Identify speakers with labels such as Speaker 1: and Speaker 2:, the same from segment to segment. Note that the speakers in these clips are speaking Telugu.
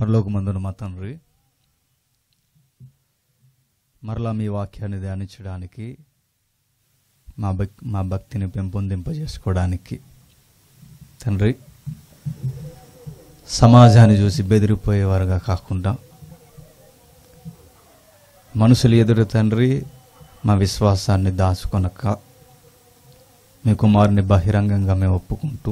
Speaker 1: పరలోకమందున మా తండ్రి మరలా మీ వాక్యాన్ని ధ్యానించడానికి మా భక్ మా భక్తిని పెంపొందింపజేసుకోవడానికి తండ్రి సమాజాన్ని చూసి బెదిరిపోయేవారుగా కాకుండా మనుషులు ఎదురు తండ్రి మా విశ్వాసాన్ని దాచుకొనక మీ కుమారుని బహిరంగంగా మేము ఒప్పుకుంటూ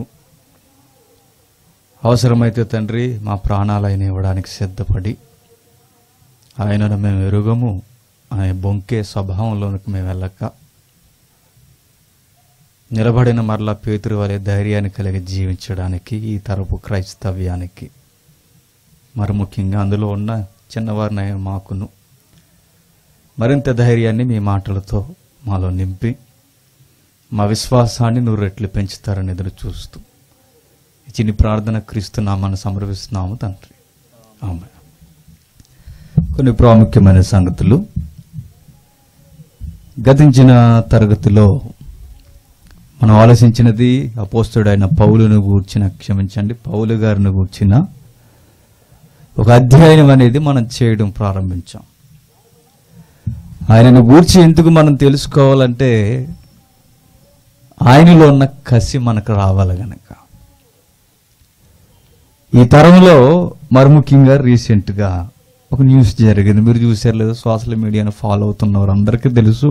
Speaker 1: అవసరమైతే తండ్రి మా ప్రాణాలైన ఇవ్వడానికి సిద్ధపడి ఆయనను మేము ఎరుగము ఆయన బొంకే స్వభావంలోనికి మేము వెళ్ళక నిలబడిన మరలా పేతురు వలె ధైర్యాన్ని కలిగి జీవించడానికి ఈ తరపు క్రైస్తవ్యానికి మరి ముఖ్యంగా అందులో ఉన్న చిన్నవారిని మాకును మరింత ధైర్యాన్ని మీ మాటలతో మాలో నింపి మా విశ్వాసాన్ని నువ్వు రెట్లు పెంచుతారని ఎదురు చూస్తూ ఈ చిన్ని ప్రార్థన క్రీస్తు నామాన్ని సమర్పిస్తున్నాము తండ్రి ఆమె కొన్ని ప్రాముఖ్యమైన సంగతులు గతించిన తరగతిలో మనం ఆలోచించినది అపోస్తుడైన పౌలును గూర్చిన క్షమించండి పౌలు గారిని గూర్చిన ఒక అధ్యయనం అనేది మనం చేయడం ప్రారంభించాం ఆయనను గూర్చి ఎందుకు మనం తెలుసుకోవాలంటే ఆయనలో ఉన్న కసి మనకు రావాలి గనక ఈ తరంలో మరి ముఖ్యంగా రీసెంట్గా ఒక న్యూస్ జరిగింది మీరు చూసారు లేదా సోషల్ మీడియాను ఫాలో అవుతున్నవారు అందరికీ తెలుసు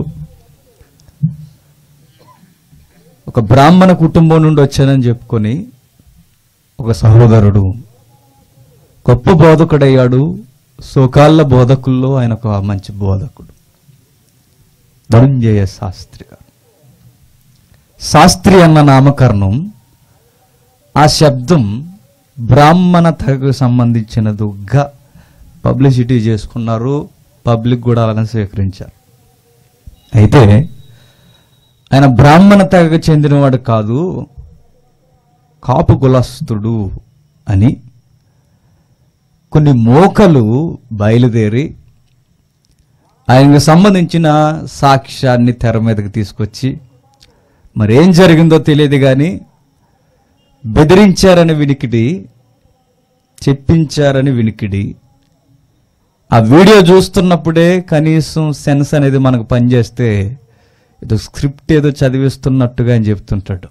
Speaker 1: ఒక బ్రాహ్మణ కుటుంబం నుండి వచ్చానని చెప్పుకొని ఒక సహోదరుడు గొప్ప బోధకుడయ్యాడు సోకాళ్ళ బోధకుల్లో ఆయన ఒక మంచి బోధకుడు ధనుంజయ శాస్త్రి గారు శాస్త్రి అన్న నామకరణం ఆ శబ్దం బ్రాహ్మణ తెగకు సంబంధించినదిగా పబ్లిసిటీ చేసుకున్నారు పబ్లిక్ కూడా అలానే స్వీకరించారు అయితే ఆయన బ్రాహ్మణ తెగకు చెందినవాడు కాదు కాపు కులస్తుడు అని కొన్ని మోకలు బయలుదేరి ఆయనకు సంబంధించిన సాక్ష్యాన్ని తెర మీదకి తీసుకొచ్చి మరేం జరిగిందో తెలియదు కానీ బెదిరించారని వినికిడి చెప్పించారని వినికిడి ఆ వీడియో చూస్తున్నప్పుడే కనీసం సెన్స్ అనేది మనకు పనిచేస్తే ఏదో స్క్రిప్ట్ ఏదో చదివిస్తున్నట్టుగా ఆయన చెప్తుంటాడు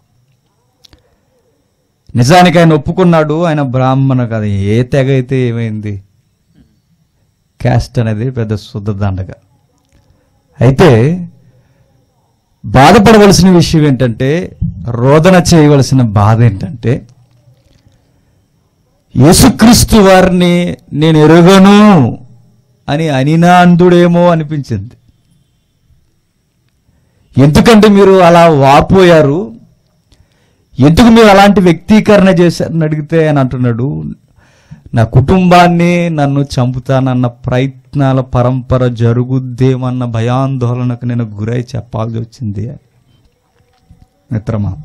Speaker 1: నిజానికి ఆయన ఒప్పుకున్నాడు ఆయన బ్రాహ్మణ కదా ఏ తెగ అయితే ఏమైంది క్యాస్ట్ అనేది పెద్ద శుద్ధ దండగ అయితే బాధపడవలసిన విషయం ఏంటంటే రోదన చేయవలసిన బాధ ఏంటంటే యేసుక్రీస్తు వారిని నేను ఎరుగను అని అనినా అందుడేమో అనిపించింది ఎందుకంటే మీరు అలా వాపోయారు ఎందుకు మీరు అలాంటి వ్యక్తీకరణ చేశారని అడిగితే అని అంటున్నాడు నా కుటుంబాన్ని నన్ను చంపుతానన్న ప్రయత్నాల పరంపర జరుగుద్దేమన్న భయాందోళనకు నేను గురై చెప్పాల్సి వచ్చింది మిత్రమా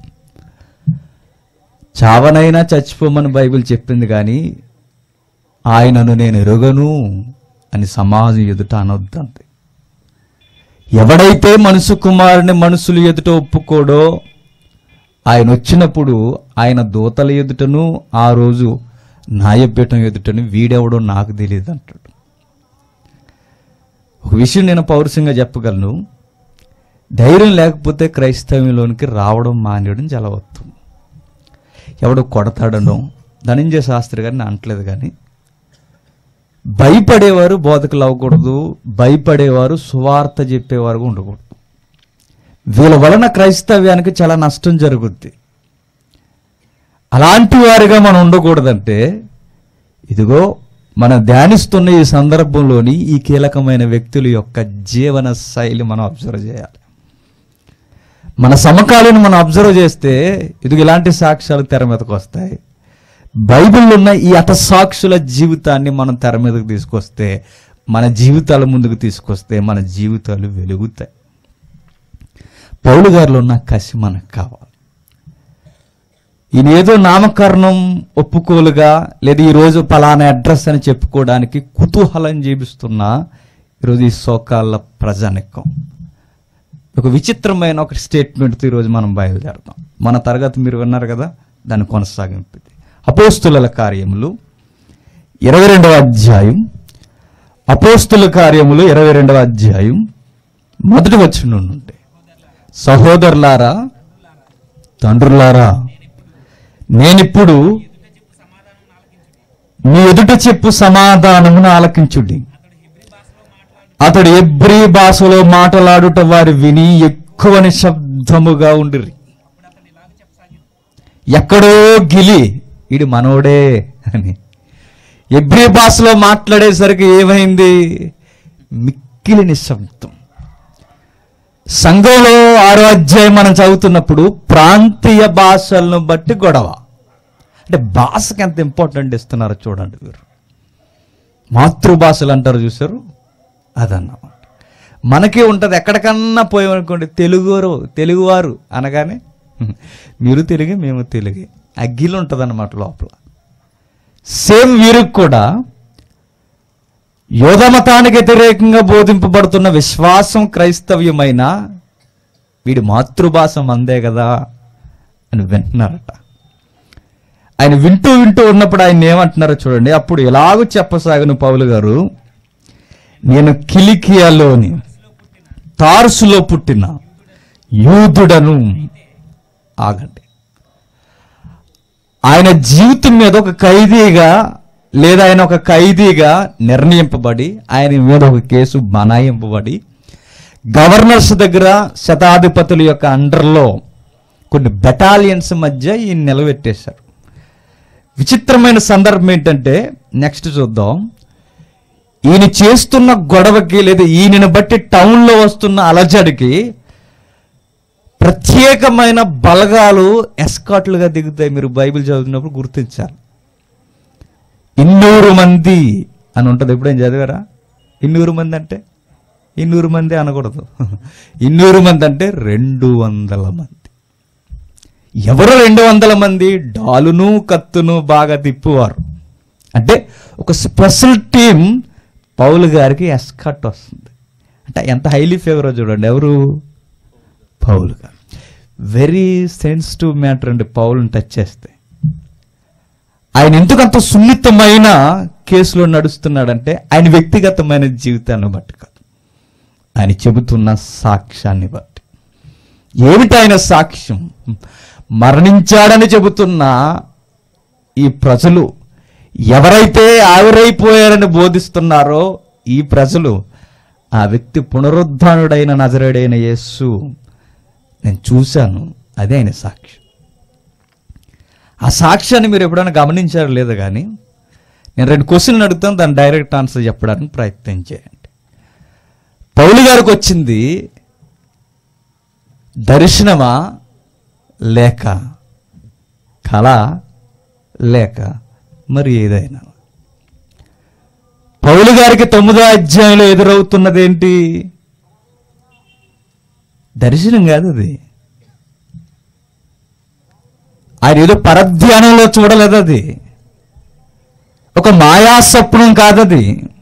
Speaker 1: చావనైనా చచ్చిపోమని బైబిల్ చెప్పింది కానీ ఆయనను నేను ఎరుగను అని సమాజం ఎదుట అనొద్దంది ఎవడైతే మనసు కుమారుని మనుషులు ఎదుట ఒప్పుకోడో ఆయన వచ్చినప్పుడు ఆయన దూతల ఎదుటను ఆ రోజు న్యాయపీఠం ఎదుటను వీడెవడో నాకు తెలియదు అంటాడు ఒక విషయం నేను పౌరుషంగా చెప్పగలను ధైర్యం లేకపోతే క్రైస్తవ్యంలోనికి రావడం మానేయడం చాలా వస్తుంది ఎవడో కొడతాడనో ధనంజయ శాస్త్రి గారిని అంటలేదు కానీ భయపడేవారు బోధకులు అవ్వకూడదు భయపడేవారు సువార్త చెప్పేవారు ఉండకూడదు వీళ్ళ వలన క్రైస్తవ్యానికి చాలా నష్టం జరుగుద్ది అలాంటి వారిగా మనం ఉండకూడదంటే ఇదిగో మనం ధ్యానిస్తున్న ఈ సందర్భంలోని ఈ కీలకమైన వ్యక్తుల యొక్క జీవన శైలి మనం అబ్జర్వ్ చేయాలి మన సమకాలీన మనం అబ్జర్వ్ చేస్తే ఇదిగో ఇలాంటి సాక్ష్యాలు తెర మీదకి వస్తాయి బైబిల్లో ఉన్న ఈ అతసాక్షుల జీవితాన్ని మనం తెర మీదకి తీసుకొస్తే మన జీవితాల ముందుకు తీసుకొస్తే మన జీవితాలు వెలుగుతాయి పౌలు గారిలో ఉన్న కసి మనకు కావాలి ఈయన ఏదో నామకరణం ఒప్పుకోలుగా లేదా ఈరోజు పలానా అడ్రస్ అని చెప్పుకోవడానికి కుతూహలం జీవిస్తున్న ఈరోజు ఈ సోకాళ్ళ ప్రజానికం ఒక విచిత్రమైన ఒక స్టేట్మెంట్తో ఈరోజు మనం బయలుదేరదాం మన తరగతి మీరు విన్నారు కదా దాని కొనసాగింపు ఇది. అపోస్తుల కార్యములు ఇరవై రెండవ అధ్యాయం అపోస్తుల కార్యములు ఇరవై రెండవ అధ్యాయం మొదటి వచ్చిన నుండి సహోదరులారా తండ్రులారా నేనిప్పుడు మీ ఎదుట చెప్పు సమాధానమును ఆలకించుడి అతడు ఎబ్రి భాషలో మాట్లాడుట వారు విని ఎక్కువ నిశ్శబ్దముగా ఉండిరి ఎక్కడో గిలి ఇడు మనోడే అని ఎబ్రి భాషలో మాట్లాడేసరికి ఏమైంది మిక్కిలి నిశ్శబ్దం సంఘంలో ఆరో అధ్యాయం మనం చదువుతున్నప్పుడు ప్రాంతీయ భాషలను బట్టి గొడవ అంటే భాషకి ఎంత ఇంపార్టెంట్ ఇస్తున్నారో చూడండి మీరు మాతృభాషలు అంటారు చూసారు అదన్నమాట మనకే ఉంటుంది ఎక్కడికన్నా పోయామనుకోండి తెలుగువారు తెలుగువారు అనగానే మీరు తెలుగే మేము తెలుగే అగ్గిలు ఉంటుంది అన్నమాట లోపల సేమ్ వీరికి కూడా యోధమతానికి వ్యతిరేకంగా బోధింపబడుతున్న విశ్వాసం క్రైస్తవ్యమైన వీడి మాతృభాష మందే కదా అని వింటున్నారట ఆయన వింటూ వింటూ ఉన్నప్పుడు ఆయన ఏమంటున్నారో చూడండి అప్పుడు ఎలాగూ చెప్పసాగను పౌలు గారు నేను కిలికియాలోని తార్సులో పుట్టిన యూదుడను ఆగండి ఆయన జీవితం మీద ఒక ఖైదీగా లేదా ఆయన ఒక ఖైదీగా నిర్ణయింపబడి ఆయన మీద ఒక కేసు బనాయింపబడి గవర్నర్స్ దగ్గర శతాధిపతుల యొక్క అండర్లో కొన్ని బెటాలియన్స్ మధ్య ఈయన నిలబెట్టేశారు విచిత్రమైన సందర్భం ఏంటంటే నెక్స్ట్ చూద్దాం ఈయన చేస్తున్న గొడవకి లేదా ఈయనను బట్టి టౌన్లో వస్తున్న అలజడికి ప్రత్యేకమైన బలగాలు ఎస్కాట్లుగా దిగుతాయి మీరు బైబిల్ చదువుతున్నప్పుడు గుర్తించాలి ఇన్నూరు మంది అని ఉంటుంది ఎప్పుడేం చదివారా ఇన్నూరు మంది అంటే ఇన్నూరు మంది అనకూడదు ఇన్నూరు మంది అంటే రెండు వందల మంది ఎవరు రెండు వందల మంది డాలును కత్తును బాగా తిప్పువారు అంటే ఒక స్పెషల్ టీం పౌలు గారికి ఎస్కట్ వస్తుంది అంటే ఎంత హైలీ ఫేవర్ చూడండి ఎవరు పౌలు గారు వెరీ సెన్సిటివ్ మ్యాటర్ అండి పౌలుని టచ్ చేస్తే ఆయన ఎందుకు అంత సున్నితమైన కేసులో నడుస్తున్నాడంటే ఆయన వ్యక్తిగతమైన జీవితాన్ని బట్టి కాదు ఆయన చెబుతున్న సాక్ష్యాన్ని బట్టి ఏమిటి ఆయన సాక్ష్యం మరణించాడని చెబుతున్న ఈ ప్రజలు ఎవరైతే ఆవిరైపోయారని బోధిస్తున్నారో ఈ ప్రజలు ఆ వ్యక్తి పునరుద్ధానుడైన నజరేడైన యేస్సు నేను చూశాను అదే ఆయన సాక్ష్యం ఆ సాక్ష్యాన్ని మీరు ఎప్పుడైనా గమనించారో లేదో కానీ నేను రెండు క్వశ్చన్లు అడుగుతాను దాని డైరెక్ట్ ఆన్సర్ చెప్పడానికి ప్రయత్నం చేయండి పౌలు గారికి వచ్చింది దర్శనమా లేక కళ లేక మరి ఏదైనా పౌలు గారికి తొమ్మిదో అధ్యాయంలో ఎదురవుతున్నది ఏంటి దర్శనం కాదు అది ఆయన ఏదో పరధ్యానంలో చూడలేదు అది ఒక మాయా స్వప్నం కాదది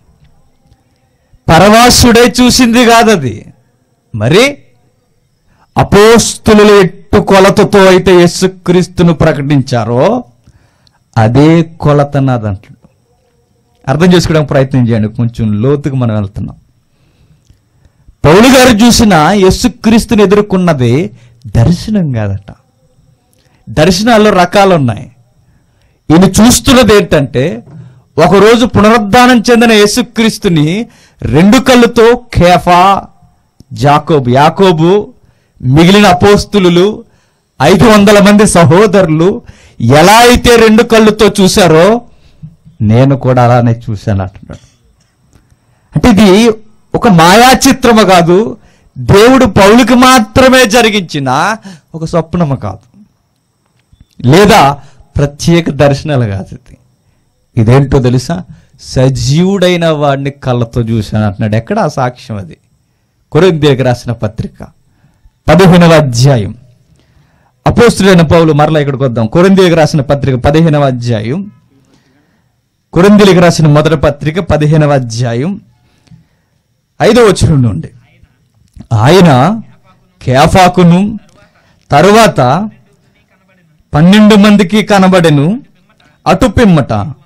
Speaker 1: పరవాసుడే చూసింది కాదది మరి అపోస్తులు ఎట్టు కొలతతో అయితే యేసుక్రీస్తును ప్రకటించారో అదే కొలత నాదంటాడు అర్థం చేసుకోవడానికి ప్రయత్నం చేయండి కొంచెం లోతుకు మనం వెళ్తున్నాం పౌలు గారు చూసిన యేసుక్రీస్తుని ఎదుర్కొన్నది దర్శనం కాదట దర్శనాల్లో రకాలు ఉన్నాయి ఈయన చూస్తున్నది ఏంటంటే ఒకరోజు పునరుద్ధానం చెందిన యేసుక్రీస్తుని రెండు కళ్ళుతో కేఫా జాకోబు యాకోబు మిగిలిన అపోస్తులు ఐదు వందల మంది సహోదరులు ఎలా అయితే రెండు కళ్ళుతో చూశారో నేను కూడా అలానే చూశాను అంటున్నాడు అంటే ఇది ఒక మాయా చిత్రము కాదు దేవుడు పౌలుకి మాత్రమే జరిగించిన ఒక స్వప్నము కాదు లేదా ప్రత్యేక దర్శనాలు కాదు ఇది ఇదేంటో తెలుసా సజీవుడైన వాడిని కళ్ళతో చూశాను అంటున్నాడు ఎక్కడ ఆ సాక్ష్యం అది కొరిందేకి రాసిన పత్రిక పదిహేనవ అధ్యాయం అపోస్తుడైన పౌలు మరలా ఇక్కడికి వద్దాం కొరిందేకి రాసిన పత్రిక పదిహేనవ అధ్యాయం కొరిందేలికి రాసిన మొదటి పత్రిక పదిహేనవ అధ్యాయం ఐదో వచనం నుండి ఆయన కేఫాకును తరువాత పన్నెండు మందికి కనబడెను అటు పిమ్మట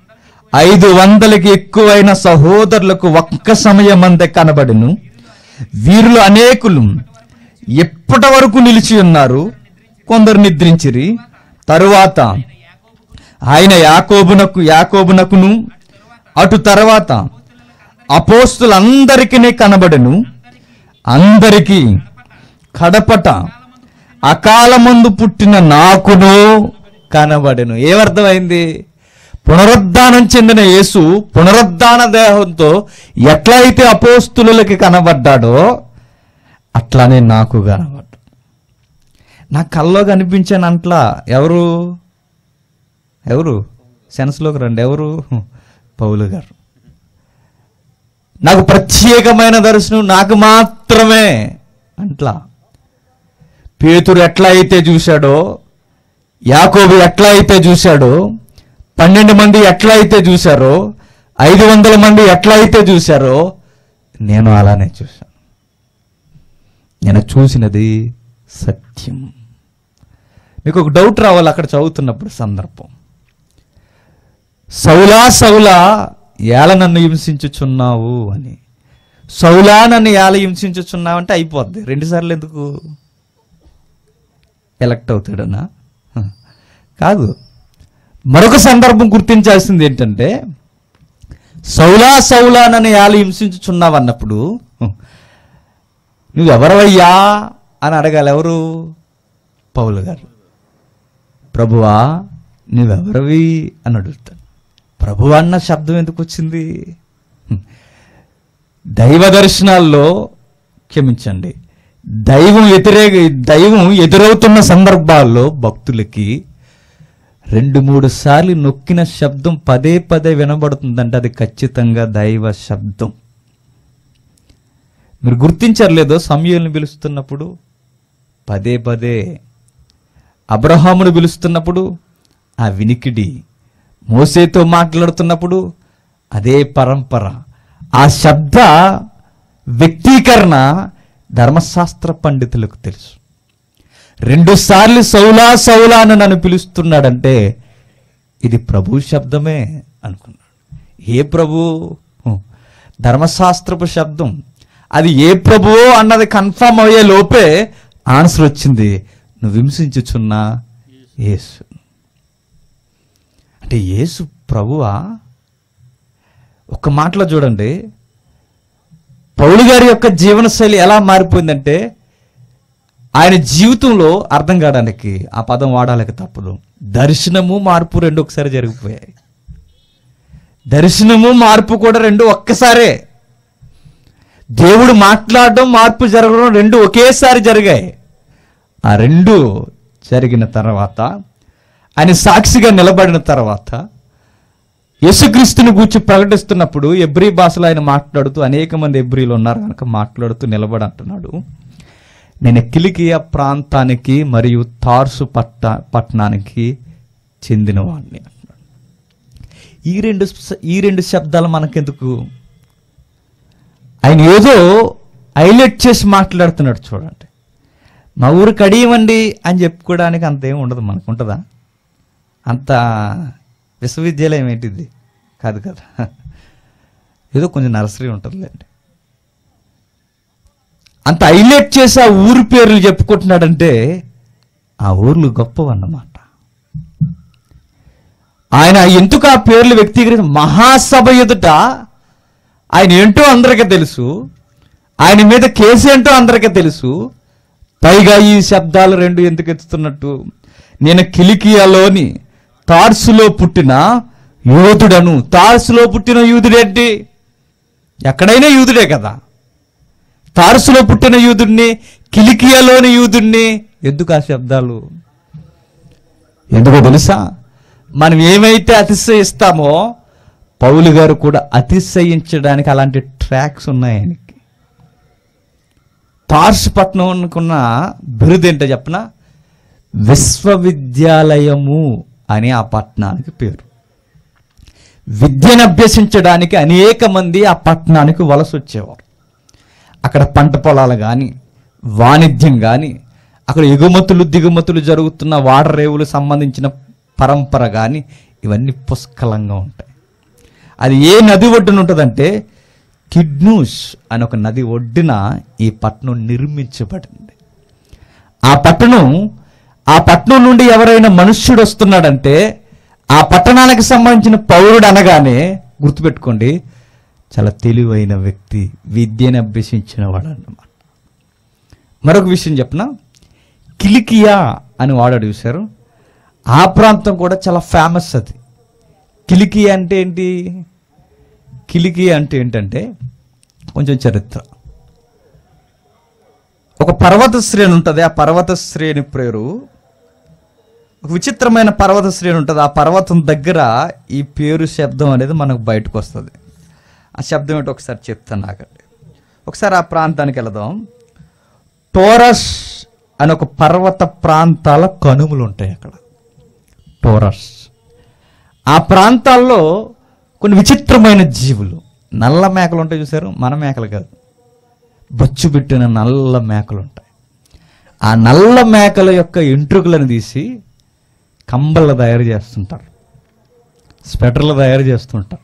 Speaker 1: ఐదు వందలకి ఎక్కువైన సహోదరులకు ఒక్క సమయం అంతే కనబడును వీరిలో అనేకులు ఎప్పటి వరకు నిలిచి ఉన్నారు కొందరు నిద్రించిరి తరువాత ఆయన యాకోబునకు యాకోబునకును అటు తర్వాత అపోస్తులందరికీ కనబడను అందరికీ కడపట అకాలమందు పుట్టిన నాకును కనబడెను ఏమర్థమైంది పునరుద్ధానం చెందిన యేసు పునరుద్ధాన దేహంతో ఎట్లయితే అపోస్తులకి కనబడ్డాడో అట్లానే నాకు కనబడ్డాడు నా కల్లో కనిపించాను అంట్లా ఎవరు ఎవరు సెన్స్లోకి రండి ఎవరు పౌలు గారు నాకు ప్రత్యేకమైన దర్శనం నాకు మాత్రమే అంట్లా పేతురు ఎట్లా అయితే చూశాడో యాకోబు ఎట్లా అయితే చూశాడో పన్నెండు మంది ఎట్లా అయితే చూశారో ఐదు వందల మంది ఎట్లా అయితే చూశారో నేను అలానే చూశాను నేను చూసినది సత్యం మీకు ఒక డౌట్ రావాలి అక్కడ చదువుతున్నప్పుడు సందర్భం సౌలా సౌలా ఏల నన్ను హింసించుచున్నావు అని సౌలా నన్ను ఏల హింసించుచున్నావు అంటే అయిపోద్ది రెండుసార్లు ఎందుకు ఎలక్ట్ అవుతాడనా హ. కాదు మరొక సందర్భం గుర్తించాల్సింది ఏంటంటే సౌలా సౌలా నన్ను ఏల హింసించుచున్నావు అన్నప్పుడు హ, నువ్వెవరవయ్యా అని అడగాలి ఎవరు పౌలు గారు ప్రభువా నువ్వెవరివి అని అడుగుతాను ప్రభు అన్న శబ్దం ఎందుకు వచ్చింది హ్మ్. దైవ దర్శనాల్లో క్షమించండి దైవం వ్యతిరేక దైవం ఎదురవుతున్న సందర్భాల్లో భక్తులకి రెండు మూడు సార్లు నొక్కిన శబ్దం పదే పదే వినబడుతుందంటే అది ఖచ్చితంగా దైవ శబ్దం మీరు గుర్తించారు లేదో సమయాలను పిలుస్తున్నప్పుడు పదే పదే అబ్రహామును పిలుస్తున్నప్పుడు ఆ వినికిడి మోసేతో మాట్లాడుతున్నప్పుడు అదే పరంపర ఆ శబ్ద వ్యక్తీకరణ ధర్మశాస్త్ర పండితులకు తెలుసు రెండు సార్లు సౌలా సౌలా అని నన్ను పిలుస్తున్నాడంటే ఇది ప్రభు శబ్దమే అనుకున్నాడు ఏ ప్రభు హ్మ్. ధర్మశాస్త్రపు శబ్దం అది ఏ ప్రభువో అన్నది కన్ఫర్మ్ అయ్యే లోపే ఆన్సర్ వచ్చింది నువ్వు హింసించుచున్నా యేసు అంటే యేసు ప్రభువా ఒక మాటలో చూడండి పౌలు గారి యొక్క జీవనశైలి ఎలా మారిపోయిందంటే ఆయన జీవితంలో అర్థం కావడానికి ఆ పదం వాడాలకి తప్పదు దర్శనము మార్పు రెండు ఒకసారి జరిగిపోయాయి దర్శనము మార్పు కూడా రెండు ఒక్కసారే దేవుడు మాట్లాడడం మార్పు జరగడం రెండు ఒకేసారి జరిగాయి ఆ రెండు జరిగిన తర్వాత ఆయన సాక్షిగా నిలబడిన తర్వాత యేసుక్రీస్తుని గూర్చి ప్రకటిస్తున్నప్పుడు ఎబ్రి భాషలో ఆయన మాట్లాడుతూ అనేక మంది ఎబ్రిలు ఉన్నారు కనుక మాట్లాడుతూ నిలబడి అంటున్నాడు నేను కిలికియా ప్రాంతానికి మరియు తార్సు పట్ట పట్టణానికి చెందినవాడిని అంటున్నాడు ఈ రెండు స- ఈ రెండు శబ్దాలు మనకెందుకు ఆయన ఏదో హైలైట్ చేసి మాట్లాడుతున్నాడు చూడండి మా ఊరు కడియమండి అని చెప్పుకోవడానికి అంత ఏమి ఉండదు మనకు ఉంటుందా అంత విశ్వవిద్యాలయం ఏంటిది కాదు కదా ఏదో కొంచెం నర్సరీ ఉంటుందిలేండి అంత హైలైట్ చేసి ఆ ఊరి పేర్లు చెప్పుకుంటున్నాడంటే ఆ ఊర్లు గొప్పవన్నమాట ఆయన ఎందుకు ఆ పేర్లు వ్యక్తీకరించిన మహాసభ ఎదుట ఆయన ఏంటో అందరికీ తెలుసు ఆయన మీద కేసు ఏంటో అందరికీ తెలుసు పైగా ఈ శబ్దాలు రెండు ఎందుకు ఎత్తుతున్నట్టు నేను కిలికియాలోని తార్సులో పుట్టిన యూదుడను తార్సులో పుట్టిన యూదుడేంటి ఎక్కడైనా యూదుడే కదా తార్సులో పుట్టిన యూదుడిని కిలికియాలోని యూదుడిని ఎందుకు ఆ శబ్దాలు ఎందుకో తెలుసా మనం ఏమైతే అతిశయిస్తామో పౌలు గారు కూడా అతిశయించడానికి అలాంటి ట్రాక్స్ ఉన్నాయి ఆయనకి తార్స్ పట్నం అనుకున్న బిరుదు ఏంటో చెప్పన విశ్వవిద్యాలయము అని ఆ పట్టణానికి పేరు విద్యను అభ్యసించడానికి అనేక మంది ఆ పట్టణానికి వలస వచ్చేవారు అక్కడ పంట పొలాలు కానీ వాణిజ్యం కానీ అక్కడ ఎగుమతులు దిగుమతులు జరుగుతున్న వాడరేవులు సంబంధించిన పరంపర కానీ ఇవన్నీ పుష్కలంగా ఉంటాయి అది ఏ నది ఒడ్డున ఉంటుందంటే కిడ్నూస్ అని ఒక నది ఒడ్డున ఈ పట్టణం నిర్మించబడింది ఆ పట్టణం ఆ పట్టణం నుండి ఎవరైనా మనుష్యుడు వస్తున్నాడంటే ఆ పట్టణానికి సంబంధించిన పౌరుడు అనగానే గుర్తుపెట్టుకోండి చాలా తెలివైన వ్యక్తి విద్యను అభ్యసించిన వాడు అన్నమాట మరొక విషయం చెప్పనా కిలికియా అని వాడాడు చూశారు ఆ ప్రాంతం కూడా చాలా ఫేమస్ అది కిలికియా అంటే ఏంటి కిలికియా అంటే ఏంటంటే కొంచెం చరిత్ర ఒక పర్వత శ్రేణి ఉంటుంది ఆ పర్వత శ్రేణి పేరు ఒక విచిత్రమైన పర్వత శ్రేణి ఉంటుంది ఆ పర్వతం దగ్గర ఈ పేరు శబ్దం అనేది మనకు బయటకు వస్తుంది ఆ శబ్దం ఏంటో ఒకసారి చెప్తాను నాకండి ఒకసారి ఆ ప్రాంతానికి వెళదాం టోరస్ అని ఒక పర్వత ప్రాంతాల కనుమలు ఉంటాయి అక్కడ టోరస్ ఆ ప్రాంతాల్లో కొన్ని విచిత్రమైన జీవులు నల్ల మేకలు ఉంటాయి చూసారు మన మేకలు కాదు బొచ్చు పెట్టిన నల్ల మేకలు ఉంటాయి ఆ నల్ల మేకల యొక్క ఎంట్రుకలను తీసి కంబళ్ళు తయారు చేస్తుంటారు స్వెటర్లు తయారు చేస్తుంటారు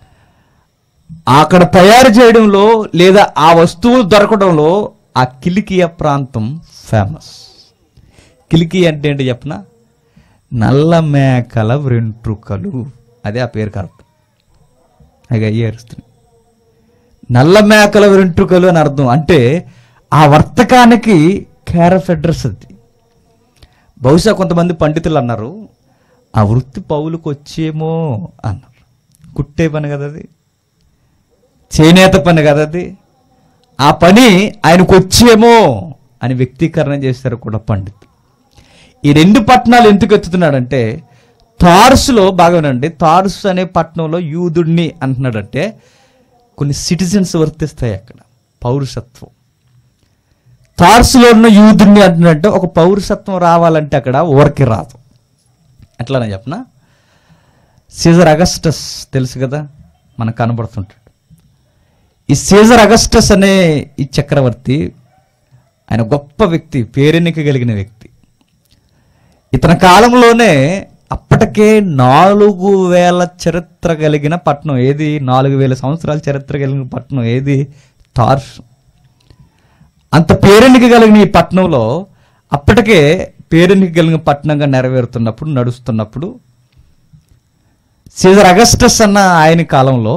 Speaker 1: అక్కడ తయారు చేయడంలో లేదా ఆ వస్తువులు దొరకడంలో ఆ కిలికియా ప్రాంతం ఫేమస్ కిలికి అంటే ఏంటి చెప్పనా నల్ల మేకల వెంట్రుకలు అదే ఆ పేరు కరెక్ట్ అవి అయ్యే అరుస్తుంది నల్ల మేకల వెంట్రుకలు అని అర్థం అంటే ఆ వర్తకానికి క్యారఫ్ అడ్రస్ అది బహుశా కొంతమంది పండితులు అన్నారు ఆ వృత్తి పౌలకు వచ్చేమో అన్నారు కుట్టే పని కదా అది చేనేత పని కదా అది ఆ పని ఆయనకు వచ్చేమో అని వ్యక్తీకరణ చేశారు కూడా పండితులు ఈ రెండు పట్టణాలు ఎందుకు ఎత్తుతున్నాడంటే తార్సులో బాగానండి తార్సు అనే పట్టణంలో యూదుడిని అంటున్నాడంటే కొన్ని సిటిజన్స్ వర్తిస్తాయి అక్కడ పౌరుషత్వం తార్సులో ఉన్న యూదుడిని అంటున్నట్టు ఒక పౌరసత్వం రావాలంటే అక్కడ ఊరికి రాదు ఎట్లానే చెప్పనా సీజర్ అగస్టస్ తెలుసు కదా మనకు కనబడుతుంటాడు ఈ సీజర్ అగస్టస్ అనే ఈ చక్రవర్తి ఆయన గొప్ప వ్యక్తి పేరెన్నిక కలిగిన వ్యక్తి ఇతని కాలంలోనే అప్పటికే నాలుగు వేల చరిత్ర కలిగిన పట్టణం ఏది నాలుగు వేల సంవత్సరాల చరిత్ర కలిగిన పట్టణం ఏది తార్సు అంత పేరెన్నిక కలిగిన ఈ పట్టణంలో అప్పటికే పేరెన్నిక కలిగిన పట్టణంగా నెరవేరుతున్నప్పుడు నడుస్తున్నప్పుడు సీజర్ అగస్టస్ అన్న ఆయన కాలంలో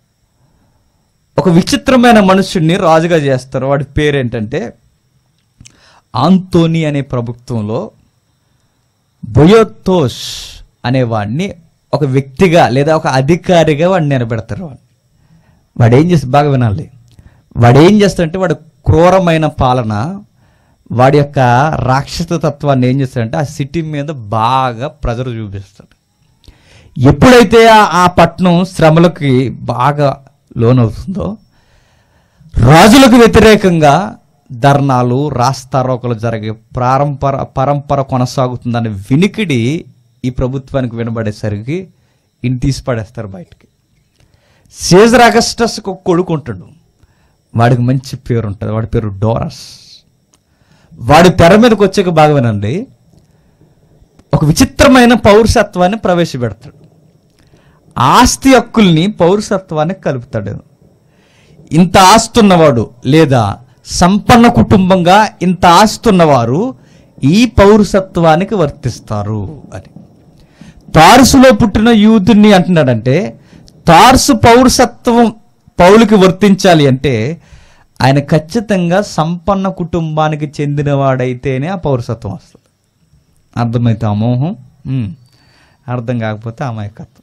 Speaker 1: ఒక విచిత్రమైన మనుషుడిని రాజుగా చేస్తారు వాడి పేరేంటంటే ఆంతోని అనే ప్రభుత్వంలో బొయోతోస్ అనేవాడిని ఒక వ్యక్తిగా లేదా ఒక అధికారిగా వాడిని నిలబెడతారు వాడిని వాడు ఏం చేసి బాగా వినాలి వాడు ఏం చేస్తాడంటే వాడు క్రూరమైన పాలన వాడి యొక్క రాక్షస తత్వాన్ని ఏం చేస్తాడంటే ఆ సిటీ మీద బాగా ప్రజలు చూపిస్తాడు ఎప్పుడైతే ఆ- ఆ పట్టణం శ్రమలకి బాగా లోనవుతుందో రాజులకు వ్యతిరేకంగా ధర్నాలు రాస్తారోకలు జరిగే ప్రారంపర పరంపర కొనసాగుతుందనే వినికిడి ఈ ప్రభుత్వానికి వినబడేసరికి ఇన్ని తీసి పడేస్తారు బయటికి సీజర్ అగస్టస్కి ఒక కొడుకు ఉంటాడు వాడికి మంచి పేరు ఉంటుంది వాడి పేరు డోరస్ వాడి తెర మీదకి వచ్చాక బాగా వినండి ఒక విచిత్రమైన పౌరసత్వాన్ని ప్రవేశపెడతాడు ఆస్తి హక్కుల్ని పౌరసత్వానికి కలుపుతాడు ఇంత ఆస్తున్నవాడు లేదా సంపన్న కుటుంబంగా ఇంత ఆస్తున్నవారు ఈ పౌరసత్వానికి వర్తిస్తారు అని తార్సులో పుట్టిన యూదుని అంటున్నాడంటే తార్సు పౌరసత్వం పౌలుకి వర్తించాలి అంటే ఆయన ఖచ్చితంగా సంపన్న కుటుంబానికి చెందినవాడైతేనే ఆ పౌరసత్వం వస్తుంది అర్థమైతే అమోహం ఉమ్. అర్థం కాకపోతే అమాయకత్వం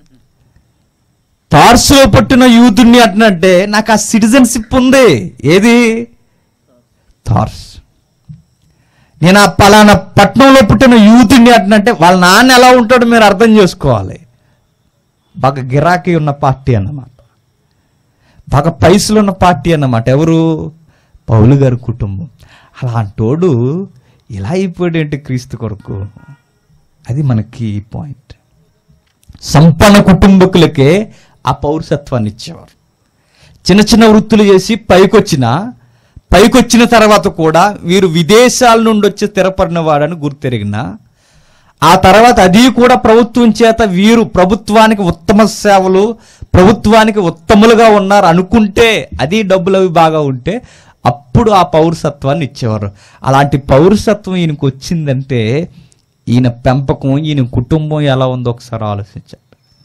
Speaker 1: తార్సులో పుట్టిన యూదుని అంటున్నట్టే నాకు ఆ సిటిజన్షిప్ ఉంది ఏది తార్స్ నేను ఆ పలానా పట్టణంలో పుట్టిన యూతుని అంటున్నట్టే వాళ్ళ నాన్న ఎలా ఉంటాడో మీరు అర్థం చేసుకోవాలి బాగా గిరాకీ ఉన్న పార్టీ అన్నమాట బాగా పైసలు ఉన్న పార్టీ అన్నమాట ఎవరు పౌలు గారి కుటుంబం అలాంటోడు ఇలా అయిపోయాడు ఏంటి క్రీస్తు కొరకు అది మనకి పాయింట్ సంపన్న కుటుంబకులకే ఆ పౌరసత్వాన్ని ఇచ్చేవారు చిన్న చిన్న వృత్తులు చేసి పైకొచ్చిన పైకొచ్చిన తర్వాత కూడా వీరు విదేశాల నుండి వచ్చి స్థిరపడిన వాడని గుర్తెరిగిన ఆ తర్వాత అది కూడా ప్రభుత్వం చేత వీరు ప్రభుత్వానికి ఉత్తమ సేవలు ప్రభుత్వానికి ఉత్తములుగా ఉన్నారు అనుకుంటే అది డబ్బులు అవి బాగా ఉంటే అప్పుడు ఆ పౌరసత్వాన్ని ఇచ్చేవారు అలాంటి పౌరసత్వం ఈయనకు వచ్చిందంటే ఈయన పెంపకం ఈయన కుటుంబం ఎలా ఉందో ఒకసారి ఆలోచించండి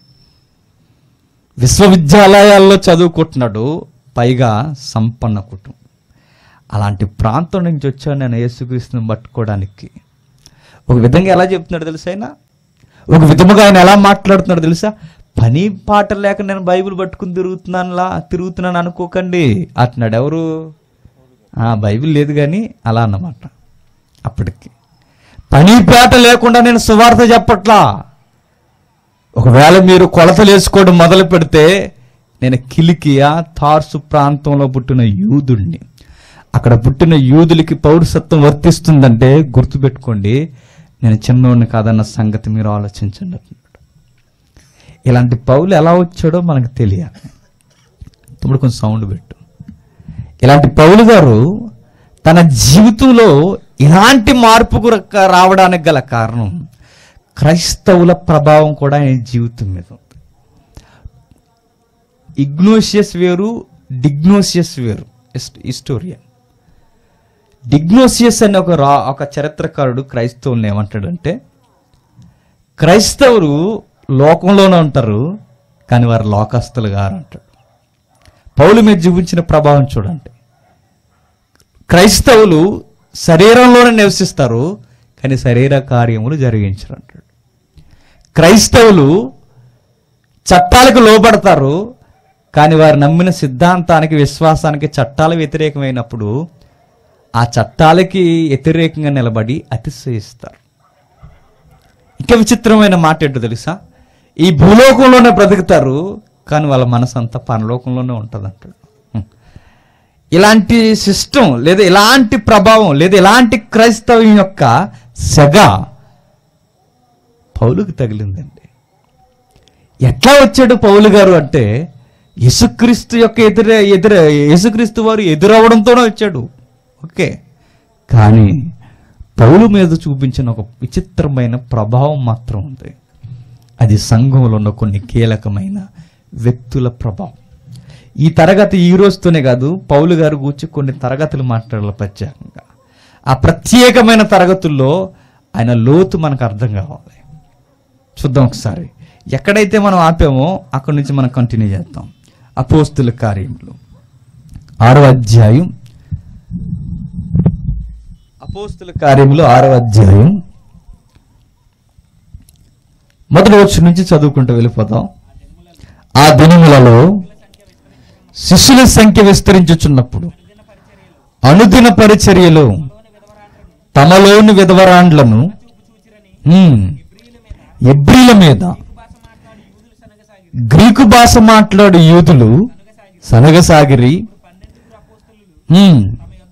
Speaker 1: విశ్వవిద్యాలయాల్లో చదువుకుంటున్నాడు పైగా సంపన్న కుటుంబం అలాంటి ప్రాంతం నుంచి వచ్చాను నేను యేసుక్రీస్తుని పట్టుకోవడానికి ఒక విధంగా ఎలా చెప్తున్నాడు తెలుసా ఆయన ఒక విధముగా ఆయన ఎలా మాట్లాడుతున్నాడు తెలుసా పని పాట లేక నేను బైబిల్ పట్టుకుని తిరుగుతున్నానులా తిరుగుతున్నాను అనుకోకండి అంటున్నాడు ఎవరు ఆ, బైబిల్ లేదు కానీ అలా అన్నమాట అప్పటికి పని పాట లేకుండా నేను సువార్త చెప్పట్లా ఒకవేళ మీరు కొలతలు వేసుకోవడం మొదలు పెడితే నేను కిలికియా తార్సు ప్రాంతంలో పుట్టిన యూదుడిని అక్కడ పుట్టిన యూదులకి పౌరసత్వం వర్తిస్తుందంటే గుర్తుపెట్టుకోండి నేను చిన్నోడిని కాదన్న సంగతి మీరు ఆలోచించండి అంటున్నాడు ఇలాంటి పౌలు ఎలా వచ్చాడో మనకు తెలియాలి తమ్ముడు కొంచెం సౌండ్ పెట్టు ఇలాంటి పౌలు గారు తన జీవితంలో ఇలాంటి మార్పుకు రక్క- రావడానికి గల కారణం క్రైస్తవుల ప్రభావం కూడా ఆయన జీవితం మీద ఉంది ఇగ్నోషియస్ వేరు డిగ్నోషియస్ వేరు హిస్టోరియన్ డిగ్నోసియస్ అనే ఒక రా ఒక చరిత్రకారుడు క్రైస్తవుల్ని ఏమంటాడంటే క్రైస్తవులు లోకంలోనే ఉంటారు కానీ వారు లోకస్తులు గారు అంటాడు పౌలు మీద చూపించిన ప్రభావం చూడండి క్రైస్తవులు శరీరంలోనే నివసిస్తారు కానీ శరీర కార్యములు జరిగించరు అంటాడు క్రైస్తవులు చట్టాలకు లోబడతారు కానీ వారు నమ్మిన సిద్ధాంతానికి విశ్వాసానికి చట్టాలు వ్యతిరేకమైనప్పుడు ఆ చట్టాలకి వ్యతిరేకంగా నిలబడి అతిశయిస్తారు ఇంకా విచిత్రమైన మాట ఏంటో తెలుసా ఈ భూలోకంలోనే బ్రతుకుతారు కానీ వాళ్ళ మనసు అంతా పరలోకంలోనే ఉంటుంది అంటాడు హ్మ్. ఇలాంటి సిస్టమ్ లేదా ఇలాంటి ప్రభావం లేదా ఇలాంటి క్రైస్తవం యొక్క సెగ పౌలుకు తగిలిందండి ఎట్లా వచ్చాడు పౌలు గారు అంటే యేసుక్రీస్తు యొక్క ఎదుర ఎదుర యేసుక్రీస్తు వారు ఎదురవడంతోనే వచ్చాడు ఓకే కానీ పౌలు మీద చూపించిన ఒక విచిత్రమైన ప్రభావం మాత్రం ఉంది అది సంఘంలో ఉన్న కొన్ని కీలకమైన వ్యక్తుల ప్రభావం ఈ తరగతి ఈ రోజుతోనే కాదు పౌలు గారు కూర్చి కొన్ని తరగతులు మాట్లాడాలి ప్రత్యేకంగా ఆ ప్రత్యేకమైన తరగతుల్లో ఆయన లోతు మనకు అర్థం కావాలి చూద్దాం ఒకసారి ఎక్కడైతే మనం ఆపామో అక్కడి నుంచి మనం కంటిన్యూ చేద్దాం అపోస్తుల కార్యములు ఆరో అధ్యాయం అపోస్తుల కార్యములు ఆరో అధ్యాయం మొదటి వచ్చి నుంచి చదువుకుంటూ వెళ్ళిపోతాం ఆ దినములలో శిష్యుల సంఖ్య విస్తరించుచున్నప్పుడు అనుదిన పరిచర్యలో తమలోని విధవరాండ్లను ఉమ్, ఎబ్రిల మీద గ్రీకు భాష మాట్లాడు యూదులు సనగసాగిరి ఉమ్,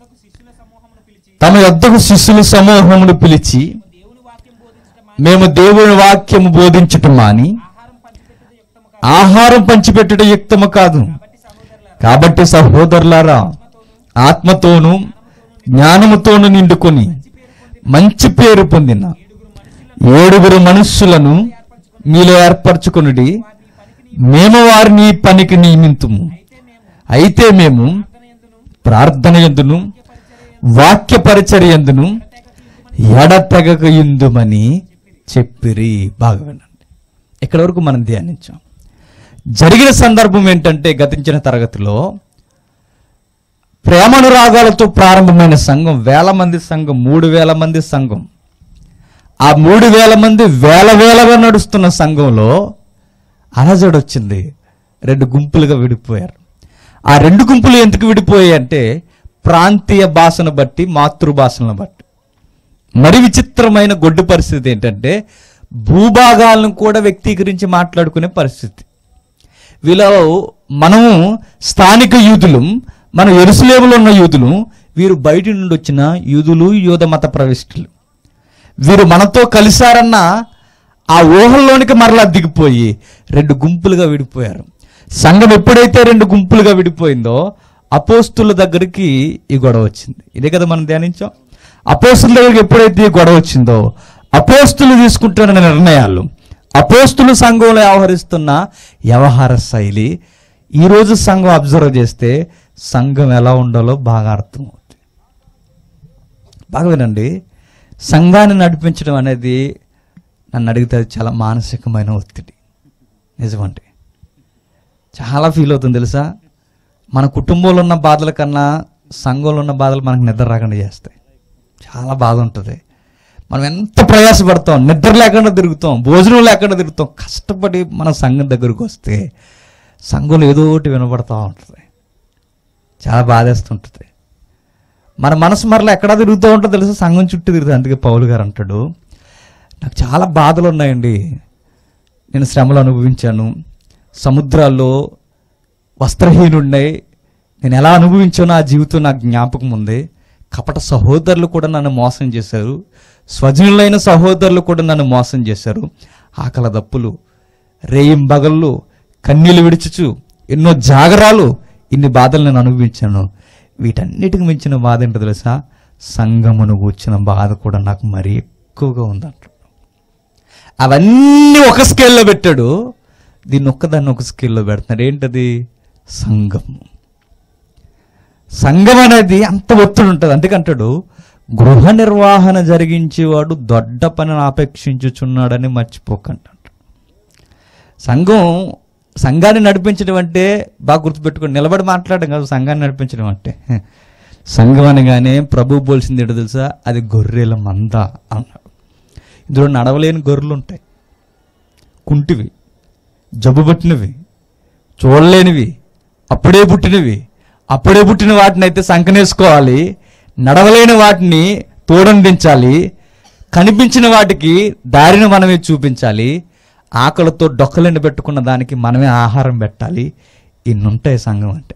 Speaker 1: తమ యొద్దకు శిష్యుల సమూహమును పిలిచి మేము దేవుని వాక్యము బోధించటం మాని ఆహారం పంచిపెట్టుట యుక్తము కాదు కాబట్టి సహోదరులారా ఆత్మతోను జ్ఞానముతోను నిండుకొని మంచి పేరు పొందిన ఏడుగురు మనుష్యులను మీలో ఏర్పరచుకొనుడి మేము వారిని ఈ పనికి నియమింతుము అయితే మేము ప్రార్థన ఎందును వాక్య పరిచర్య ఎందును ఎడతెగక ఇందుమని చెప్పిరి బాగా వినండి ఇక్కడ వరకు మనం ధ్యానించాం జరిగిన సందర్భం ఏంటంటే గతించిన తరగతిలో ప్రేమనురాగాలతో ప్రారంభమైన సంఘం వేల మంది సంఘం మూడు వేల మంది సంఘం ఆ మూడు వేల మంది వేల వేలగా నడుస్తున్న సంఘంలో అలజడి వచ్చింది రెండు గుంపులుగా విడిపోయారు ఆ రెండు గుంపులు ఎందుకు విడిపోయాయి అంటే ప్రాంతీయ భాషను బట్టి మాతృభాషలను బట్టి మరి విచిత్రమైన గొడ్డు పరిస్థితి ఏంటంటే భూభాగాలను కూడా వ్యక్తీకరించి మాట్లాడుకునే పరిస్థితి వీళ్ళు మనము స్థానిక యూదులు మన ఎరుసలేములో ఉన్న యూదులు వీరు బయటి నుండి వచ్చిన యూదులు యూద మత ప్రవిష్టులు వీరు మనతో కలిశారన్న ఆ ఊహల్లోనికి మరలా దిగిపోయి రెండు గుంపులుగా విడిపోయారు సంఘం ఎప్పుడైతే రెండు గుంపులుగా విడిపోయిందో అపోస్తుల దగ్గరికి ఈ గొడవ వచ్చింది ఇదే కదా మనం ధ్యానించాం అపోస్తుల దగ్గరికి ఎప్పుడైతే ఈ గొడవ వచ్చిందో అపోస్తులు తీసుకుంటున్న నిర్ణయాలు అపోస్తులు సంఘంలో వ్యవహరిస్తున్న వ్యవహార శైలి ఈరోజు సంఘం అబ్జర్వ్ చేస్తే సంఘం ఎలా ఉండాలో బాగా అర్థమవుతుంది బాగా వినండి సంఘాన్ని నడిపించడం అనేది నన్ను అడిగితే అది చాలా మానసికమైన ఒత్తిడి నిజమండి చాలా ఫీల్ అవుతుంది తెలుసా మన కుటుంబంలో ఉన్న బాధల కన్నా సంఘంలో ఉన్న బాధలు మనకు నిద్ర రాకుండా చేస్తాయి చాలా బాధ ఉంటుంది మనం ఎంత ప్రయాసపడతాం నిద్ర లేకుండా తిరుగుతాం భోజనం లేకుండా తిరుగుతాం కష్టపడి మన సంఘం దగ్గరకు వస్తే సంఘంలో ఏదో ఒకటి వినపడతా ఉంటుంది చాలా బాధేస్తుంటుంది మన మనసు మరలా ఎక్కడా తిరుగుతూ ఉంటుందో తెలుసా సంఘం చుట్టూ తిరుగుతుంది అందుకే పౌలు గారు అంటాడు నాకు చాలా బాధలు ఉన్నాయండి నేను శ్రమలు అనుభవించాను సముద్రాల్లో వస్త్రహీనుడినై నేను ఎలా అనుభవించానో ఆ జీవితం నాకు జ్ఞాపకం ఉంది కపట సహోదరులు కూడా నన్ను మోసం చేశారు స్వజనులైన సహోదరులు కూడా నన్ను మోసం చేశారు ఆకల దప్పులు రేయింబగళ్ళు కన్నీళ్ళు విడిచుచు ఎన్నో జాగరాలు ఇన్ని బాధలు నేను అనుభవించాను వీటన్నిటికి మించిన బాధ ఏంటో తెలుసా సంగమును కూర్చిన బాధ కూడా నాకు మరీ ఎక్కువగా ఉందంటాడు అవన్నీ ఒక స్కేల్లో పెట్టాడు దీన్ని ఒక్కదాన్ని ఒక స్కేల్లో పెడుతున్నాడు ఏంటది సంఘం సంఘం అనేది అంత ఒత్తిడి ఉంటుంది అందుకంటాడు గృహ నిర్వహణ జరిగించేవాడు దొడ్డ పనిని ఆపేక్షించుచున్నాడని మర్చిపోకంటాడు సంఘం సంఘాన్ని నడిపించడం అంటే బాగా గుర్తుపెట్టుకొని నిలబడి మాట్లాడడం కాదు సంఘాన్ని నడిపించడం అంటే సంఘం అనగానే ప్రభు పోల్సింది ఏంటో తెలుసా అది గొర్రెల మంద అన్నాడు ఇందులో నడవలేని గొర్రెలు ఉంటాయి కుంటివి జబ్బు పట్టినవి చూడలేనివి అప్పుడే పుట్టినవి అప్పుడే పుట్టిన వాటిని అయితే సంకనేసుకోవాలి నడవలేని వాటిని తోడందించాలి కనిపించిన వాటికి దారిని మనమే చూపించాలి ఆకలితో డొక్కలెండి పెట్టుకున్న దానికి మనమే ఆహారం పెట్టాలి ఇన్ని ఉంటాయి సంఘం అంటే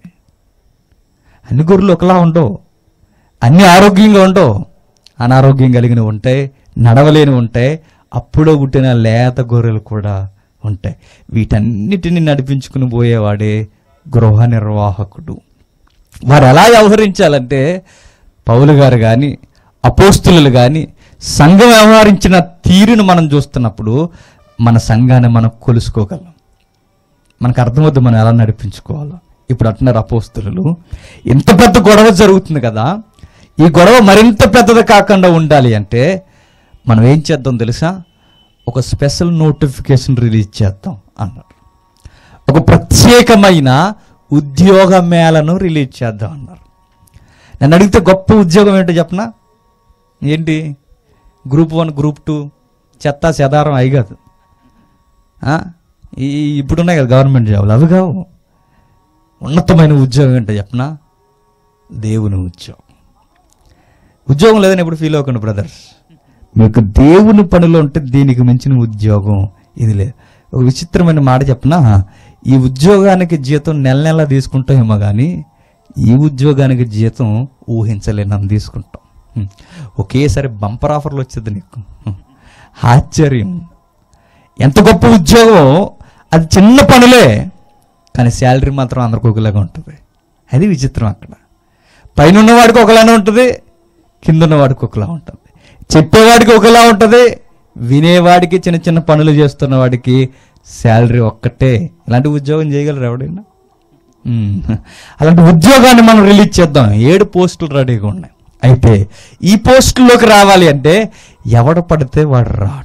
Speaker 1: అన్ని గొర్రెలు ఒకలా ఉండవు అన్ని ఆరోగ్యంగా ఉండవు అనారోగ్యం కలిగినవి ఉంటాయి నడవలేని ఉంటాయి అప్పుడో పుట్టిన లేత గొర్రెలు కూడా ఉంటాయి వీటన్నిటిని నడిపించుకుని పోయేవాడే గృహ నిర్వాహకుడు వారు ఎలా వ్యవహరించాలంటే పౌలు గారు కానీ అపోస్తులు కానీ సంఘం వ్యవహరించిన తీరును మనం చూస్తున్నప్పుడు మన సంఘాన్ని మనం కొలుసుకోగలం మనకు అర్థమవుతుంది మనం ఎలా నడిపించుకోవాలో ఇప్పుడు అంటున్నారు అపోస్తులు ఇంత పెద్ద గొడవ జరుగుతుంది కదా ఈ గొడవ మరింత పెద్దది కాకుండా ఉండాలి అంటే మనం ఏం చేద్దాం తెలుసా ఒక స్పెషల్ నోటిఫికేషన్ రిలీజ్ చేద్దాం అన్నారు ఒక ప్రత్యేకమైన ఉద్యోగ మేళను రిలీజ్ చేద్దాం అన్నారు నన్ను అడిగితే గొప్ప ఉద్యోగం ఏంటో చెప్పనా ఏంటి గ్రూప్ వన్ గ్రూప్ టూ చెత్త చెదారం అయి కాదు ఆ? ఈ ఇప్పుడున్నాయి కదా గవర్నమెంట్ జాబులు అవి కావు ఉన్నతమైన ఉద్యోగం ఏంటో చెప్పనా దేవుని ఉద్యోగం ఉద్యోగం లేదని ఎప్పుడు ఫీల్ అవ్వకండి బ్రదర్స్ మీకు దేవుని పనిలో ఉంటే దీనికి మించిన ఉద్యోగం ఇది లేదు ఒక విచిత్రమైన మాట చెప్పనా ఈ ఉద్యోగానికి జీతం నెల నెల తీసుకుంటామేమో కానీ ఈ ఉద్యోగానికి జీతం ఊహించలేనని తీసుకుంటాం హ్మ్. ఒకేసారి బంపర్ ఆఫర్లు వచ్చేది నీకు హ్మ్. ఆశ్చర్యం ఎంత గొప్ప ఉద్యోగం అది చిన్న పనులే కానీ శాలరీ మాత్రం అందరికి ఒకలాగా ఉంటుంది అది విచిత్రం అక్కడ పైన ఉన్నవాడికి ఒకలానే ఉంటుంది కింద ఉన్నవాడికి ఒకలా ఉంటుంది చెప్పేవాడికి ఒకలా ఉంటుంది వినేవాడికి చిన్న చిన్న పనులు చేస్తున్న వాడికి శాలరీ ఒక్కటే ఇలాంటి ఉద్యోగం చేయగలరు ఎవడైనా ఉమ్. అలాంటి ఉద్యోగాన్ని మనం రిలీజ్ చేద్దాం ఏడు పోస్టులు రెడీగా ఉన్నాయి అయితే ఈ పోస్టుల్లోకి రావాలి అంటే ఎవడ పడితే వాడు రాడు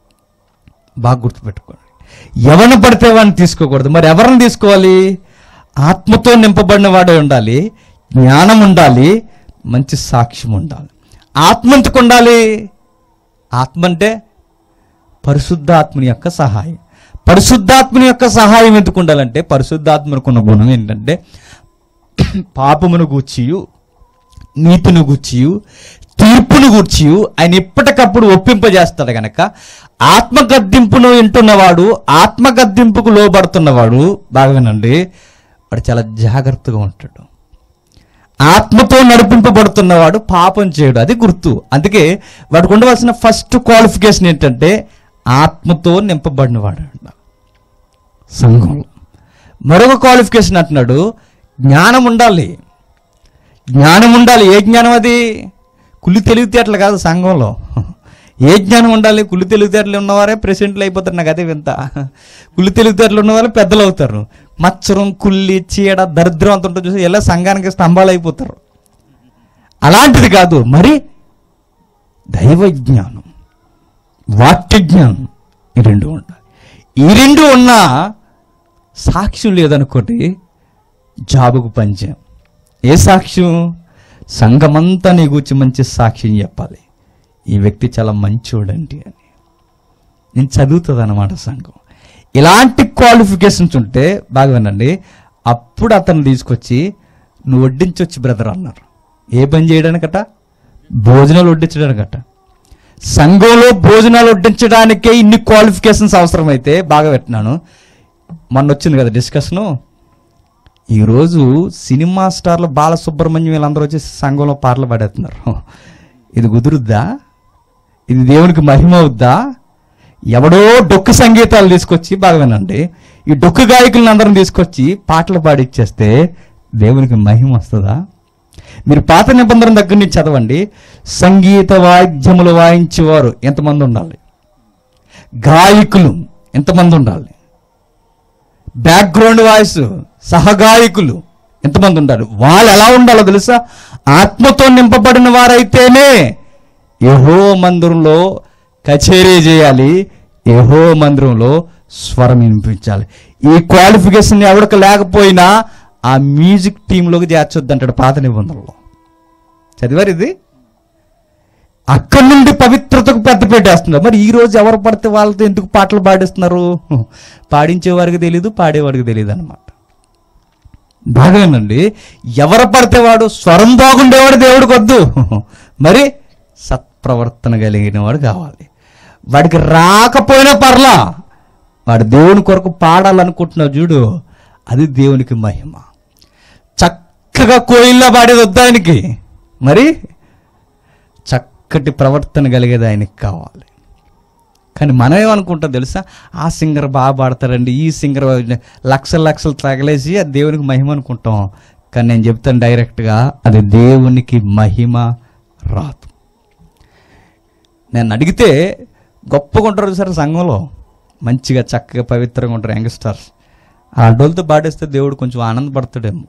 Speaker 1: బాగా గుర్తుపెట్టుకోండి ఎవరిని పడితే వాడిని తీసుకోకూడదు మరి ఎవరిని తీసుకోవాలి ఆత్మతో నింపబడిన వాడే ఉండాలి జ్ఞానం ఉండాలి మంచి సాక్ష్యం ఉండాలి ఆత్మ ఎందుకు ఉండాలి ఆత్మ అంటే పరిశుద్ధాత్మని యొక్క సహాయం పరిశుద్ధాత్మని యొక్క సహాయం ఎందుకు ఉండాలంటే పరిశుద్ధాత్మకున్న గుణం ఏంటంటే పాపమును గూర్చియు నీతిని గూర్చియు తీర్పును గూర్చియు ఆయన ఎప్పటికప్పుడు ఒప్పింపజేస్తాడు గనక ఆత్మగద్దింపును వింటున్నవాడు ఆత్మగద్దింపుకు లోబడుతున్నవాడు బాగా వినండి వాడు చాలా జాగ్రత్తగా ఉంటాడు ఆత్మతో నడిపింపబడుతున్నవాడు పాపం చేయడు అది గుర్తు అందుకే వాడికి ఉండవలసిన ఫస్ట్ క్వాలిఫికేషన్ ఏంటంటే ఆత్మతో నింపబడినవాడు అంట సంఘంలో మరొక క్వాలిఫికేషన్ అంటున్నాడు జ్ఞానం ఉండాలి జ్ఞానం ఉండాలి ఏ జ్ఞానం అది కులి తెలివితేటలు కాదు సంఘంలో ఏ జ్ఞానం ఉండాలి కుళ్ళు తెలివితేటలు ఉన్నవారే ప్రెసిడెంట్లు అయిపోతారు నాకు అదే వింత కుళ్ళు తెలివితేటలు ఉన్నవారు పెద్దలు అవుతారు మచ్చరం కుల్లి చీడ దరిద్రం అంత ఉంటుంది చూసి ఎలా సంఘానికి స్తంభాలు అయిపోతారు అలాంటిది కాదు మరి దైవ జ్ఞానం వాక్య జ్ఞానం ఈ రెండు ఉండాలి ఈ రెండు ఉన్నా సాక్ష్యం లేదనుకోండి జాబుకు పంచాం ఏ సాక్ష్యం సంఘమంతా నీ గురించి మంచి సాక్ష్యం చెప్పాలి ఈ వ్యక్తి చాలా మంచోడండి అని నేను చదువుతుంది అనమాట సంఘం ఇలాంటి క్వాలిఫికేషన్స్ ఉంటే బాగా వినండి అప్పుడు అతను తీసుకొచ్చి నువ్వు వడ్డించొచ్చు బ్రదర్ అన్నారు ఏ పని చేయడానికట భోజనాలు వడ్డించడానికట సంఘంలో భోజనాలు వడ్డించడానికే ఇన్ని క్వాలిఫికేషన్స్ అవసరమైతే బాగా పెట్టినాను మొన్న వచ్చింది కదా డిస్కషను ఈరోజు సినిమా స్టార్లు బాలసుబ్రహ్మణ్యం వీళ్ళందరూ వచ్చి సంఘంలో పాటలు పాడేస్తున్నారు ఇది కుదురుద్దా ఇది దేవునికి మహిమ అవుద్దా ఎవడో డొక్కు సంగీతాలు తీసుకొచ్చి బాగా వినండి ఈ డొక్కు గాయకులను అందరం తీసుకొచ్చి పాటలు పాడిచ్చేస్తే దేవునికి మహిమ వస్తుందా మీరు పాత నిబంధన దగ్గర నుంచి చదవండి సంగీత వాయిద్యములు వాయించేవారు ఎంతమంది ఉండాలి గాయకులు ఎంతమంది ఉండాలి బ్యాక్గ్రౌండ్ వాయిస్ సహగాయకులు ఎంతమంది ఉండాలి వాళ్ళు ఎలా ఉండాలో తెలుసా ఆత్మతో నింపబడిన వారైతేనే యహో మందిరంలో కచేరీ చేయాలి యహో మందిరంలో స్వరం వినిపించాలి ఈ క్వాలిఫికేషన్ ఎవరికి లేకపోయినా ఆ మ్యూజిక్ టీంలోకి చేర్చొద్దు అంటాడు పాత నిబంధనలో చదివారు ఇది అక్కడి నుండి పవిత్రతకు పెద్ద పెట్టేస్తున్నారు మరి ఈ రోజు ఎవరు పడితే వాళ్ళతో ఎందుకు పాటలు పాడిస్తున్నారు పాడించే వారికి తెలియదు పాడేవాడికి తెలియదు అనమాట బాగానండి ఎవరు పడితే వాడు స్వరం బాగుండేవాడు దేవుడికి వద్దు మరి సత్ప్రవర్తన కలిగిన వాడు కావాలి వాడికి రాకపోయినా పర్లా వాడు దేవుని కొరకు పాడాలనుకుంటున్నావు చూడు అది దేవునికి మహిమ చక్కగా కోయిల్లా పాడేది వద్దా ఆయనకి మరి చక్కటి ప్రవర్తన కలిగేది ఆయనకి కావాలి కానీ మనం ఏమనుకుంటాం తెలుసా ఆ సింగర్ బాగా పాడతారండి ఈ సింగర్ లక్షలు లక్షలు తగలేసి అది దేవునికి మహిమ అనుకుంటాం కానీ నేను చెప్తాను డైరెక్ట్గా అది దేవునికి మహిమ రాదు నేను అడిగితే గొప్పగా ఉంటారు సార్ సంఘంలో మంచిగా చక్కగా పవిత్రంగా ఉంటారు యంగ్స్టర్స్ అలాంటి వాళ్ళతో పాడేస్తే దేవుడు కొంచెం ఆనందపడతాడేమో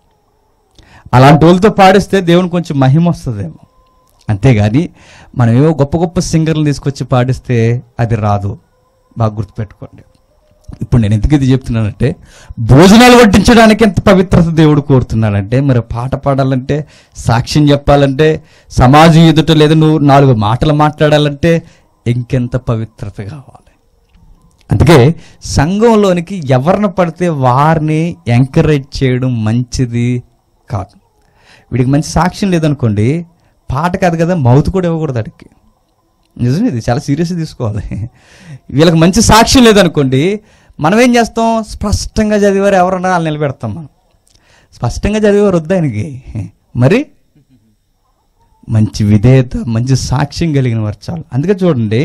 Speaker 1: అలాంటి వాళ్ళతో పాడిస్తే దేవుని కొంచెం మహిమ వస్తుందేమో అంతేగాని మనం ఏవో గొప్ప గొప్ప సింగర్లు తీసుకొచ్చి పాడిస్తే అది రాదు బాగా గుర్తుపెట్టుకోండి ఇప్పుడు నేను ఎందుకు ఇది చెప్తున్నానంటే భోజనాలు వడ్డించడానికి ఎంత పవిత్రత దేవుడు కోరుతున్నాడంటే మరి పాట పాడాలంటే సాక్ష్యం చెప్పాలంటే సమాజం ఎదుట లేదా నువ్వు నాలుగు మాటలు మాట్లాడాలంటే ఇంకెంత పవిత్రత కావాలి అందుకే సంఘంలోనికి ఎవరిని పడితే వారిని ఎంకరేజ్ చేయడం మంచిది కాదు వీడికి మంచి సాక్ష్యం లేదనుకోండి పాట కాదు కదా మౌత్ కూడా ఇవ్వకూడదు అడిగి నిజమే ఇది చాలా సీరియస్ తీసుకోవాలి వీళ్ళకి మంచి సాక్ష్యం లేదనుకోండి మనం ఏం చేస్తాం స్పష్టంగా చదివారు ఎవరన్నా వాళ్ళు నిలబెడతాం మనం స్పష్టంగా చదివారు వద్దు ఆయనకి మరి మంచి విధేయత మంచి సాక్ష్యం కలిగిన వారు చాలు అందుకే చూడండి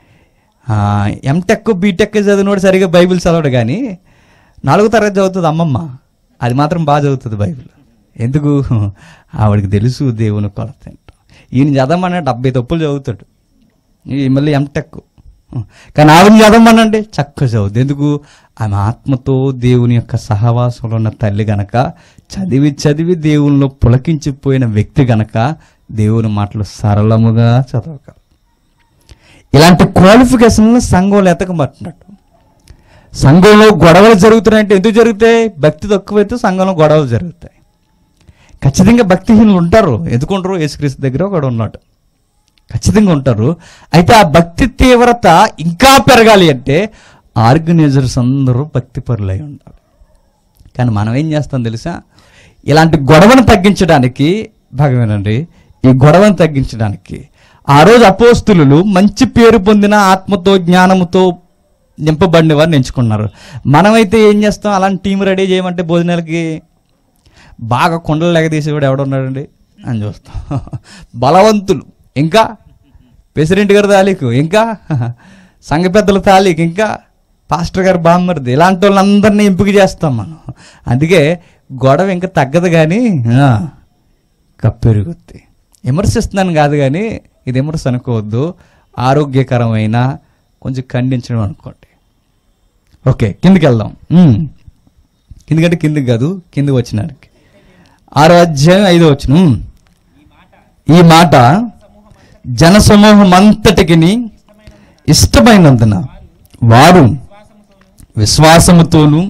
Speaker 1: ఎంటెక్ బీటెక్ చదివినోడు సరిగా బైబిల్ చదవడు కానీ నాలుగో తరగతి చదువుతుంది అమ్మమ్మ అది మాత్రం బాగా చదువుతుంది బైబిల్ ఎందుకు ఆవిడకి తెలుసు దేవుని కొలత ఏంటో ఈయన చదవమన్నా డెబ్బై తప్పులు చదువుతాడు ఈ మళ్ళీ ఎంటెక్ కానీ ఆవిడని చదవమనండి చక్కగా చదువుతుంది ఎందుకు ఆమె ఆత్మతో దేవుని యొక్క సహవాసంలో ఉన్న తల్లి గనక చదివి చదివి దేవునిలో పులకించిపోయిన వ్యక్తి గనక దేవుని మాటలు సరళముగా చదవగలరు ఇలాంటి క్వాలిఫికేషన్లు సంఘంలో ఎతకబట్టినట్టు సంఘంలో గొడవలు జరుగుతున్నాయంటే ఎందుకు జరుగుతాయి భక్తి తక్కువైతే సంఘంలో గొడవలు జరుగుతాయి ఖచ్చితంగా భక్తిహీనులు ఉంటారు ఎందుకుంటారు యేసుక్రీస్తు దగ్గర ఒకడు ఉన్నాడు ఖచ్చితంగా ఉంటారు అయితే ఆ భక్తి తీవ్రత ఇంకా పెరగాలి అంటే ఆర్గనైజర్స్ అందరూ భక్తి పరులై ఉండాలి కానీ మనం ఏం చేస్తాం తెలుసా ఇలాంటి గొడవను తగ్గించడానికి భగవేనండి ఈ గొడవను తగ్గించడానికి ఆ రోజు అపోస్తులు మంచి పేరు పొందిన ఆత్మతో జ్ఞానముతో నింపబడిన వారిని ఎంచుకున్నారు మనమైతే ఏం చేస్తాం అలాంటి టీం రెడీ చేయమంటే భోజనాలకి బాగా కొండలు లెగదీసేవాడు ఎవడున్నాడండి అని చూస్తాం బలవంతులు ఇంకా ప్రెసిడెంట్ గారు తాలీకు ఇంకా సంఘ పెద్దల తాలీకు ఇంకా పాస్టర్ గారు బామ్మరిది ఇలాంటి వాళ్ళందరినీ ఎంపిక చేస్తాం మనం అందుకే గొడవ ఇంకా తగ్గదు కానీ ఆ, ఇంకా పెరుగుద్ది విమర్శిస్తున్నాను కాదు కానీ ఇది విమర్శ అనుకోవద్దు ఆరోగ్యకరమైన కొంచెం ఖండించడం అనుకోండి ఓకే కిందికి వెళ్దాం ఉమ్. కిందికంటే కిందికి కాదు కిందికి వచ్చినానికి ఆరో అధ్యాయం ఐదో వచ్చిన ఈ మాట జనసమూహం అంతటికి ఇష్టమైనందున వారు విశ్వాసముతోనూ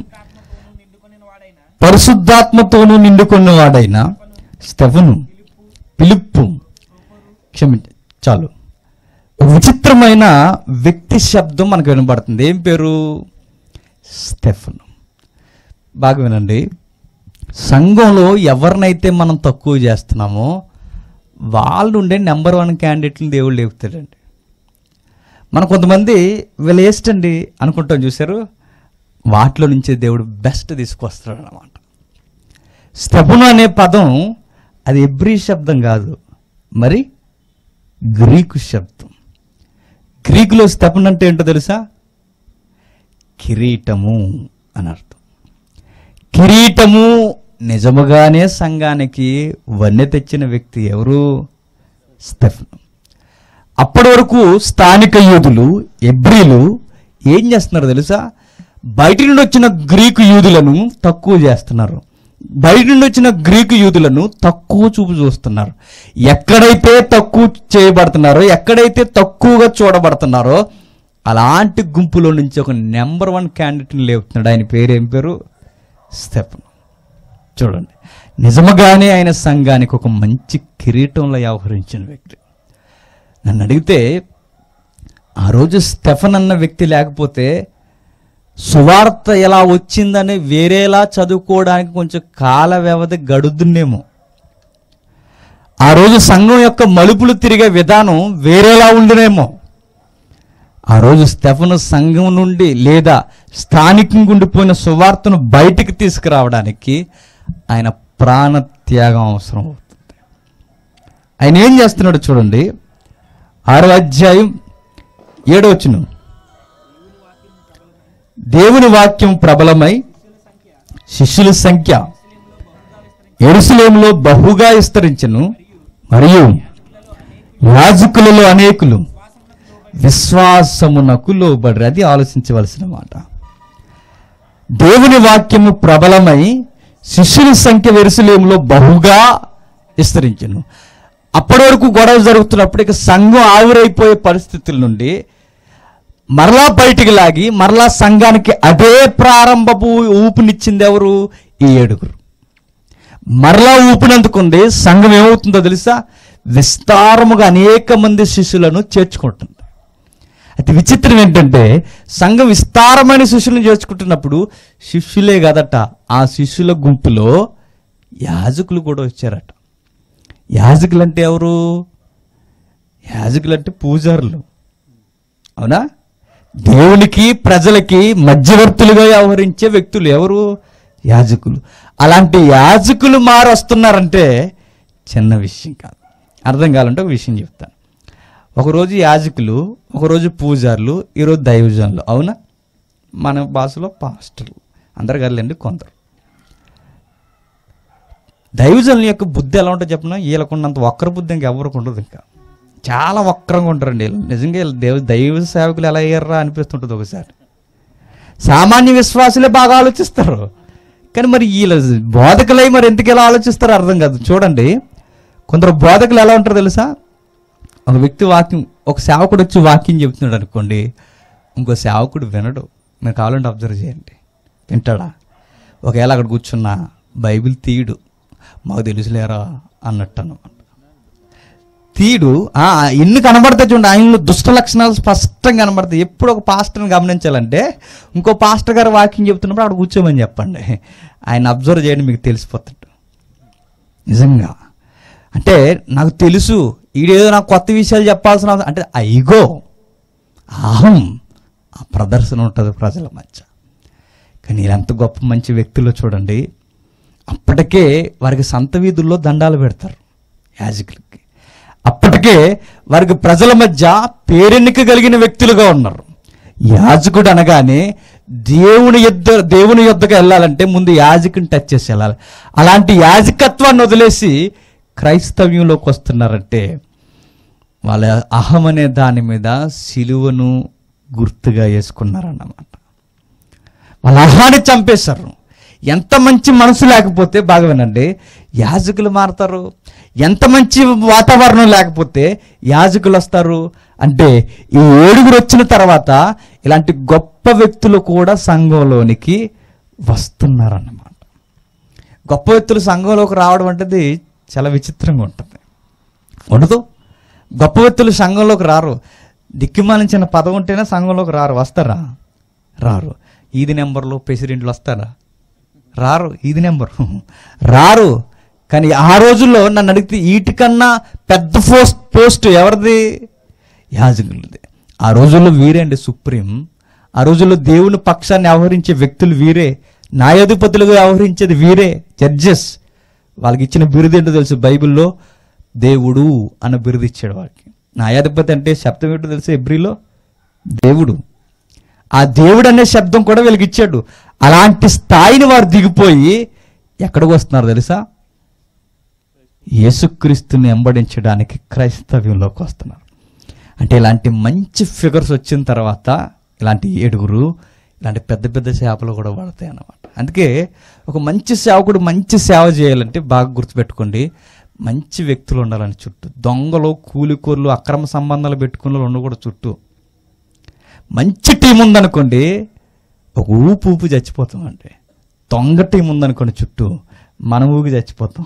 Speaker 1: పరిశుద్ధాత్మతోనూ నిండుకున్న వాడైన స్టెఫను పిలుపు క్షమి చాలు ఒక విచిత్రమైన వ్యక్తి శబ్దం మనకు వినబడుతుంది ఏం పేరు స్టెఫను బాగా వినండి సంఘంలో ఎవరినైతే మనం తక్కువ చేస్తున్నామో వాళ్ళు ఉండే నెంబర్ వన్ క్యాండిడేట్ని దేవుడు లేపుతాడండి మనం కొంతమంది వీళ్ళు వేస్ట్ అండి అనుకుంటాం చూసారు వాటిలో నుంచే దేవుడు బెస్ట్ తీసుకొస్తాడు అనమాట స్తెపను అనే పదం అది ఎబ్రి శబ్దం కాదు మరి గ్రీకు శబ్దం గ్రీకులో స్తెపన్ అంటే ఏంటో తెలుసా కిరీటము అని అర్థం కిరీటము నిజముగానే సంఘానికి వన్నె తెచ్చిన వ్యక్తి ఎవరు స్టెఫను అప్పటి వరకు స్థానిక యూదులు ఎబ్రిలు ఏం చేస్తున్నారు తెలుసా బయట నుండి వచ్చిన గ్రీకు యూదులను తక్కువ చేస్తున్నారు బయట నుండి వచ్చిన గ్రీకు యూదులను తక్కువ చూపు చూస్తున్నారు ఎక్కడైతే తక్కువ చేయబడుతున్నారో ఎక్కడైతే తక్కువగా చూడబడుతున్నారో అలాంటి గుంపులో నుంచి ఒక నెంబర్ వన్ క్యాండిడేట్ని లేపుతున్నాడు ఆయన పేరు ఏం పేరు స్టెఫన్ చూడండి నిజముగానే ఆయన సంఘానికి ఒక మంచి కిరీటంలో వ్యవహరించిన వ్యక్తి నన్ను అడిగితే ఆ రోజు స్టెఫన్ అన్న వ్యక్తి లేకపోతే సువార్త ఎలా వచ్చిందని వేరేలా చదువుకోవడానికి కొంచెం కాల వ్యవధి గడుద్దునేమో ఆ రోజు సంఘం యొక్క మలుపులు తిరిగే విధానం వేరేలా ఉండునేమో ఆ రోజు స్టెఫను సంఘం నుండి లేదా స్థానికంగా ఉండిపోయిన సువార్తను బయటికి తీసుకురావడానికి ఆయన ప్రాణత్యాగం అవసరం అవుతుంది ఆయన ఏం చేస్తున్నాడు చూడండి ఆరో అధ్యాయం ఏడో వచనం దేవుని వాక్యం ప్రబలమై శిష్యుల సంఖ్య ఎరుసలేములో బహుగా విస్తరించను మరియు యాజకులలో అనేకులు విశ్వాసమునకు లోబడి అది ఆలోచించవలసిన మాట దేవుని వాక్యము ప్రబలమై శిష్యుల సంఖ్య వెరుసలేములో బహుగా విస్తరించను అప్పటి వరకు గొడవ జరుగుతున్నప్పుడు ఇక సంఘం ఆవిరైపోయే పరిస్థితుల నుండి మరలా బయటికి లాగి మరలా సంఘానికి అదే ప్రారంభపు ఊపునిచ్చింది ఎవరు ఈ ఏడుగురు మరలా ఊపినందుకుంది సంఘం ఏమవుతుందో తెలుసా విస్తారముగా అనేక మంది శిష్యులను చేర్చుకుంటుంది అయితే విచిత్రం ఏంటంటే సంఘం విస్తారమైన శిష్యులను చేర్చుకుంటున్నప్పుడు శిష్యులే కదట ఆ శిష్యుల గుంపులో యాజకులు కూడా వచ్చారట యాజకులు అంటే ఎవరు యాజకులు అంటే పూజారులు అవునా దేవునికి ప్రజలకి మధ్యవర్తులుగా వ్యవహరించే వ్యక్తులు ఎవరు యాజకులు అలాంటి యాజకులు మారొస్తున్నారంటే చిన్న విషయం కాదు అర్థం కావాలంటే ఒక విషయం చెప్తాను ఒకరోజు యాజకులు ఒకరోజు పూజారులు ఈరోజు దైవజనులు అవునా మన భాషలో పాస్టర్లు అందరు కదలండి కొందరు దైవజనుల యొక్క బుద్ధి ఎలా ఉంటుందో చెప్పిన వీళ్ళకున్నంత వక్ర బుద్ధి ఇంకా ఎవరికి ఉండదు ఇంకా చాలా వక్రంగా ఉంటారండి వీళ్ళు నిజంగా వీళ్ళు దేవ దైవ సేవకులు ఎలా అయ్యారా అనిపిస్తుంటుంది ఒకసారి సామాన్య విశ్వాసులే బాగా ఆలోచిస్తారు కానీ మరి వీళ్ళ బోధకులై మరి ఎందుకు ఎలా ఆలోచిస్తారో అర్థం కాదు చూడండి కొందరు బోధకులు ఎలా ఉంటారో తెలుసా ఒక వ్యక్తి వాక్యం ఒక సేవకుడు వచ్చి వాక్యం చెబుతున్నాడు అనుకోండి ఇంకో సేవకుడు వినడు మీరు కావాలంటే అబ్జర్వ్ చేయండి వింటాడా ఒకవేళ అక్కడ కూర్చున్నా బైబిల్ తీయడు మాకు తెలుసులేరా అన్నట్టు అన్నమాట తీడు ఆ, ఎన్ని కనబడతాయి చూడండి ఆయనలో దుష్ట లక్షణాలు స్పష్టంగా కనబడతాయి ఎప్పుడు ఒక పాస్టర్ని గమనించాలంటే ఇంకో పాస్టర్ గారు వాక్యం చెప్తున్నప్పుడు అక్కడ కూర్చోమని చెప్పండి ఆయన అబ్జర్వ్ చేయండి మీకు తెలిసిపోతాడు నిజంగా అంటే నాకు తెలుసు ఈడేదో నాకు కొత్త విషయాలు చెప్పాల్సిన అవసరం- అంటే ఐగో అహం ఆ ప్రదర్శన ఉంటుంది ప్రజల మధ్య కానీ వీళ్ళంత గొప్ప మంచి వ్యక్తులు చూడండి అప్పటికే వారికి సంత వీధుల్లో దండాలు పెడతారు యాజకులకి అప్పటికే వారికి ప్రజల మధ్య పేరెన్నిక కలిగిన వ్యక్తులుగా ఉన్నారు యాజకుడు అనగానే దేవుని యుద్ధ దేవుని యుద్ధకు వెళ్ళాలంటే ముందు యాజకుని టచ్ చేసి వెళ్ళాలి అలాంటి యాజకత్వాన్ని వదిలేసి క్రైస్తవ్యంలోకి వస్తున్నారంటే వాళ్ళ అహం అనే దాని మీద సిలువను గుర్తుగా వేసుకున్నారన్నమాట వాళ్ళ అహాన్ని చంపేశారు ఎంత మంచి మనసు లేకపోతే బాగా వినండి యాజకులు మారతారు ఎంత మంచి వాతావరణం లేకపోతే యాజకులు వస్తారు అంటే ఈ ఏడుగురు వచ్చిన తర్వాత ఇలాంటి గొప్ప వ్యక్తులు కూడా సంఘంలోనికి వస్తున్నారన్నమాట గొప్ప వ్యక్తులు సంఘంలోకి రావడం అంటే చాలా విచిత్రంగా ఉంటుంది ఉండదు గొప్ప వ్యక్తులు సంఘంలోకి రారు దిక్కుమాలించిన పదం ఉంటేనే సంఘంలోకి రారు వస్తారా రారు ఈది నెంబర్లో ప్రెసిడెంట్లు వస్తారా రారు ఈది నెంబర్ రారు కానీ ఆ రోజుల్లో నన్ను అడిగితే వీటికన్నా పెద్ద పోస్ట్ పోస్ట్ ఎవరిది యాజకులది ఆ రోజుల్లో వీరే అండి సుప్రీం ఆ రోజుల్లో దేవుని పక్షాన్ని వ్యవహరించే వ్యక్తులు వీరే న్యాయాధిపతులుగా వ్యవహరించేది వీరే జడ్జెస్ వాళ్ళకి ఇచ్చిన బిరుదు ఏంటో తెలుసు బైబిల్లో దేవుడు అన్న బిరుదు ఇచ్చాడు వాళ్ళకి న్యాయాధిపతి అంటే శబ్దం ఏంటో తెలుసు ఎబ్రిలో దేవుడు ఆ దేవుడు అనే శబ్దం కూడా వీళ్ళకి ఇచ్చాడు అలాంటి స్థాయిని వారు దిగిపోయి ఎక్కడికి వస్తున్నారు తెలుసా యేసుక్రీస్తుని వెంబడించడానికి క్రైస్తవ్యంలోకి వస్తున్నారు అంటే ఇలాంటి మంచి ఫిగర్స్ వచ్చిన తర్వాత ఇలాంటి ఏడుగురు ఇలాంటి పెద్ద పెద్ద చేపలు కూడా పడతాయి అన్నమాట అందుకే ఒక మంచి సేవకుడు మంచి సేవ చేయాలంటే బాగా గుర్తుపెట్టుకోండి మంచి వ్యక్తులు ఉండాలని చుట్టూ దొంగలు కూలికూరలు అక్రమ సంబంధాలు పెట్టుకున్న వాళ్ళు ఉండకూడదు చుట్టూ మంచి టీం ఉందనుకోండి ఒక ఊపు ఊపు చచ్చిపోతాం అంటే దొంగ టీం ఉందనుకోండి చుట్టూ మనం ఊగి చచ్చిపోతాం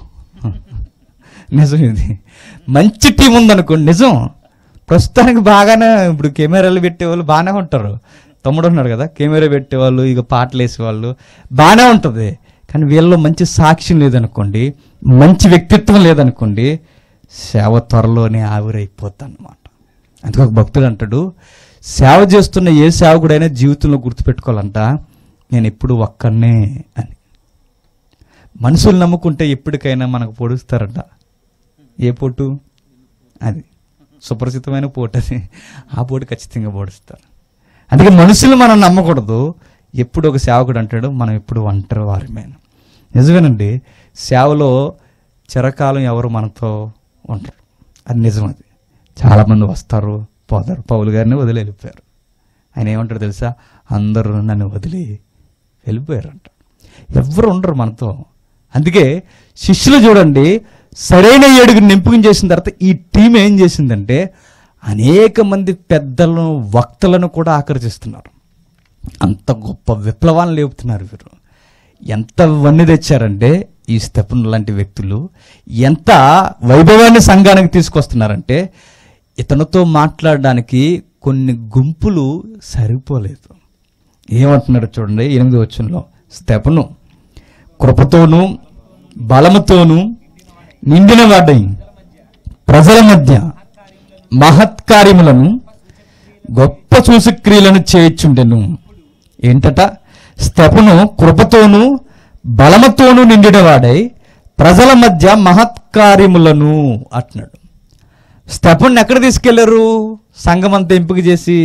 Speaker 1: నిజం ఇది మంచి టీం ఉందనుకోండి నిజం ప్రస్తుతానికి బాగానే ఇప్పుడు కెమెరాలు పెట్టేవాళ్ళు బాగానే ఉంటారు తమ్ముడు ఉన్నాడు కదా కెమెరా పెట్టేవాళ్ళు ఇక పాటలు వేసేవాళ్ళు బాగానే ఉంటుంది కానీ వీళ్ళలో మంచి సాక్ష్యం లేదనుకోండి మంచి వ్యక్తిత్వం లేదనుకోండి సేవ త్వరలోనే ఆవిరైపోతాను అనమాట అందుకే ఒక భక్తుడు అంటాడు సేవ చేస్తున్న ఏ సేవకుడైనా జీవితంలో గుర్తుపెట్టుకోవాలంట నేను ఎప్పుడు ఒక్కనే అని మనుషులు నమ్ముకుంటే ఎప్పటికైనా మనకు పొడుస్తారంట ఏ పోటు అది సుపరిచితమైన పోటు అది ఆ పోటు ఖచ్చితంగా పొడుస్తారు అందుకే మనుషులు మనం నమ్మకూడదు ఎప్పుడు ఒక సేవకుడు అంటాడు మనం ఎప్పుడు ఒంటరి వారమే నిజమేనండి సేవలో చిరకాలం ఎవరు మనతో ఉంటారు అది నిజం అది చాలామంది వస్తారు పోతారు పౌలు గారిని వదిలి వెళ్ళిపోయారు ఆయన ఏమంటాడు తెలుసా అందరూ నన్ను వదిలి వెళ్ళిపోయారంట ఎవరు ఉండరు మనతో అందుకే శిష్యులు చూడండి సరైన ఏడుగురిని ఎంపిక చేసిన తర్వాత ఈ టీం ఏం చేసిందంటే అనేక మంది పెద్దలను వక్తలను కూడా ఆకర్షిస్తున్నారు అంత గొప్ప విప్లవాన్ని లేపుతున్నారు వీరు ఎంత వన్ని తెచ్చారంటే ఈ స్టెపన్ లాంటి వ్యక్తులు ఎంత వైభవాన్ని సంఘానికి తీసుకొస్తున్నారంటే ఇతనితో మాట్లాడడానికి కొన్ని గుంపులు సరిపోలేదు ఏమంటున్నాడు చూడండి ఎనిమిది వచ్చంలో స్టెపను కృపతోనూ బలముతోనూ నిండిన వాడై ప్రజల మధ్య మహత్కార్యములను గొప్ప సూచక్రియలను చేయుచుండెను ఏంటట స్తెపను కృపతోనూ బలముతోనూ నిండిన వాడై ప్రజల మధ్య మహత్కార్యములను అంటున్నాడు స్తెపన్ ఎక్కడ తీసుకెళ్లారు సంఘం అంతా ఎంపిక చేసి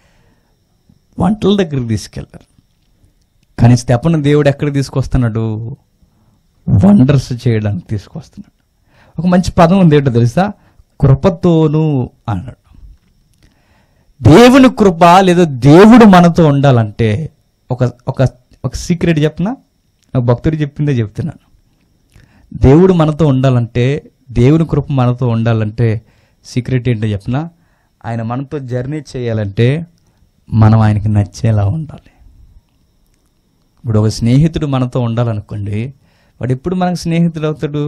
Speaker 1: వంటల దగ్గరికి తీసుకెళ్లారు కానీ స్తెపన్ దేవుడు ఎక్కడ తీసుకొస్తున్నాడు వండర్స్ చేయడానికి తీసుకొస్తున్నాడు ఒక మంచి పదం ఉంది ఏంటో తెలుసా కృపతోను అన్నాడు దేవుని కృప లేదా దేవుడు మనతో ఉండాలంటే ఒక ఒక ఒక సీక్రెట్ చెప్పనా ఒక భక్తుడు చెప్పిందే చెప్తున్నాను దేవుడు మనతో ఉండాలంటే దేవుని కృప మనతో ఉండాలంటే సీక్రెట్ ఏంటో చెప్పనా ఆయన మనతో జర్నీ చేయాలంటే మనం ఆయనకి నచ్చేలా ఉండాలి ఇప్పుడు ఒక స్నేహితుడు మనతో ఉండాలనుకోండి వాడు ఎప్పుడు మనకు స్నేహితుడు అవుతాడు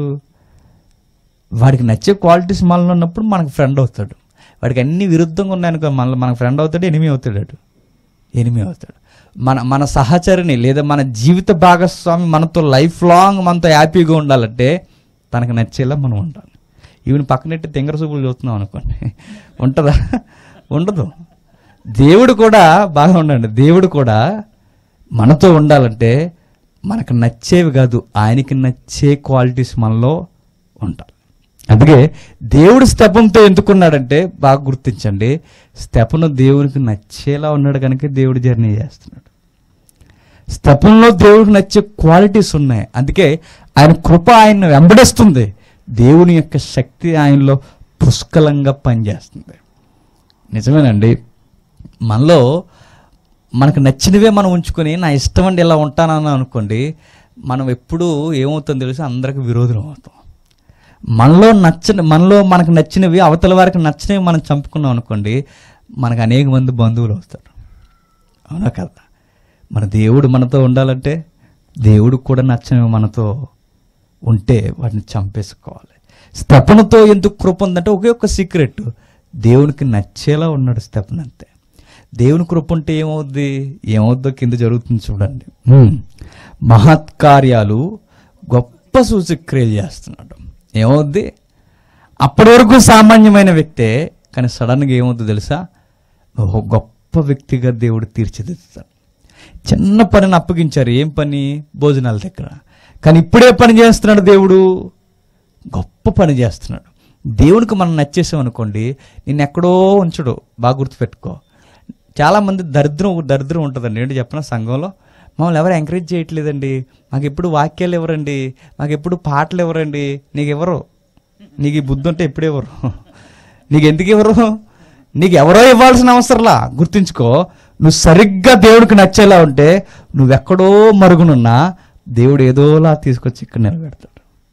Speaker 1: వాడికి నచ్చే క్వాలిటీస్ మనలో ఉన్నప్పుడు మనకు ఫ్రెండ్ అవుతాడు వాడికి అన్ని విరుద్ధంగా ఉన్నాయనుకో మన మనకు ఫ్రెండ్ అవుతాడు ఎనిమి అవుతాడు వాడు ఎనిమి అవుతాడు మన మన సహచరిని లేదా మన జీవిత భాగస్వామి మనతో లైఫ్ లాంగ్ మనతో హ్యాపీగా ఉండాలంటే తనకు నచ్చేలా మనం ఉండాలి ఈవెన్ పక్కనెట్టి తెంగర చూపులు చూస్తున్నాం అనుకోండి ఉంటుందా ఉండదు దేవుడు కూడా బాగా ఉండండి దేవుడు కూడా మనతో ఉండాలంటే మనకు నచ్చేవి కాదు ఆయనకి నచ్చే క్వాలిటీస్ మనలో ఉంటాయి అందుకే దేవుడు స్తెపంతో ఎందుకున్నాడంటే బాగా గుర్తించండి స్తెపను దేవునికి నచ్చేలా ఉన్నాడు కనుక దేవుడు జర్నీ చేస్తున్నాడు స్తపంలో దేవుడికి నచ్చే క్వాలిటీస్ ఉన్నాయి అందుకే ఆయన కృప ఆయన్ని వెంబడిస్తుంది దేవుని యొక్క శక్తి ఆయనలో పుష్కలంగా పనిచేస్తుంది నిజమేనండి మనలో మనకు నచ్చినవే మనం ఉంచుకొని నా ఇష్టం అండి ఇలా ఉంటానని అనుకోండి మనం ఎప్పుడు ఏమవుతుందో తెలిసి అందరికి విరోధులం అవుతాం మనలో నచ్చని మనలో మనకు నచ్చినవి అవతల వారికి నచ్చినవి మనం చంపుకున్నాం అనుకోండి మనకు అనేక మంది బంధువులు అవుతారు అవునా కదా మన దేవుడు మనతో ఉండాలంటే దేవుడు కూడా నచ్చినవి మనతో ఉంటే వాటిని చంపేసుకోవాలి స్తపనతో ఎందుకు కృప ఉందంటే ఒకే ఒక్క సీక్రెట్ దేవునికి నచ్చేలా ఉన్నాడు స్తపన అంతే దేవుని కృప ఉంటే ఏమవుద్ది ఏమవుద్దో కింద జరుగుతుంది చూడండి హ్మ్. మహత్కార్యాలు గొప్ప సూచక్రియలు చేస్తున్నాడు ఏమవుద్ది అప్పటి వరకు సామాన్యమైన వ్యక్తే కానీ సడన్గా ఏమవుద్దో తెలుసా ఒక గొప్ప వ్యక్తిగా దేవుడు తీర్చిదిద్దుతాడు చిన్న పనిని అప్పగించారు ఏం పని భోజనాల దగ్గర కానీ ఇప్పుడే పని చేస్తున్నాడు దేవుడు గొప్ప పని చేస్తున్నాడు దేవునికి మనం నచ్చేసాం అనుకోండి నిన్ను ఎక్కడో ఉంచడు బాగా గుర్తుపెట్టుకో చాలామంది దరిద్రం దరిద్రం ఉంటుందండి ఏంటి చెప్పిన సంఘంలో మమ్మల్ని ఎవరు ఎంకరేజ్ చేయట్లేదండి మాకు ఎప్పుడు వాక్యాలు ఎవరండి మాకు ఎప్పుడు పాటలు ఎవరండి నీకు ఎవరు నీకు ఈ బుద్ధి ఉంటే ఎప్పుడు ఎవరు నీకు ఎందుకు ఎవరు నీకు ఎవరో ఇవ్వాల్సిన అవసరంలా గుర్తుంచుకో నువ్వు సరిగ్గా దేవుడికి నచ్చేలా ఉంటే నువ్వెక్కడో మరుగునున్నా దేవుడు ఏదోలా తీసుకొచ్చి ఇక్కడ నిలబెడతాడు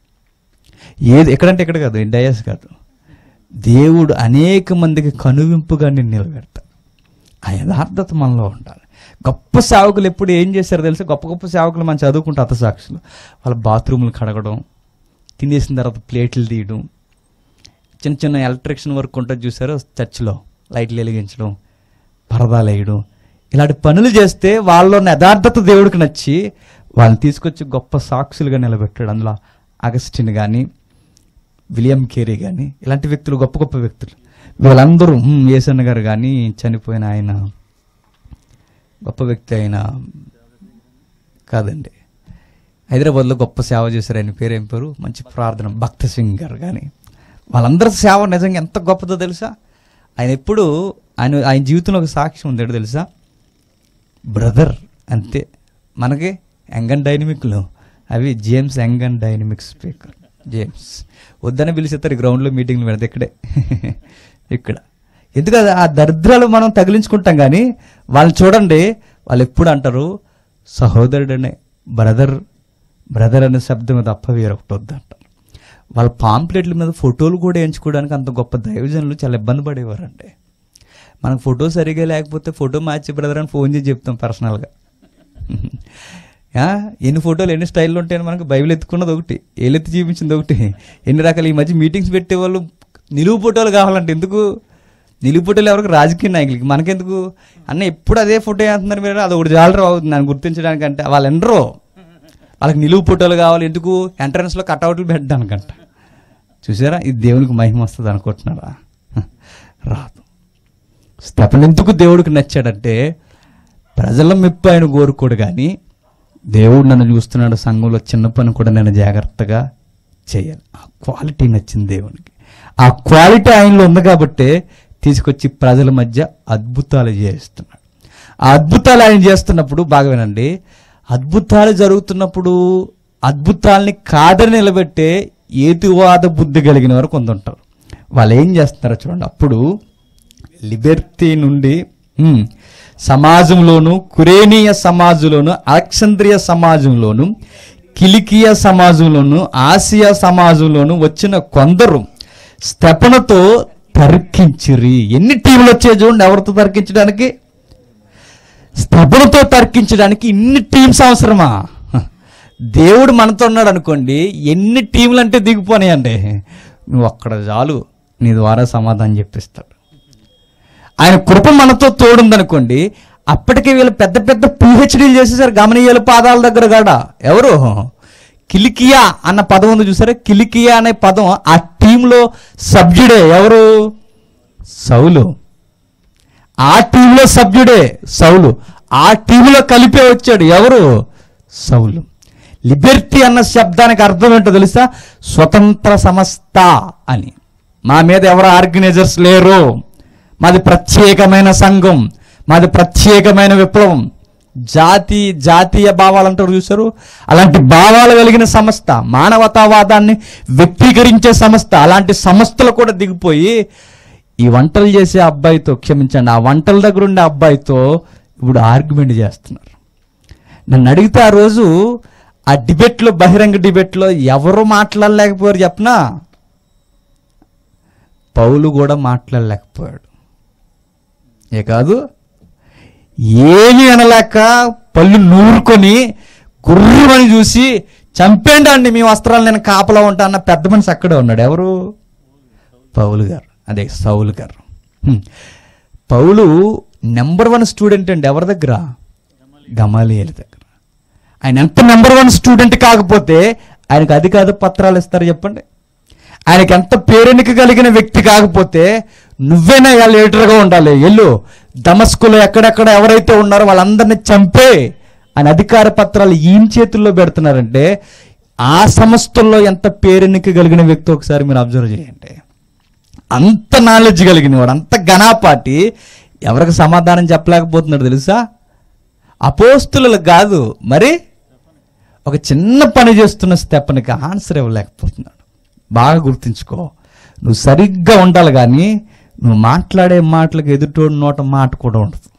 Speaker 1: ఏది ఎక్కడంటే ఎక్కడ కాదు డయాస్ కాదు దేవుడు అనేక మందికి కనువింపుగా నేను నిలబెడతాడు ఆ యథార్థత మనలో ఉండాలి గొప్ప సేవకులు ఎప్పుడు ఏం చేశారో తెలుసా గొప్ప గొప్ప సేవకులు మనం చదువుకుంటే అత సాక్షులు వాళ్ళ బాత్రూములు కడగడం తినేసిన తర్వాత ప్లేట్లు తీయడం చిన్న చిన్న ఎలక్ట్రిక్షన్ వర్క్ ఉంటుంది చూసారు చర్చిలో లైట్లు వెలిగించడం పరదాలు వేయడం ఇలాంటి పనులు చేస్తే వాళ్ళలో ఉన్న యథార్థత దేవుడికి నచ్చి వాళ్ళని తీసుకొచ్చి గొప్ప సాక్షులుగా నిలబెట్టాడు అందులో అగస్టిన్ కానీ విలియం కేరీ కానీ ఇలాంటి వ్యక్తులు గొప్ప గొప్ప వ్యక్తులు వీళ్ళందరూ "హ్మ్, యేసన్న గారు కానీ చనిపోయిన ఆయన గొప్ప వ్యక్తి అయిన కాదండి హైదరాబాద్లో గొప్ప సేవ చేశారు ఆయన పేరు ఏం పేరు మంచి ప్రార్థన భక్త సింగ్ గారు కానీ వాళ్ళందరి సేవ నిజంగా ఎంత గొప్పదో తెలుసా ఆయన ఎప్పుడు ఆయన ఆయన జీవితంలో ఒక సాక్ష్యం ఉంది ఏంటో తెలుసా బ్రదర్ అంతే మనకి యంగ్ అండ్ డైనమిక్లు అవి James young and dynamic speaker James వద్దని పిలిచేస్తారు గ్రౌండ్లో మీటింగ్లు పెడితే ఇక్కడే ఇక్కడ ఎందుకు అది ఆ దరిద్రాలు మనం తగిలించుకుంటాం కానీ వాళ్ళని చూడండి వాళ్ళు ఎప్పుడు అంటారు సహోదరుడనే బ్రదర్ బ్రదర్ అనే శబ్దం తప్ప వేరొకటి వద్దు అంటారు వాళ్ళ పాంప్లెట్ల మీద ఫోటోలు కూడా వేయించుకోవడానికి అంత గొప్ప దైవజనులు చాలా ఇబ్బంది పడేవారండి మనకు ఫోటో సరిగా లేకపోతే ఫోటో మార్చి బ్రదర్ అని ఫోన్ చేసి చెప్తాం పర్సనల్గా ఆ, ఎన్ని ఫోటోలు ఎన్ని స్టైల్లో ఉంటాయని మనకు బైబిల్ ఎత్తుకున్నది ఒకటి ఏలెత్తి చూపించింది ఒకటి ఎన్ని రకాల ఈ మధ్య మీటింగ్స్ పెట్టే వాళ్ళు నిలువు ఫోటోలు కావాలంటే ఎందుకు నిలువు ఫోటోలు ఎవరికి రాజకీయ నాయకులకి మనకెందుకు అన్న ఎప్పుడు అదే ఫోటో వేస్తున్నారు మీరు అది ఒకటి జాలరు అవుతుంది నన్ను గుర్తించడానికి అంటే వాళ్ళు ఎండరో వాళ్ళకి నిలువు ఫోటోలు కావాలి ఎందుకు ఎంట్రన్స్లో కట్అవుట్లు పెట్టడానికంట చూసారా ఇది దేవునికి మహిమ వస్తుంది అనుకుంటున్నారా రాదు స్తపన ఎందుకు దేవుడికి నచ్చాడంటే ప్రజల మెప్పు ఆయన కోరుకోడు కానీ దేవుడు నన్ను చూస్తున్నాడు సంఘంలో చిన్న పని కూడా నేను జాగ్రత్తగా చేయాలి ఆ క్వాలిటీ నచ్చింది దేవునికి ఆ క్వాలిటీ ఆయనలో ఉంది కాబట్టే తీసుకొచ్చి ప్రజల మధ్య అద్భుతాలు చేస్తున్నాడు ఆ అద్భుతాలు ఆయన చేస్తున్నప్పుడు బాగా వినండి అద్భుతాలు జరుగుతున్నప్పుడు అద్భుతాల్ని కాదని నిలబెట్టే ఏతువాద బుద్ధి కలిగిన వారు కొందరుంటారు వాళ్ళు ఏం చేస్తున్నారో చూడండి అప్పుడు లిబెర్టీ నుండి ఉమ్, సమాజంలోను కురేనియ సమాజంలోను అలెక్సాంద్రియ సమాజంలోను కిలికియ సమాజంలోను ఆసియా సమాజంలోను వచ్చిన కొందరు స్తెపనతో తర్కించిరి ఎన్ని టీంలు వచ్చాయి చూడండి ఎవరితో తర్కించడానికి స్తపనతో తర్కించడానికి ఇన్ని టీమ్స్ అవసరమా హ. దేవుడు మనతో ఉన్నాడు అనుకోండి ఎన్ని టీంలు అంటే దిగిపోనాయండి నువ్వు అక్కడ చాలు నీ ద్వారా సమాధానం చెప్పిస్తాడు ఆయన కృప మనతో తోడుందనుకోండి అప్పటికే వీళ్ళు పెద్ద పెద్ద పిహెచ్డీలు చేసేసారు గమనీయుల పాదాల దగ్గర కాడ ఎవరు కిలికియా అన్న పదం ఉంది చూసారా కిలికియా అనే పదం ఆ టీంలో సభ్యుడే ఎవరు సౌలు ఆ టీంలో సభ్యుడే సౌలు ఆ టీంలో కలిపే వచ్చాడు ఎవరు సౌలు లిబర్టీ అన్న శబ్దానికి అర్థం ఏంటో తెలుసా స్వతంత్ర సంస్థ అని మా మీద ఎవరు ఆర్గనైజర్స్ లేరు మాది ప్రత్యేకమైన సంఘం మాది ప్రత్యేకమైన విప్లవం జాతి జాతీయ భావాలు అంటారు చూసారు అలాంటి భావాలు కలిగిన సంస్థ మానవతావాదాన్ని వ్యక్తీకరించే సంస్థ అలాంటి సంస్థలు కూడా దిగిపోయి ఈ వంటలు చేసే అబ్బాయితో క్షమించండి ఆ వంటల దగ్గర ఉండే అబ్బాయితో ఇప్పుడు ఆర్గ్యుమెంట్ చేస్తున్నారు నన్ను అడిగితే ఆ రోజు ఆ డిబేట్లో బహిరంగ డిబేట్లో ఎవరు మాట్లాడలేకపోయారు చెప్పనా పౌలు కూడా మాట్లాడలేకపోయాడు ఏ కాదు ఏమీ అనలేక పళ్ళు నూరుకొని గుర్రమని చూసి చంపేండి అండి మీ వస్త్రాలు నేను కాపలా ఉంటా అన్న పెద్ద మనిషి అక్కడే ఉన్నాడు ఎవరు పౌలు గారు అదే సౌలు గారు హ్మ్. పౌలు నెంబర్ వన్ స్టూడెంట్ అండి ఎవరి దగ్గర గమాలియల్ దగ్గర ఆయన ఎంత నెంబర్ వన్ స్టూడెంట్ కాకపోతే ఆయనకు అధికార పత్రాలు ఇస్తారు చెప్పండి ఆయనకి ఎంత పేరెనిక కలిగిన వ్యక్తి కాకపోతే నువ్వేనా ఇవాళ లీడర్గా ఉండాలి ఎల్లు దమస్కులో ఎక్కడెక్కడ ఎవరైతే ఉన్నారో వాళ్ళందరినీ చంపే ఆయన అధికార పత్రాలు ఈయన చేతుల్లో పెడుతున్నారంటే ఆ సంస్థల్లో ఎంత పేరెనిక కలిగిన వ్యక్తి ఒకసారి మీరు అబ్జర్వ్ చేయండి అంత నాలెడ్జ్ కలిగిన వాడు అంత ఘనాపాటి ఎవరికి సమాధానం చెప్పలేకపోతున్నాడు తెలుసా అపోస్తులకు కాదు మరి ఒక చిన్న పని చేస్తున్న స్టెప్పనికి ఆన్సర్ ఇవ్వలేకపోతున్నాడు బాగా గుర్తుంచుకో నువ్వు సరిగ్గా ఉండాలి కానీ నువ్వు మాట్లాడే మాటలకు ఎదుటోడి నోట మాట కూడా ఉండదు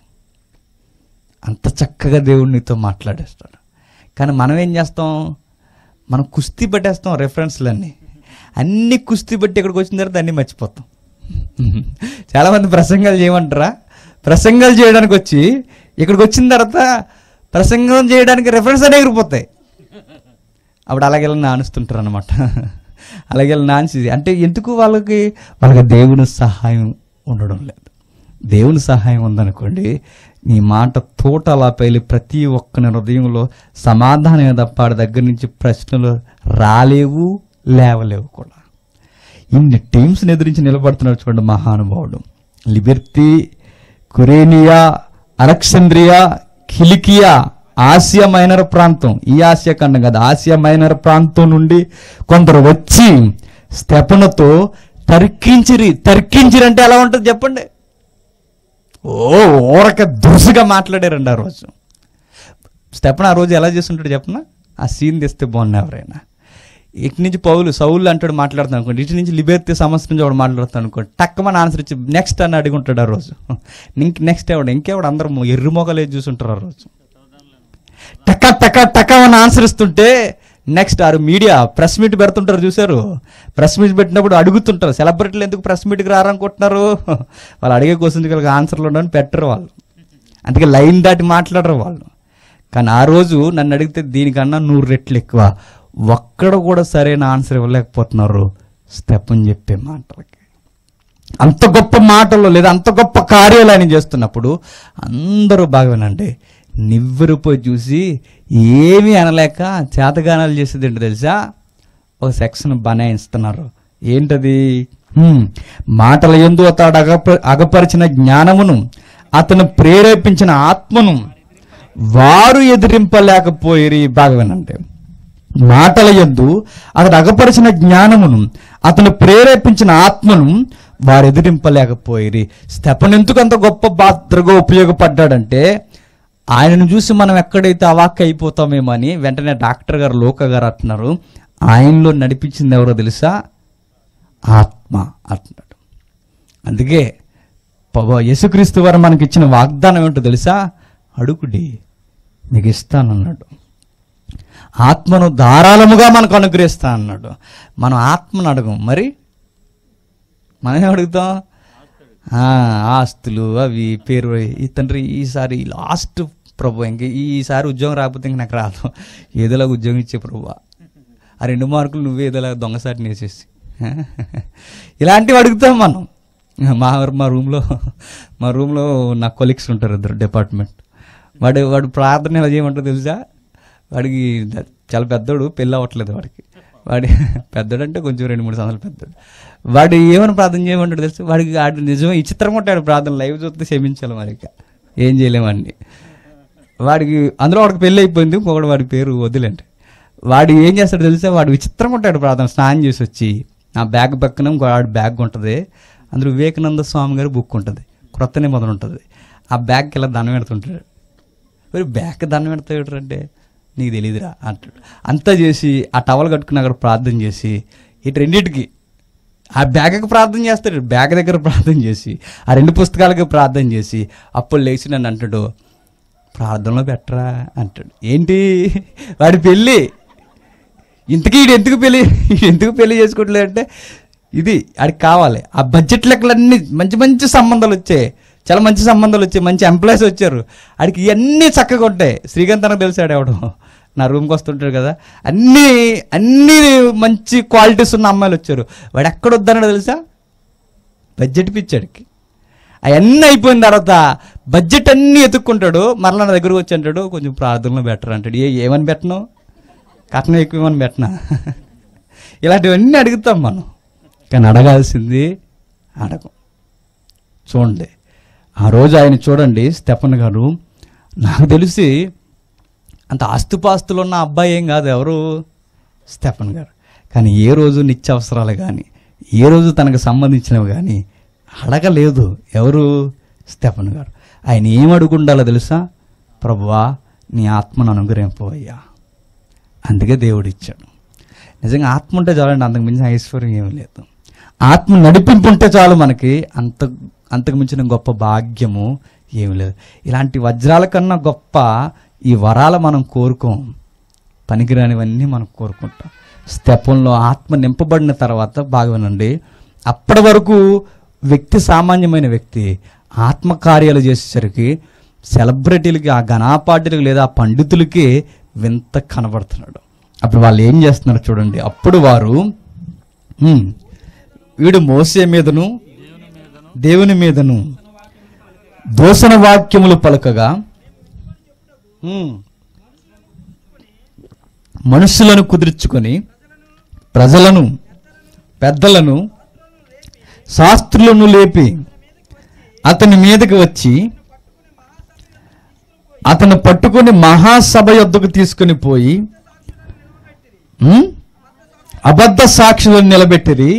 Speaker 1: అంత చక్కగా దేవుడు నీతో మాట్లాడేస్తాడు కానీ మనం ఏం చేస్తాం మనం కుస్తీ పట్టేస్తాం రెఫరెన్స్లన్నీ అన్ని కుస్తీ పట్టి ఇక్కడికి వచ్చిన తర్వాత అన్నీ మర్చిపోతాం చాలామంది ప్రసంగాలు చేయమంటారా ప్రసంగాలు చేయడానికి వచ్చి ఇక్కడికి వచ్చిన తర్వాత ప్రసంగం చేయడానికి రెఫరెన్స్ అనే ఎగిరిపోతాయి అప్పుడు అలాగే నానుస్తుంటారు అనమాట అలాగే నాన్సి అంటే ఎందుకు వాళ్ళకి వాళ్ళకి దేవుని సహాయం ఉండడం లేదు దేవుని సహాయం ఉందనుకోండి నీ మాట తోట అలా పేలి ప్రతి ఒక్కని హృదయంలో సమాధానం తప్ప ఆడి దగ్గర నుంచి ప్రశ్నలు రాలేవు లేవలేవు కూడా ఇన్ని టీమ్స్ని ఎదిరించి నిలబడుతున్నాడు చూడండి మహానుభావుడు లిబెర్టీ కురేనియా అలెక్సాంద్రియా కిలికియా ఆసియా మైనర్ ప్రాంతం ఈ ఆసియా ఖండం కాదు ఆసియా మైనర్ ప్రాంతం నుండి కొందరు వచ్చి స్తెపనతో తర్కించిరి తర్కించిరి అంటే ఎలా ఉంటుంది చెప్పండి ఓ ఊరక దురుసుగా మాట్లాడారండి ఆ రోజు స్టెపన్ ఆ రోజు ఎలా చేస్తుంటాడు చెప్పనా ఆ సీన్ తెస్తే బాగున్నా ఎవరైనా ఇటు నుంచి పౌలు సౌలు అంటాడు మాట్లాడుతాను అనుకోండి ఇటు నుంచి లిబెర్తి సమస్య నుంచి వాడు మాట్లాడుతాను అనుకోండి టక్కమని ఆన్సర్ ఇచ్చి నెక్స్ట్ అని అడుగుంటాడు ఆ రోజు ఇంక నెక్స్ట్ ఎవడు ఇంకెవడు అందరూ ఎర్రి మొగలే చూసుంటారు ఆ రోజు టక టక టక అని ఆన్సర్ ఇస్తుంటే నెక్స్ట్ ఆరు మీడియా ప్రెస్ మీట్ పెడుతుంటారు చూసారు ప్రెస్ మీట్ పెట్టినప్పుడు అడుగుతుంటారు సెలబ్రిటీలు ఎందుకు ప్రెస్ మీట్కి రారనుకుంటున్నారు వాళ్ళు అడిగే క్వశ్చన్ కలిగి ఆన్సర్లు ఉండని పెట్టరు వాళ్ళు అందుకే లైన్ దాటి మాట్లాడరు వాళ్ళు కానీ ఆ రోజు నన్ను అడిగితే దీనికన్నా నూరు రెట్లు ఎక్కువ ఒక్కడ కూడా సరైన ఆన్సర్ ఇవ్వలేకపోతున్నారు స్టెప్ అని చెప్పే మాటలకి అంత గొప్ప మాటలు లేదా అంత గొప్ప కార్యాలు ఆయన చేస్తున్నప్పుడు అందరూ బాగా వినండి నివ్వెరపోయి చూసి ఏమీ అనలేక చేతగానాలు చేసేది ఏంటో తెలుసా ఒక సెక్షన్ బనాయిస్తున్నారు ఏంటది హ్మ్. మాటల ఎందు అతడు అగప అగపరిచిన జ్ఞానమును అతను ప్రేరేపించిన ఆత్మను వారు ఎదిరింపలేకపోయి బాగా వినండి మాటల యందు అతడు అగపరిచిన జ్ఞానమును అతను ప్రేరేపించిన ఆత్మను వారు ఎదిరింపలేకపోయిరి స్తెపన్ ఎందుకు అంత గొప్ప పాత్రగా ఉపయోగపడ్డాడంటే ఆయనను చూసి మనం ఎక్కడైతే అవాక్ అయిపోతామేమో అని వెంటనే డాక్టర్ గారు లోక గారు అంటున్నారు ఆయనలో నడిపించింది ఎవరో తెలుసా ఆత్మ అంటున్నాడు అందుకే పవ- యేసుక్రీస్తు వారు మనకి ఇచ్చిన వాగ్దానం ఏంటో తెలుసా అడుగుడి మీకు ఇస్తానన్నాడు ఆత్మను ధారాళముగా మనకు అనుగ్రహిస్తా అన్నాడు మనం ఆత్మను అడగం మరి మనం ఏం అడుగుతాం ఆ, ఆస్తులు అవి పేరు ఈ తండ్రి ఈసారి లాస్ట్ ప్రభు ఇంక ఈసారి ఉద్యోగం రాకపోతే ఇంక నాకు రాదు ఏదోలా ఉద్యోగం ఇచ్చే ప్రభు ఆ రెండు మార్కులు నువ్వే ఏదోలా దొంగసాటిని వేసేసి ఇలాంటివి అడుగుతాం మనం మా మా రూమ్లో మా రూమ్లో నా కొలీగ్స్ ఉంటారు ఇద్దరు డిపార్ట్మెంట్ వాడు వాడు ప్రార్థన ఎలా చేయమంటారు తెలుసా వాడికి ద- చాలా పెద్దోడు పెళ్ళి అవ్వట్లేదు వాడికి వాడి పెద్దోడు అంటే కొంచెం రెండు మూడు సంవత్సరాలు పెద్దోడు వాడు ఏమని ప్రార్థన చేయమంటాడు తెలుసు వాడికి ఆడు నిజమే ఈ చిత్రం ఉంటాడు ప్రార్థన లైవ్ చూస్తే క్షమించాలి మరి ఇక ఏం చేయలేమండి వాడికి అందులో వాడికి పెళ్ళి అయిపోయింది ఇంకొకటి వాడి పేరు వదిలేండి వాడు ఏం చేస్తాడు తెలుసా వాడు విచిత్రంగా ఉంటాడు ప్రార్థన స్నానం చేసి వచ్చి నా బ్యాగ్ పక్కన ఇంకో వాడి బ్యాగ్ ఉంటుంది అందులో వివేకానంద స్వామి గారి బుక్ ఉంటుంది క్రొత్త నిబంధన ఉంటుంది ఆ బ్యాగ్కి ఇలా దండం పెడుతుంటాడు మరి బ్యాక్ దండం పెడతాడు అంటే నీకు తెలియదురా అంటాడు అంతా చేసి ఆ టవల్ కట్టుకుని అక్కడ ప్రార్థన చేసి ఇటు రెండింటికి ఆ బ్యాగ్కి ప్రార్థన చేస్తాడు బ్యాగ్ దగ్గర ప్రార్థన చేసి ఆ రెండు పుస్తకాలకి ప్రార్థన చేసి అప్పుడు లేచి నన్ను అంటాడు ప్రార్థనలో పెట్టరా అంటాడు ఏంటి వాడి పెళ్ళి ఇంతకీ ఈడు ఎందుకు పెళ్లి ఈడు ఎందుకు పెళ్లి చేసుకోవట్లేదు అంటే ఇది ఆడికి కావాలి ఆ బడ్జెట్ లెక్కలన్నీ మంచి మంచి సంబంధాలు వచ్చాయి చాలా మంచి సంబంధాలు వచ్చాయి మంచి ఎంప్లాయీస్ వచ్చారు ఆడికి ఇవన్నీ చక్కగా ఉంటాయి శ్రీకాంత్ అనకు తెలిసాడు ఎవడు నా రూమ్కి వస్తుంటాడు కదా అన్నీ అన్నీ మంచి క్వాలిటీస్ ఉన్న అమ్మాయిలు వచ్చారు వాడు ఎక్కడ వద్దన్నాడు తెలుసా బడ్జెట్ పిచ్చాడికి అవన్నీ అయిపోయిన తర్వాత బడ్జెట్ అన్నీ ఎత్తుక్కుంటాడు మరలా నా దగ్గరకు వచ్చి అంటాడు కొంచెం ప్రార్థనలో బెటర్ అంటాడు ఏ ఏమని పెట్టను కట్నం ఎక్కువ ఏమని పెట్టనా ఇలాంటివన్నీ అడుగుతాం మనం కానీ అడగాల్సింది అడగం చూడండి ఆ రోజు ఆయన చూడండి స్టెఫన్ గారు నాకు తెలిసి అంత ఆస్తుపాస్తులు ఉన్న అబ్బాయి ఏం కాదు ఎవరు స్టెఫన్ గారు కానీ ఏ రోజు నిత్యావసరాలు కానీ ఏ రోజు తనకు సంబంధించినవి కానీ అడగలేదు ఎవరు స్టెఫన్ గారు ఆయన ఏం అడుగుండాలో తెలుసా ప్రభువా నీ ఆత్మను అనుగ్రహింపవయ్యా అందుకే దేవుడు ఇచ్చాడు నిజంగా ఆత్మ ఉంటే చాలండి అంతకు మించిన ఐశ్వర్యం ఏమీ లేదు ఆత్మ నడిపింపు ఉంటే చాలు మనకి అంత అంతకు మించిన గొప్ప భాగ్యము ఏమీ లేదు ఇలాంటి వజ్రాల కన్నా గొప్ప ఈ వరాలు మనం కోరుకోం పనికిరానివన్నీ మనం కోరుకుంటాం స్తెపంలో ఆత్మ నింపబడిన తర్వాత బాగా వినండి అప్పటి వరకు వ్యక్తి సామాన్యమైన వ్యక్తి ఆత్మకార్యాలు చేసేసరికి సెలబ్రిటీలకి ఆ ఘనాపాటులకి లేదా ఆ పండితులకి వింత కనబడుతున్నాడు అప్పుడు వాళ్ళు ఏం చేస్తున్నారు చూడండి అప్పుడు వారు "హ్మ్, వీడు మోసే మీదను దేవుని మీదను దూషణ వాక్యములు పలకగా "హ్మ్, మనుషులను కుదుర్చుకొని ప్రజలను పెద్దలను శాస్త్రులను లేపి అతని మీదకి వచ్చి అతను పట్టుకొని మహాసభ యొద్దకు తీసుకుని పోయి "ఉమ్, అబద్ధ సాక్షులను నిలబెట్టిరి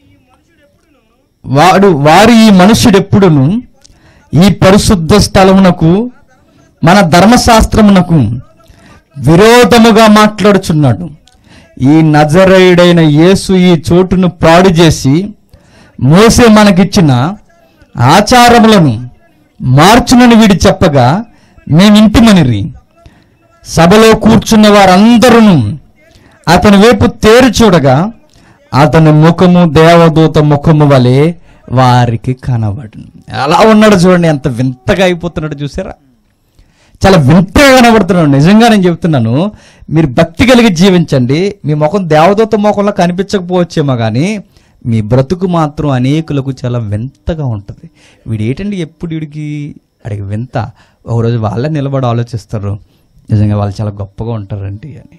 Speaker 1: వాడు వారు ఈ మనుష్యుడెప్పుడును ఈ పరిశుద్ధ స్థలమునకు మన ధర్మశాస్త్రమునకు విరోధముగా మాట్లాడుచున్నాడు ఈ నజరేయుడైన యేసు ఈ చోటును పాడు చేసి మోసే మనకిచ్చిన ఆచారములను మార్చునని వీడి చెప్పగా మేమింటిమనిరి సభలో కూర్చున్న వారందరూ అతని వైపు తేరు చూడగా అతని ముఖము దేవదూత ముఖము వలె వారికి కనబడును ఎలా ఉన్నాడు చూడండి ఎంత వింతగా అయిపోతున్నాడు చూసారా చాలా వింతగా కనబడుతున్నాడు నిజంగా నేను చెప్తున్నాను మీరు భక్తి కలిగి జీవించండి మీ ముఖం దేవదూత ముఖంలో కనిపించకపోవచ్చేమో కానీ మీ బ్రతుకు మాత్రం అనేకులకు చాలా వింతగా ఉంటుంది వీడు ఏంటండి ఎప్పుడు వీడికి అడిగి వింత ఒకరోజు వాళ్ళే నిలబడి ఆలోచిస్తారు నిజంగా వాళ్ళు చాలా గొప్పగా ఉంటారండి అని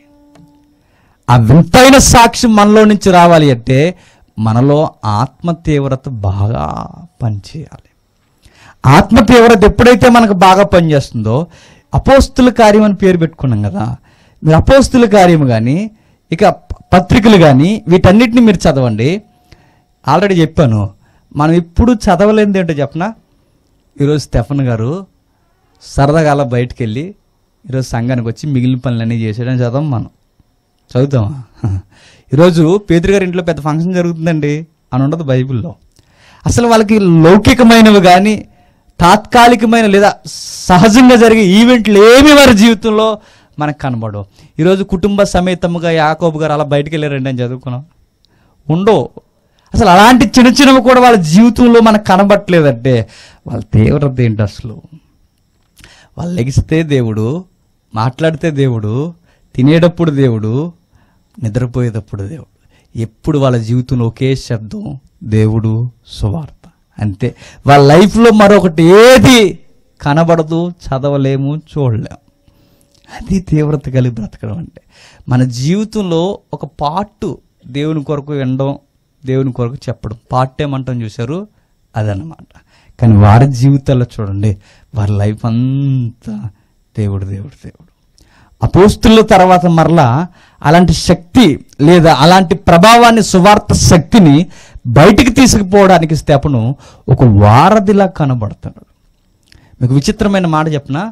Speaker 1: ఆ వింతైన సాక్ష్యం మనలో నుంచి రావాలి అంటే మనలో ఆత్మ తీవ్రత బాగా పనిచేయాలి ఆత్మ తీవ్రత ఎప్పుడైతే మనకు బాగా పనిచేస్తుందో అపోస్తుల కార్యం అని పేరు పెట్టుకున్నాం కదా మీరు అపోస్తుల కార్యం కానీ ఇక పత్రికలు కానీ వీటన్నిటిని మీరు చదవండి ఆల్రెడీ చెప్పాను మనం ఇప్పుడు చదవలేనిది ఏంటో చెప్పనా ఈరోజు స్టెఫన్ గారు సరదాగా అలా బయటికి వెళ్ళి ఈరోజు సంఘానికి వచ్చి మిగిలిన పనులన్నీ చేసేయడం చదవం మనం చదువుతామా ఈరోజు పేదరి గారి ఇంట్లో పెద్ద ఫంక్షన్ జరుగుతుందండి అని ఉండదు బైబిల్లో అసలు వాళ్ళకి లౌకికమైనవి కానీ తాత్కాలికమైన లేదా సహజంగా జరిగే ఈవెంట్లు ఏమి వారి జీవితంలో మనకు కనబడవు ఈరోజు కుటుంబ సమేతముగా యాకోబు గారు అలా బయటికి వెళ్ళారండి అని చదువుకున్నాం ఉండవు అసలు అలాంటి చిన్న చిన్నవి కూడా వాళ్ళ జీవితంలో మనకు కనబట్టలేదంటే వాళ్ళ తీవ్రత ఏంటి అసలు వాళ్ళు లెగిస్తే దేవుడు మాట్లాడితే దేవుడు తినేటప్పుడు దేవుడు నిద్రపోయేటప్పుడు దేవుడు ఎప్పుడు వాళ్ళ జీవితంలో ఒకే శబ్దం దేవుడు సువార్త అంతే వాళ్ళ లైఫ్లో మరొకటి ఏది కనబడదు చదవలేము చూడలేము అది తీవ్రత కలిగి బ్రతకడం అంటే మన జీవితంలో ఒక పార్ట్ దేవుని కొరకు వినడం దేవుని కొరకు చెప్పడం పార్ట్ ఏమంటాం చూశారు అదనమాట కానీ వారి జీవితాల్లో చూడండి వారి లైఫ్ అంతా దేవుడు దేవుడు దేవుడు అపోస్తుల తర్వాత మరలా అలాంటి శక్తి లేదా అలాంటి ప్రభావాన్ని సువార్త శక్తిని బయటికి తీసుకుపోవడానికి స్తెపను ఒక వారధిలా కనబడుతున్నాడు మీకు విచిత్రమైన మాట చెప్పిన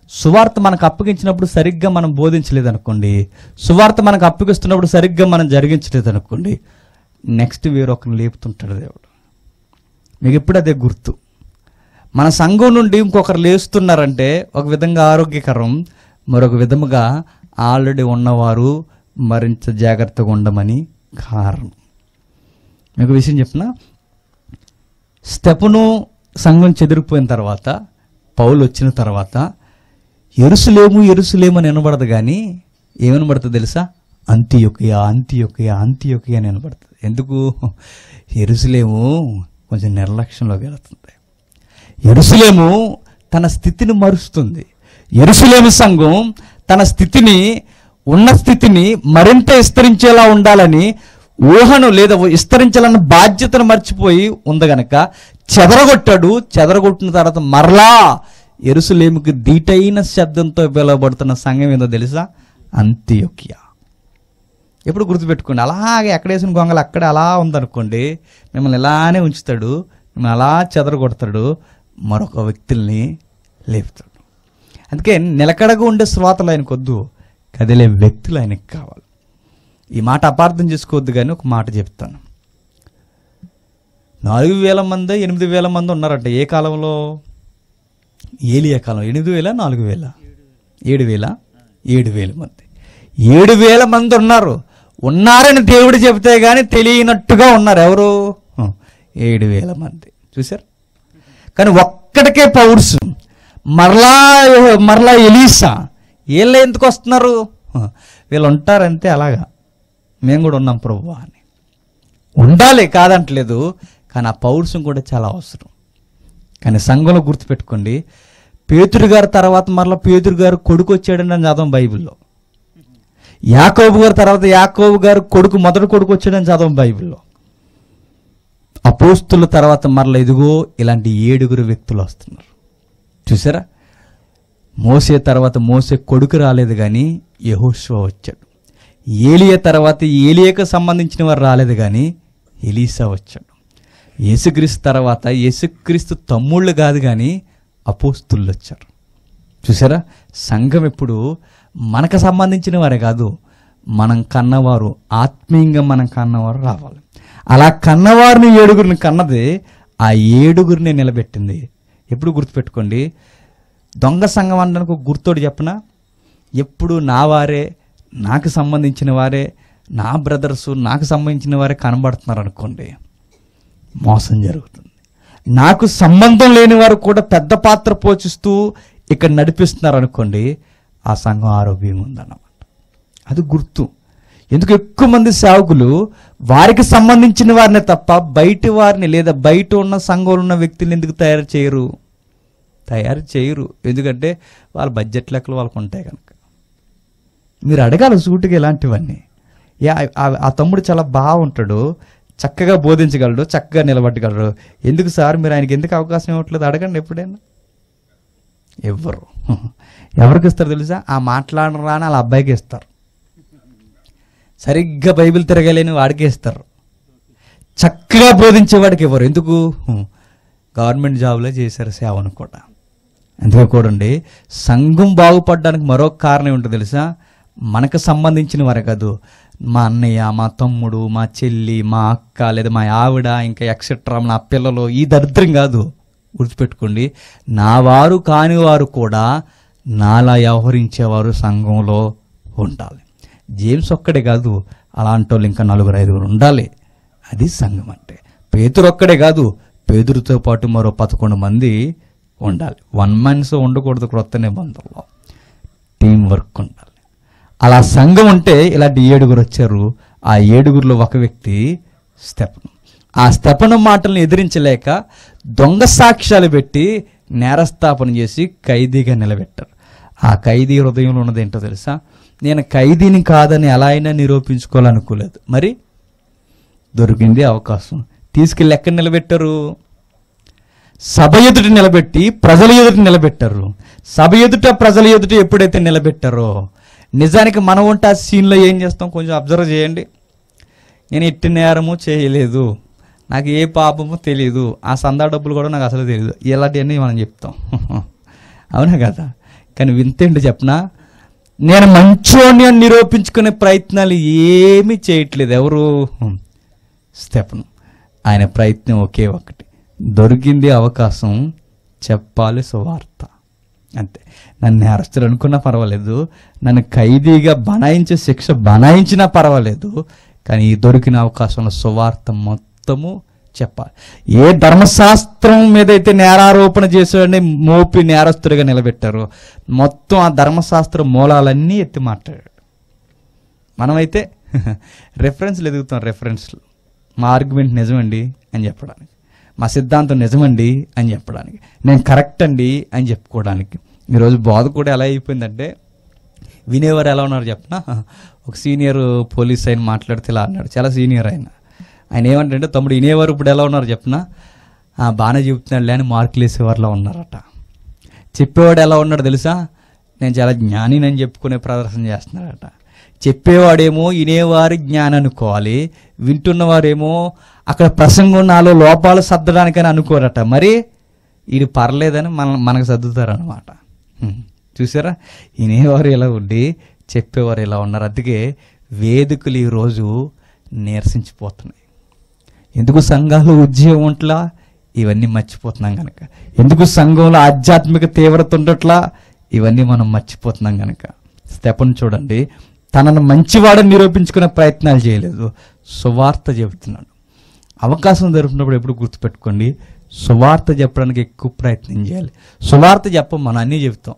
Speaker 1: సువార్త మనకు అప్పగించినప్పుడు సరిగ్గా మనం బోధించలేదు అనుకోండి సువార్త మనకు అప్పగిస్తున్నప్పుడు సరిగ్గా మనం జరిగించలేదు అనుకోండి నెక్స్ట్ వేరొకరిని లేపుతుంటాడు దేవుడు మీకు ఎప్పుడు అదే గుర్తు మన సంఘం నుండి ఇంకొకరు లేస్తున్నారంటే ఒక విధంగా ఆరోగ్యకరం మరొక విధముగా ఆల్రెడీ ఉన్నవారు మరింత జాగ్రత్తగా ఉండమని కారణం మీకు విషయం చెప్పిన స్టెపును సంఘం చెదిరిపోయిన తర్వాత పౌలు వచ్చిన తర్వాత ఎరుసలేము ఎరుసలేము అని వినబడదు కానీ ఏమనబడుతుంది తెలుసా అంత్యొకయ అంత్యొకయ అంత్యొకయ అని వినబడుతుంది ఎందుకు ఎరుసలేము కొంచెం నిర్లక్ష్యంలోకి వెళుతుంది ఎరుసలేము తన స్థితిని మరుస్తుంది ఎరుసలేము సంఘం తన స్థితిని ఉన్న స్థితిని మరింత విస్తరించేలా ఉండాలని ఊహను లేదా విస్తరించాలన్న బాధ్యతను మర్చిపోయి ఉంది గనక చెదరగొట్టాడు చెదరగొట్టిన తర్వాత మరలా ఎరుసలేముకి దీటైన శబ్దంతో పిలువబడుతున్న సంఘం ఏందో తెలుసా అంత్యోక్య ఎప్పుడు గుర్తుపెట్టుకోండి అలాగే ఎక్కడేసిన గొంగలు అక్కడే అలా ఉందనుకోండి మిమ్మల్ని ఇలానే ఉంచుతాడు మిమ్మల్ని అలా చెదరగొడతాడు మరొక వ్యక్తుల్ని లేపుతాడు అందుకే నిలకడగా ఉండే శ్రోతలు ఆయనకు వద్దు కదిలే వ్యక్తులు ఆయనకు కావాలి ఈ మాట అపార్థం చేసుకోవద్దు కానీ ఒక మాట చెప్తాను నాలుగు వేల మంది ఎనిమిది వేల మంది ఉన్నారంట ఏ కాలంలో ఏలియా కాలం ఎనిమిది వేల నాలుగు వేల ఏడు వేల ఏడు వేల మంది ఏడు వేల మంది ఉన్నారు ఉన్నారని దేవుడు చెబితే గాని తెలియనట్టుగా ఉన్నారు ఎవరు హ, ఏడు వేల మంది చూసారు కానీ ఒక్కడికే పౌరుషం మరలా మరలా ఎలీసా వీళ్ళు ఎందుకు వస్తున్నారు హ, వీళ్ళు ఉంటారంతే అలాగా మేము కూడా ఉన్నాం ప్రభు అని ఉండాలి కాదంటలేదు కానీ ఆ పౌరుషం కూడా చాలా అవసరం కానీ సంఘంలో గుర్తుపెట్టుకోండి పేతురు గారి తర్వాత మరలా పేతురు గారు కొడుకు వచ్చాడని అని చదవం బైబిల్లో యాకోబు గారి తర్వాత యాకోబు గారు కొడుకు మొదటి కొడుకు వచ్చాడని చదవం బైబిల్లో అపోస్తుల తర్వాత మరలా ఇదిగో ఇలాంటి ఏడుగురు వ్యక్తులు వస్తున్నారు చూసారా మోసే తర్వాత మోసే కొడుకు రాలేదు కానీ యహోషువ వచ్చాడు ఏలియా తర్వాత ఏలియాకు సంబంధించిన వారు రాలేదు కానీ ఎలీసా వచ్చాడు యేసుక్రీస్తు తర్వాత యేసుక్రీస్తు తమ్ముళ్ళు కాదు కానీ అపోస్తులు వచ్చారు చూసారా సంఘం ఎప్పుడు మనకు సంబంధించిన వారే కాదు మనం కన్నవారు ఆత్మీయంగా మనం కన్నవారు రావాలి అలా కన్నవారిని ఏడుగురిని కన్నది ఆ ఏడుగురిని నిలబెట్టింది ఎప్పుడు గుర్తుపెట్టుకోండి దొంగ సంఘం అనడానికి ఒక గుర్తోడు చెప్పనా ఎప్పుడు నా వారే నాకు సంబంధించిన వారే నా బ్రదర్స్ నాకు సంబంధించిన వారే కనబడుతున్నారు అనుకోండి మోసం జరుగుతుంది నాకు సంబంధం లేని వారు కూడా పెద్ద పాత్ర పోషిస్తూ ఇక్కడ నడిపిస్తున్నారు అనుకోండి ఆ సంఘం ఆరోగ్యంగా ఉందన్నమాట అది గుర్తు ఎందుకు ఎక్కువ మంది సేవకులు వారికి సంబంధించిన వారిని తప్ప బయటి వారిని లేదా బయట ఉన్న సంఘంలో ఉన్న వ్యక్తులు ఎందుకు తయారు చేయరు తయారు చేయరు ఎందుకంటే వాళ్ళ బడ్జెట్ లెక్కలు వాళ్ళకు ఉంటాయి కనుక మీరు అడగాలి సూటిగా ఇలాంటివన్నీ యా ఆ- ఆ తమ్ముడు చాలా బాగుంటాడు చక్కగా బోధించగలడు చక్కగా నిలబట్టగలడు ఎందుకు సార్ మీరు ఆయనకి ఎందుకు అవకాశం ఇవ్వట్లేదు అడగండి ఎప్పుడైనా ఎవ్వరు ఎవరికి ఇస్తారు తెలుసా ఆ మాట్లాడరా అని వాళ్ళ అబ్బాయికి ఇస్తారు సరిగ్గా బైబిల్ తిరగలేని వాడికి ఇస్తారు చక్కగా బోధించేవాడికి ఇవ్వరు ఎందుకు గవర్నమెంట్ జాబ్లో చేశారు సేవను కూడా అందుకే కూడండి సంఘం బాగుపడడానికి మరొక కారణం ఏంటో తెలుసా మనకు సంబంధించిన వారే కాదు మా అన్నయ్య మా తమ్ముడు మా చెల్లి మా అక్క లేదా మా ఆవిడ ఇంకా ఎక్సెట్రా నా పిల్లలు ఈ దరిద్రం కాదు గుర్తుపెట్టుకోండి నా వారు కాని వారు కూడా నాలా వ్యవహరించేవారు సంఘంలో ఉండాలి జేమ్స్ ఒక్కడే కాదు అలాంటి వాళ్ళు ఇంకా నలుగురు ఐదుగురు ఉండాలి అది సంఘం అంటే పేతురు ఒక్కడే కాదు పేదరుతో పాటు మరో పదకొండు మంది ఉండాలి వన్ మన్స్ ఉండకూడదు క్రొత్త నిబంధనలో టీం వర్క్ ఉండాలి అలా సంఘం ఉంటే ఇలాంటి ఏడుగురు వచ్చారు ఆ ఏడుగురిలో ఒక వ్యక్తి స్తెపను ఆ స్తెపను మాటలను ఎదిరించలేక దొంగ సాక్ష్యాలు పెట్టి నేరస్థాపన చేసి ఖైదీగా నిలబెట్టారు ఆ ఖైదీ హృదయంలో ఉన్నది ఏంటో తెలుసా నేను ఖైదీని కాదని ఎలా అయినా నిరూపించుకోవాలనుకోలేదు మరి దొరికింది అవకాశం తీసుకెళ్ళి ఎక్కడ నిలబెట్టారు సభ ఎదుట నిలబెట్టి ప్రజల ఎదుట నిలబెట్టారు సభ ఎదుట ప్రజల ఎదుట ఎప్పుడైతే నిలబెట్టారో నిజానికి మనం ఉంటే ఆ సీన్లో ఏం చేస్తాం కొంచెం అబ్జర్వ్ చేయండి నేను ఎట్టి నేరము చేయలేదు నాకు ఏ పాపము తెలియదు ఆ సందా డబ్బులు కూడా నాకు అసలు తెలియదు ఇలాంటివన్నీ మనం చెప్తాం అవునా కదా కానీ వింతేంటి చెప్పనా నేను మంచోని అని నిరూపించుకునే ప్రయత్నాలు ఏమీ చేయట్లేదు ఎవరు స్టెఫను ఆయన ప్రయత్నం ఒకే ఒకటి దొరికింది అవకాశం చెప్పాలి సువార్త అంతే నన్ను నేరస్తులు అనుకున్నా పర్వాలేదు నన్ను ఖైదీగా బనాయించే శిక్ష బనాయించినా పర్వాలేదు కానీ ఈ దొరికిన అవకాశంలో సువార్త మొత్తము చెప్పాలి ఏ ధర్మశాస్త్రం మీద అయితే నేరారోపణ చేసేవాడిని మోపి నేరస్తుడిగా నిలబెట్టారో మొత్తం ఆ ధర్మశాస్త్ర మూలాలన్నీ ఎత్తి మాట్లాడాడు మనమైతే రెఫరెన్స్లు ఎదుగుతాం రెఫరెన్స్లు మా ఆర్గ్యుమెంట్ నిజమండి అని చెప్పడానికి మా సిద్ధాంతం నిజమండి అని చెప్పడానికి నేను కరెక్ట్ అండి అని చెప్పుకోవడానికి ఈరోజు బోధ కూడా ఎలా అయిపోయిందంటే వినేవారు ఎలా ఉన్నారు చెప్పనా ఒక సీనియర్ పోలీస్ ఆయన మాట్లాడితే ఇలా అన్నాడు చాలా సీనియర్ ఆయన ఆయన ఏమంటే తమ్ముడు వినేవారు ఇప్పుడు ఎలా ఉన్నారు చెప్పనా "ఆ, బాగానే చెబుతున్నాడులే అని మార్కులు వేసేవారిలో ఉన్నారట చెప్పేవాడు ఎలా ఉన్నాడు తెలుసా నేను చాలా జ్ఞానినని చెప్పుకునే ప్రదర్శన చేస్తున్నాడట చెప్పేవాడేమో వినేవారి జ్ఞానం అనుకోవాలి వింటున్నవారేమో అక్కడ ప్రసంగం నాలో లోపాలు సర్దడానికని అనుకోరట మరి ఇది పర్లేదని మన మనకు సర్దుతారనమాట హ్మ్. చూసారా వినేవారు ఎలా ఉండి చెప్పేవారు ఎలా ఉన్నారు అందుకే వేదికలు ఈరోజు నీరసించిపోతున్నాయి ఎందుకు సంఘాలు ఉద్యోగం ఉంట్లా ఇవన్నీ మర్చిపోతున్నాం కనుక ఎందుకు సంఘంలో ఆధ్యాత్మిక తీవ్రత ఉండట్లా ఇవన్నీ మనం మర్చిపోతున్నాం కనుక స్టెపన్ చూడండి తనను మంచివాడని నిరూపించుకునే ప్రయత్నాలు చేయలేదు సువార్త చెబుతున్నాడు అవకాశం దొరికినప్పుడు ఎప్పుడు గుర్తుపెట్టుకోండి సువార్త చెప్పడానికి ఎక్కువ ప్రయత్నం చేయాలి సువార్త చెప్పం మనం అన్నీ చెబుతాం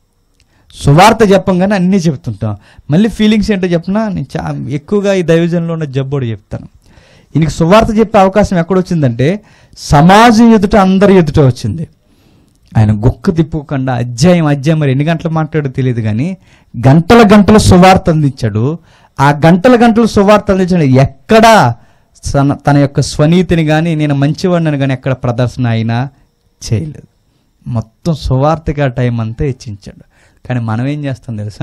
Speaker 1: సువార్త చెప్పంగానే అన్నీ చెప్తుంటాం మళ్ళీ ఫీలింగ్స్ ఏంటో చెప్పినా నేను చా ఎక్కువగా ఈ దైవజనంలో ఉన్న జబ్బోడు చెప్తాను ఈయనకి సువార్త చెప్పే అవకాశం ఎక్కడొచ్చిందంటే సమాజం ఎదుట అందరి ఎదుట వచ్చింది ఆయన గుక్క తిప్పుకుండా అధ్యాయం అధ్యాయం మరి ఎన్ని గంటలు మాట్లాడో తెలియదు కానీ గంటల గంటల సువార్త అందించాడు ఆ గంటల గంటల సువార్త అందించాడు ఎక్కడా తన తన యొక్క స్వనీతిని కానీ నేను మంచివాడిని కానీ ఎక్కడ ప్రదర్శన అయినా చేయలేదు మొత్తం సువార్తగా టైం అంతా హెచ్చించాడు కానీ మనం ఏం చేస్తాం తెలుసా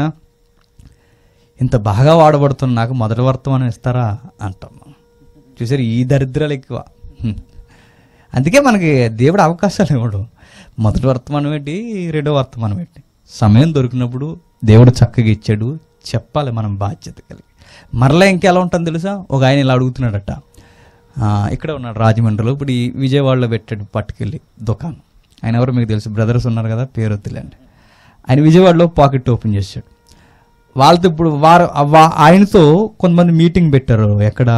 Speaker 1: ఇంత బాగా వాడబడుతున్న నాకు మొదటి వర్తమానం ఇస్తారా అంటాం మనం. చూసారు ఈ దరిద్రాలు ఎక్కువ హ్మ్. అందుకే మనకి దేవుడు అవకాశాలు ఇవ్వడు మొదటి వర్తమానం ఏంటి రెండో వర్తమానం ఏంటి సమయం దొరికినప్పుడు దేవుడు చక్కగా ఇచ్చాడు చెప్పాలి మనం బాధ్యత కలిగి మరలా ఇంకెలా ఉంటుంది తెలుసా ఒక ఆయన ఇలా అడుగుతున్నాడట ఆ, ఇక్కడ ఉన్నాడు రాజమండ్రిలో ఇప్పుడు ఈ విజయవాడలో పెట్టాడు పట్టుకెళ్ళి దుకాణం ఆయన ఎవరు మీకు తెలుసు బ్రదర్స్ ఉన్నారు కదా పేరు వద్దులేండి ఆయన విజయవాడలో పాకెట్ ఓపెన్ చేశాడు వాళ్ళతో ఇప్పుడు వారు వా- ఆయనతో కొంతమంది మీటింగ్ పెట్టారు ఎక్కడ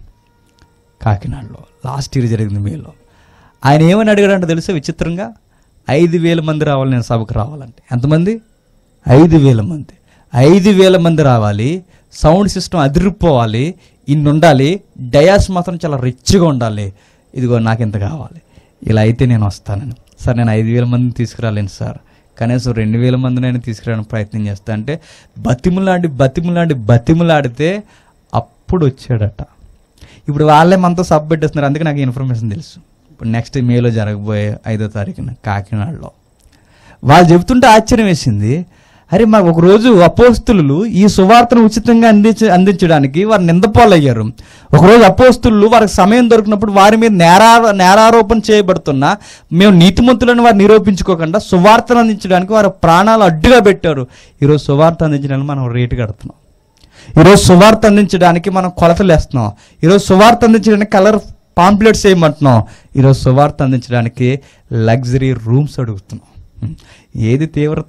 Speaker 1: కాకినాడలో లాస్ట్ ఇయర్ జరిగింది మేలో ఆయన ఏమని అడిగాడంటే తెలుసా విచిత్రంగా ఐదు వేల మంది రావాలి నేను సభకు రావాలంటే ఎంతమంది ఐదు వేల మంది ఐదు వేల మంది రావాలి సౌండ్ సిస్టమ్ అదిరిపోవాలి ఇన్ని ఉండాలి డయాస్ మాత్రం చాలా రిచ్గా ఉండాలి ఇదిగో నాకు ఇంత కావాలి ఇలా అయితే నేను వస్తానని సార్ నేను ఐదు వేల మందిని తీసుకురాలేను సార్ కనీసం రెండు వేల మందినైనా తీసుకురావడానికి ప్రయత్నం చేస్తా అంటే బతిములాడి బతిములాడి బతిములాడితే అప్పుడు వచ్చాడట ఇప్పుడు వాళ్ళే మనతో సబ్ పెట్టేస్తున్నారు అందుకే నాకు ఇన్ఫర్మేషన్ తెలుసు ఇప్పుడు నెక్స్ట్ మేలో జరగబోయే ఐదో తారీఖున కాకినాడలో వాళ్ళు చెబుతుంటే ఆశ్చర్యం వేసింది అరే మాకు ఒక రోజు అపోస్తులు ఈ సువార్తను ఉచితంగా అందించ అందించడానికి వారు నిందపాలయ్యారు ఒకరోజు అపోస్తులు వారికి సమయం దొరికినప్పుడు వారి మీద నేరా నేరారోపణ చేయబడుతున్నా మేము నీతిమంతులను వారు నిరూపించుకోకుండా సువార్తను అందించడానికి వారి ప్రాణాలు అడ్డుగా పెట్టారు ఈరోజు సువార్త అందించడానికి మనం రేటు కడుతున్నాం ఈరోజు సువార్త అందించడానికి మనం కొలతలు వేస్తున్నాం ఈరోజు సువార్త అందించడానికి కలర్ పాంప్లెట్స్ వేయమంటున్నాం ఈరోజు సువార్త అందించడానికి లగ్జరీ రూమ్స్ అడుగుతున్నాం ఏది తీవ్రత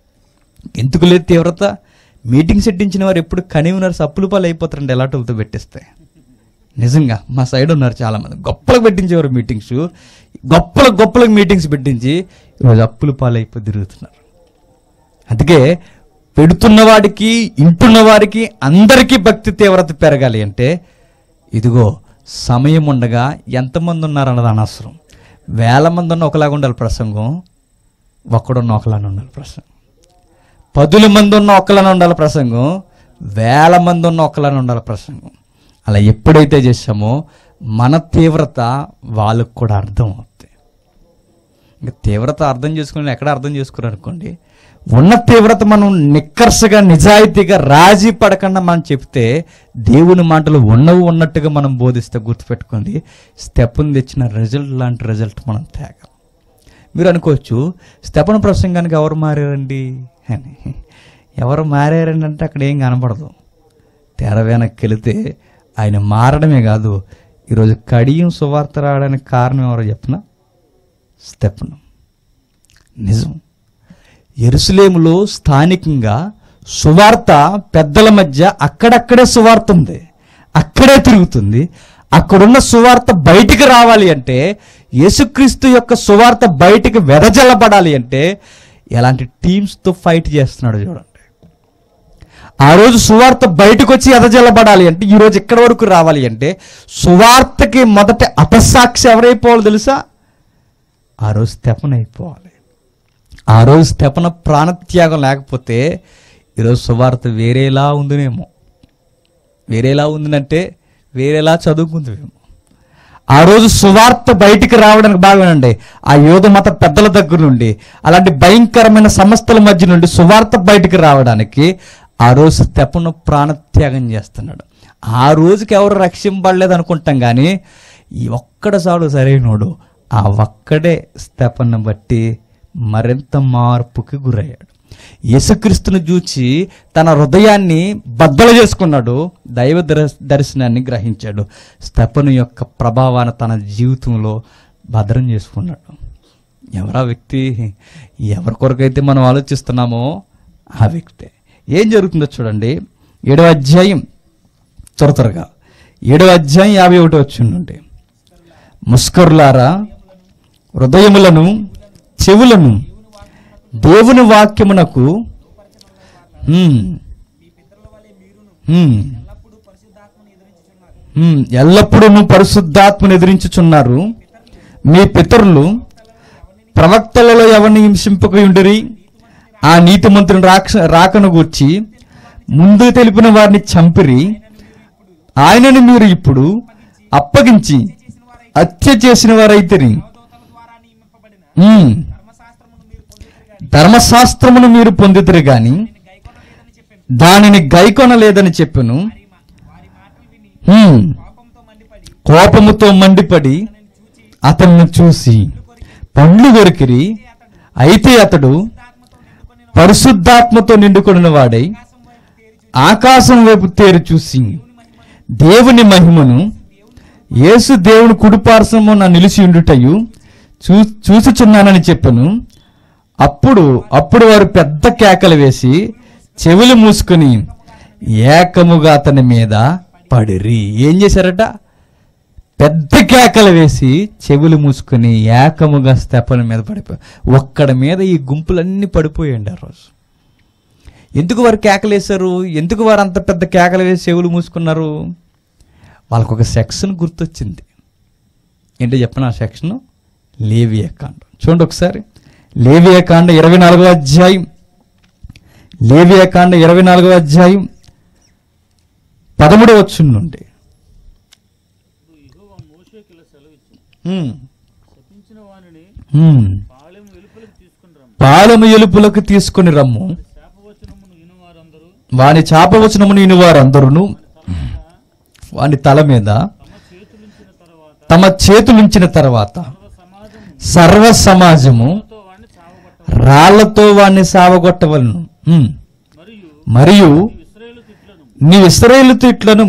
Speaker 1: ఎందుకు లేదు తీవ్రత మీటింగ్ సెట్టించిన వారు ఎప్పుడు కనివినారు సప్పులు పాలు అయిపోతారండి ఎలాటోలతో పెట్టిస్తే నిజంగా మా సైడ్ ఉన్నారు చాలా మంది గొప్పలకు పెట్టించేవారు మీటింగ్స్ గొప్పలకు గొప్పలకు మీటింగ్స్ పెట్టించి ఈరోజు అప్పుల పాలు అయిపోయి తిరుగుతున్నారు అందుకే పెడుతున్న వాడికి ఇంటున్న వారికి అందరికీ భక్తి తీవ్రత పెరగాలి అంటే ఇదిగో సమయం ఉండగా ఎంతమంది ఉన్నారన్నది అనవసరం వేల మంది ఉన్న ఒకలాగా ఉండాలి ప్రసంగం ఒక్కడున్న ఒకలాగా ఉండాలి ప్రసంగం పదుల మంది ఉన్న ఒక్కలానే ఉండాలి ప్రసంగం వేల మంది ఉన్న ఒక్కలానే ఉండాలి ప్రసంగం అలా ఎప్పుడైతే చేసామో మన తీవ్రత వాళ్ళకు కూడా అర్థం అవుతుంది ఇంకా తీవ్రత అర్థం చేసుకుని ఎక్కడ అర్థం చేసుకున్నారు అనుకోండి ఉన్న తీవ్రత మనం నిక్కర్సగా నిజాయితీగా రాజీ పడకుండా మనం చెప్తే దేవుని మాటలు ఉన్నవి ఉన్నట్టుగా మనం బోధిస్తే గుర్తుపెట్టుకోండి స్టెప్ని తెచ్చిన రిజల్ట్ లాంటి రిజల్ట్ మనం తేగలం మీరు అనుకోవచ్చు స్తపన ప్రసంగానికి ఎవరు మారారండి అని ఎవరు మారారండి అంటే అక్కడ ఏం కనపడదు తెర వెనక్కి వెళితే ఆయన మారడమే కాదు ఈరోజు కడియం సువార్త రావడానికి కారణం ఎవరో చెప్పిన స్తెపనం నిజం ఎరుసలేములో స్థానికంగా సువార్త పెద్దల మధ్య అక్కడక్కడే సువార్త ఉంది అక్కడే తిరుగుతుంది అక్కడున్న సువార్త బయటికి రావాలి అంటే యేసుక్రీస్తు యొక్క సువార్త బయటికి వెదజల్లబడాలి అంటే ఎలాంటి టీమ్స్తో ఫైట్ చేస్తున్నాడు చూడండి ఆ రోజు సువార్త బయటకు వచ్చి ఎదజల్లబడాలి అంటే ఈ రోజు ఎక్కడి వరకు రావాలి అంటే సువార్తకి మొదట అపసాక్షి ఎవరైపోవాలి తెలుసా ఆ రోజు తెపనైపోవాలి ఆ రోజు తెపన ప్రాణత్యాగం లేకపోతే ఈరోజు సువార్త వేరేలా ఉందినేమో వేరేలా ఉందినంటే వేరేలా చదువుకుందేమో ఆ రోజు సువార్త బయటికి రావడానికి బాగానండి ఆ యోధ మత పెద్దల దగ్గర నుండి అలాంటి భయంకరమైన సమస్యల మధ్య నుండి సువార్త బయటికి రావడానికి ఆ రోజు తెపను ప్రాణత్యాగం చేస్తున్నాడు ఆ రోజుకి ఎవరు రక్షింపడలేదు అనుకుంటాం కానీ ఈ ఒక్కడ చాలు సరైనోడు ఆ ఒక్కడే స్తెపను బట్టి మరింత మార్పుకి గురయ్యాడు యేసుక్రీస్తును చూచి తన హృదయాన్ని బద్దలు చేసుకున్నాడు దైవ దర్శ- దర్శనాన్ని గ్రహించాడు స్తెపను యొక్క ప్రభావాన్ని తన జీవితంలో భద్రం చేసుకున్నాడు ఎవరా వ్యక్తి ఎవరి కొరకైతే మనం ఆలోచిస్తున్నామో ఆ వ్యక్తే ఏం జరుగుతుందో చూడండి ఏడవ అధ్యాయం త్వర త్వరగా ఏడవ అధ్యాయం యాభై ఒకటి వచ్చిండండి ముస్కరులారా హృదయములను చెవులను దేవుని వాక్యమునకు హ్మ్, హ్మ్, హ్మ్, ఎల్లప్పుడూ పరిశుద్ధాత్మను ఎదిరించుచున్నారు మీ పితరులు ప్రవక్తలలో ఎవరిని హింసింపక ఉండిరి ఆ నీతిమంతుని రాక్ష రాకను గూర్చి ముందు తెలిపిన వారిని చంపిరి ఆయనను మీరు ఇప్పుడు అప్పగించి హత్య చేసిన వారైతే ధర్మశాస్త్రమును మీరు పొందితురు గాని దానిని గైకొనలేదని చెప్పాను కోపముతో మండిపడి అతన్ని చూసి పండ్లు కొరికిరి అయితే అతడు పరిశుద్ధాత్మతో నిండుకొనిన వాడై ఆకాశం వైపు తేరు చూసి దేవుని మహిమను యేసు దేవుని కుడిపార్శ్వము నా నిలిచి ఉండుటయు చూ చూసుచున్నానని చెప్పను అప్పుడు అప్పుడు వారు పెద్ద కేకలు వేసి చెవులు మూసుకుని ఏకముగా అతని మీద పడిరి ఏం చేశారట పెద్ద కేకలు వేసి చెవులు మూసుకుని ఏకముగా స్తెపల మీద పడిపోయి ఒక్కడ మీద ఈ గుంపులన్నీ పడిపోయండి ఆ రోజు ఎందుకు వారు కేకలు వేశారు ఎందుకు వారు అంత పెద్ద కేకలు వేసి చెవులు మూసుకున్నారు వాళ్ళకు ఒక సెక్షన్ గుర్తొచ్చింది ఏంటో చెప్పిన ఆ సెక్షన్ లేవియకాండ చూడండి ఒకసారి లేవియకాండ ఇరవై నాలుగో అధ్యాయం లేవియకాండ ఇరవై నాలుగో అధ్యాయం పదమూడవ వచ్చిన నుండి
Speaker 2: యెహోవా మోషేకి ఇలా సెలవిచ్చి
Speaker 1: హ్మ్.
Speaker 2: శపించిన వానిని
Speaker 1: హ్మ్.
Speaker 2: పాలెం వెలుపలకు తీసుకుని రమ్ము
Speaker 1: పాలము ఎలుపులకు తీసుకుని రమ్ము
Speaker 2: శాపవచనమును విను వారందరూ
Speaker 1: వాని చాపవచనము నేను వారందరూ వాని తల మీద
Speaker 2: తమ చేతులుంచిన తర్వాత
Speaker 1: తమ చేతులుంచిన తర్వాత
Speaker 2: సర్వ సమాజము
Speaker 1: సర్వ సమాజము
Speaker 2: తో వాణ్ణి చావగొట్ట
Speaker 1: రాళ్లతో వాణ్ణి సావగొట్టవలను హ్మ్.
Speaker 2: మరియు
Speaker 1: మరియు
Speaker 2: ఇస్రాయేలు తిట్లను
Speaker 1: నీ ఇస్రాయేలు తిట్లను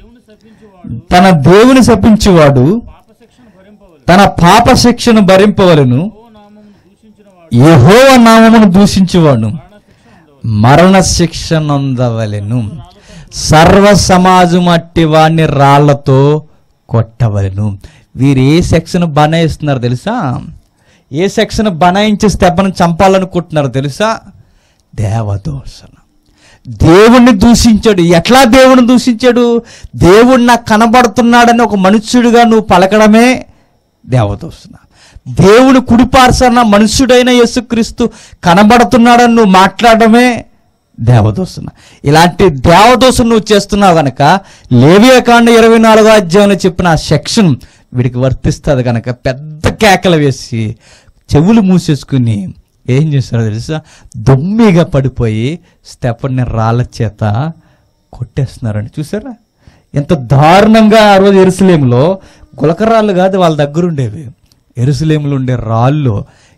Speaker 2: తన దేవుని శపించువాడు
Speaker 1: తన దేవుని శపించువాడు
Speaker 2: పాపశిక్షను భరింపవలెను
Speaker 1: తన పాప శిక్షను భరింపవలను
Speaker 2: ఓ నామమును దూషించిన వాడు
Speaker 1: యెహోవ నామమును దూషించువాడు
Speaker 2: మరణ శిక్ష
Speaker 1: మరణ శిక్ష
Speaker 2: ఉండవలెను
Speaker 1: నొందవలెను సర్వ సమాజం అట్టి వాణ్ణి రాళ్లతో కొట్టవలెను వీరు ఏ సెక్షన్ బనాయిస్తున్నారు తెలుసా ఏ సెక్షన్ బనాయించి స్తెప్పను చంపాలనుకుంటున్నారు తెలుసా దేవదోషణ దేవుణ్ణి దూషించాడు ఎట్లా దేవుణ్ణి దూషించాడు దేవుడు నాకు కనబడుతున్నాడని ఒక మనుష్యుడిగా నువ్వు పలకడమే దేవదోషణ దేవుని కుడిపార్సన మనుష్యుడైన యేసుక్రీస్తు కనబడుతున్నాడని నువ్వు మాట్లాడడమే దేవదోషణ ఇలాంటి దేవదోషం నువ్వు చేస్తున్నావు గనక లేవియకాండ ఇరవై నాలుగో అధ్యాయంలో చెప్పిన ఆ సెక్షన్ వీడికి వర్తిస్తుంది గనక పెద్ద కేకలు వేసి చెవులు మూసేసుకుని ఏం చేస్తారో తెలుసా దొమ్మిగా పడిపోయి స్టెఫన్ని రాళ్ళ చేత కొట్టేస్తున్నారండి చూసారా ఎంత దారుణంగా ఆ రోజు ఎరుసలేములో గులకరాళ్ళు కాదు వాళ్ళ దగ్గర ఉండేవి ఎరుసలేములు ఉండే రాళ్ళు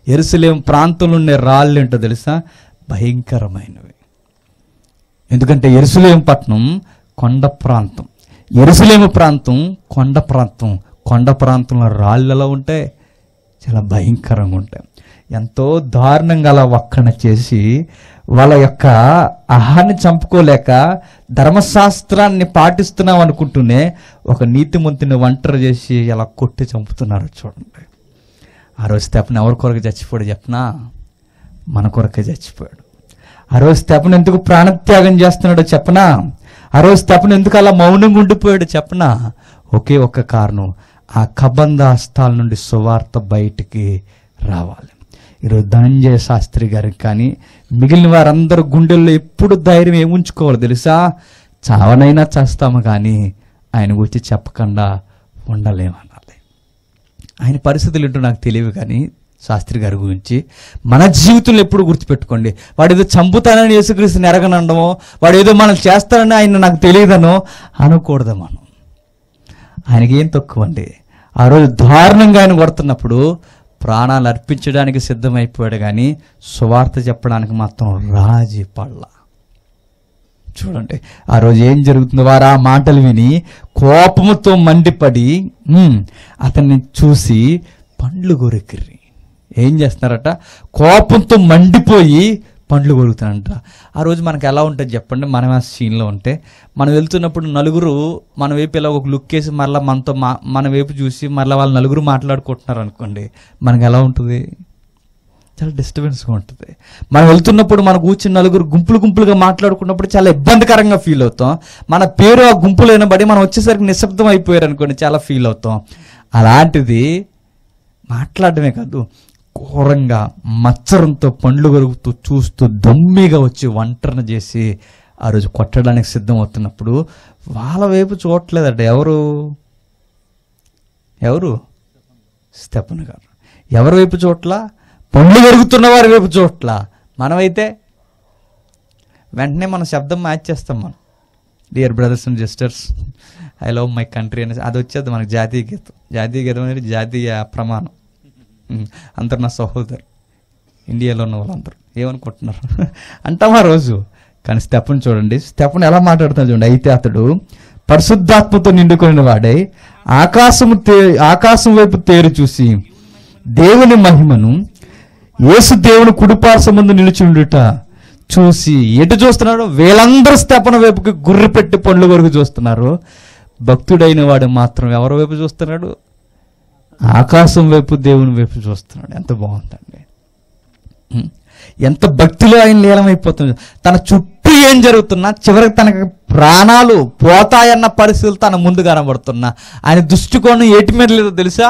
Speaker 1: ఎరుసలేం ప్రాంతంలో ఉండే రాళ్ళు ఏంటో తెలుసా భయంకరమైనవి ఎందుకంటే ఎరుసలేం పట్టణం కొండ ప్రాంతం ఎరుసలేము ప్రాంతం కొండ ప్రాంతం కొండ ప్రాంతంలో రాళ్ళు ఎలా ఉంటాయి చాలా భయంకరంగా ఉంటాయి ఎంతో దారుణంగా అలా వక్కన చేసి వాళ్ళ యొక్క ఆహాన్ని చంపుకోలేక ధర్మశాస్త్రాన్ని పాటిస్తున్నాం అనుకుంటూనే ఒక నీతిమంతుని ఒంటరి చేసి అలా కొట్టి చంపుతున్నారు చూడండి ఆ రోజు తెప్పని ఎవరి కొరకు చచ్చిపోయాడు చెప్పనా మన కొరకే చచ్చిపోయాడు ఆ రోజు తెప్పని ఎందుకు ప్రాణత్యాగం చేస్తున్నాడో చెప్పనా ఆ రోజు తెప్పని ఎందుకు అలా మౌనంగా ఉండిపోయాడు చెప్పనా ఒకే ఒక్క కారణం ఆ కబంధ హస్తాల నుండి సువార్త బయటికి రావాలి ఈరోజు ధనంజయ శాస్త్రి గారికి కానీ మిగిలిన వారందరూ గుండెల్లో ఎప్పుడు ధైర్యం ఏముంచుకోవాలి తెలుసా చావనైనా చేస్తాము కానీ ఆయన గురించి చెప్పకుండా ఉండలేమనాలి ఆయన పరిస్థితులు ఏంటో నాకు తెలియదు కానీ శాస్త్రి గారి గురించి మన జీవితంలో ఎప్పుడు గుర్తుపెట్టుకోండి వాడు ఏదో చంపుతానని యేసుక్రీస్తుని ఎరగనండమో వాడు ఏదో మనం చేస్తానని ఆయన నాకు తెలియదనో అనకూడదు మనం ఆయనకి ఏం తక్కువ అండి ఆ రోజు దారుణంగా ఆయన కొడుతున్నప్పుడు ప్రాణాలు అర్పించడానికి సిద్ధమైపోయాడు కానీ సువార్త చెప్పడానికి మాత్రం రాజీ పడలా చూడండి ఆ రోజు ఏం జరుగుతుందో వారు ఆ మాటలు విని కోపముతో మండిపడి "ఉమ్, అతన్ని చూసి పండ్లు కొరికిర్రి ఏం చేస్తున్నారట కోపంతో మండిపోయి పండ్లు కొరుకుతారంట ఆ రోజు మనకు ఎలా ఉంటుంది చెప్పండి మనం ఆ సీన్లో ఉంటే మనం వెళ్తున్నప్పుడు నలుగురు మన వైపు ఇలా ఒక లుక్ వేసి మరలా మనతో మా మన వైపు చూసి మరలా వాళ్ళు నలుగురు మాట్లాడుకుంటున్నారు అనుకోండి మనకు ఎలా ఉంటుంది చాలా డిస్టర్బెన్స్గా ఉంటుంది మనం వెళ్తున్నప్పుడు మన కూర్చుని నలుగురు గుంపులు గుంపులుగా మాట్లాడుకున్నప్పుడు చాలా ఇబ్బందికరంగా ఫీల్ అవుతాం మన పేరు ఆ గుంపులో వినబడి మనం వచ్చేసరికి నిశ్శబ్దం అయిపోయారు అనుకోండి చాలా ఫీల్ అవుతాం అలాంటిది మాట్లాడమే కాదు ఘోరంగా మచ్చరంతో పండ్లు కరుగుతూ చూస్తూ దమ్మిగా వచ్చి వంటన చేసి ఆ రోజు కొట్టడానికి సిద్ధం అవుతున్నప్పుడు వాళ్ళ వైపు చూడట్లేదట ఎవరు ఎవరు స్టెపన్ గారు ఎవరి వైపు చోట్ల పండ్లు కరుగుతున్న వారి వైపు చోట్ల మనమైతే వెంటనే మన శబ్దం మ్యాచ్ చేస్తాం మనం dear brothers and sisters I love my country అనేసి అది వచ్చేది మనకి జాతీయ గీతం జాతీయ గీతం అనేది జాతీయ ప్రమాణం ఉమ్, అందరు నా సహోదరు ఇండియాలో ఉన్న వాళ్ళందరూ ఏమనుకుంటున్నారు అంటాం ఆ రోజు కానీ స్టెప్ని చూడండి స్టెప్ని ఎలా మాట్లాడుతున్నాడు చూడండి అయితే అతడు పరిశుద్ధాత్మతో నిండుకుని వాడై ఆకాశము తే ఆకాశం వైపు తేరు చూసి దేవుని మహిమను యేసు దేవుని కుడిపార్శ్వ ముందు నిలిచి ఉండుట చూసి ఎటు చూస్తున్నాడు వీళ్ళందరూ స్తపన వైపుకి గుర్రు పెట్టి పండ్లు వరకు చూస్తున్నారు భక్తుడైన వాడు మాత్రం ఎవరి వైపు చూస్తున్నాడు ఆకాశం వైపు దేవుని వైపు చూస్తున్నాడు ఎంత బాగుందండి ఉం? ఎంత భక్తిలో ఆయన లీలమైపోతుంది తన చుట్టూ ఏం జరుగుతున్నా చివరికి తనకి ప్రాణాలు పోతాయన్న పరిస్థితులు తన ముందు కనబడుతున్నా ఆయన దృష్టికోణం ఏటి మీద లేదో తెలుసా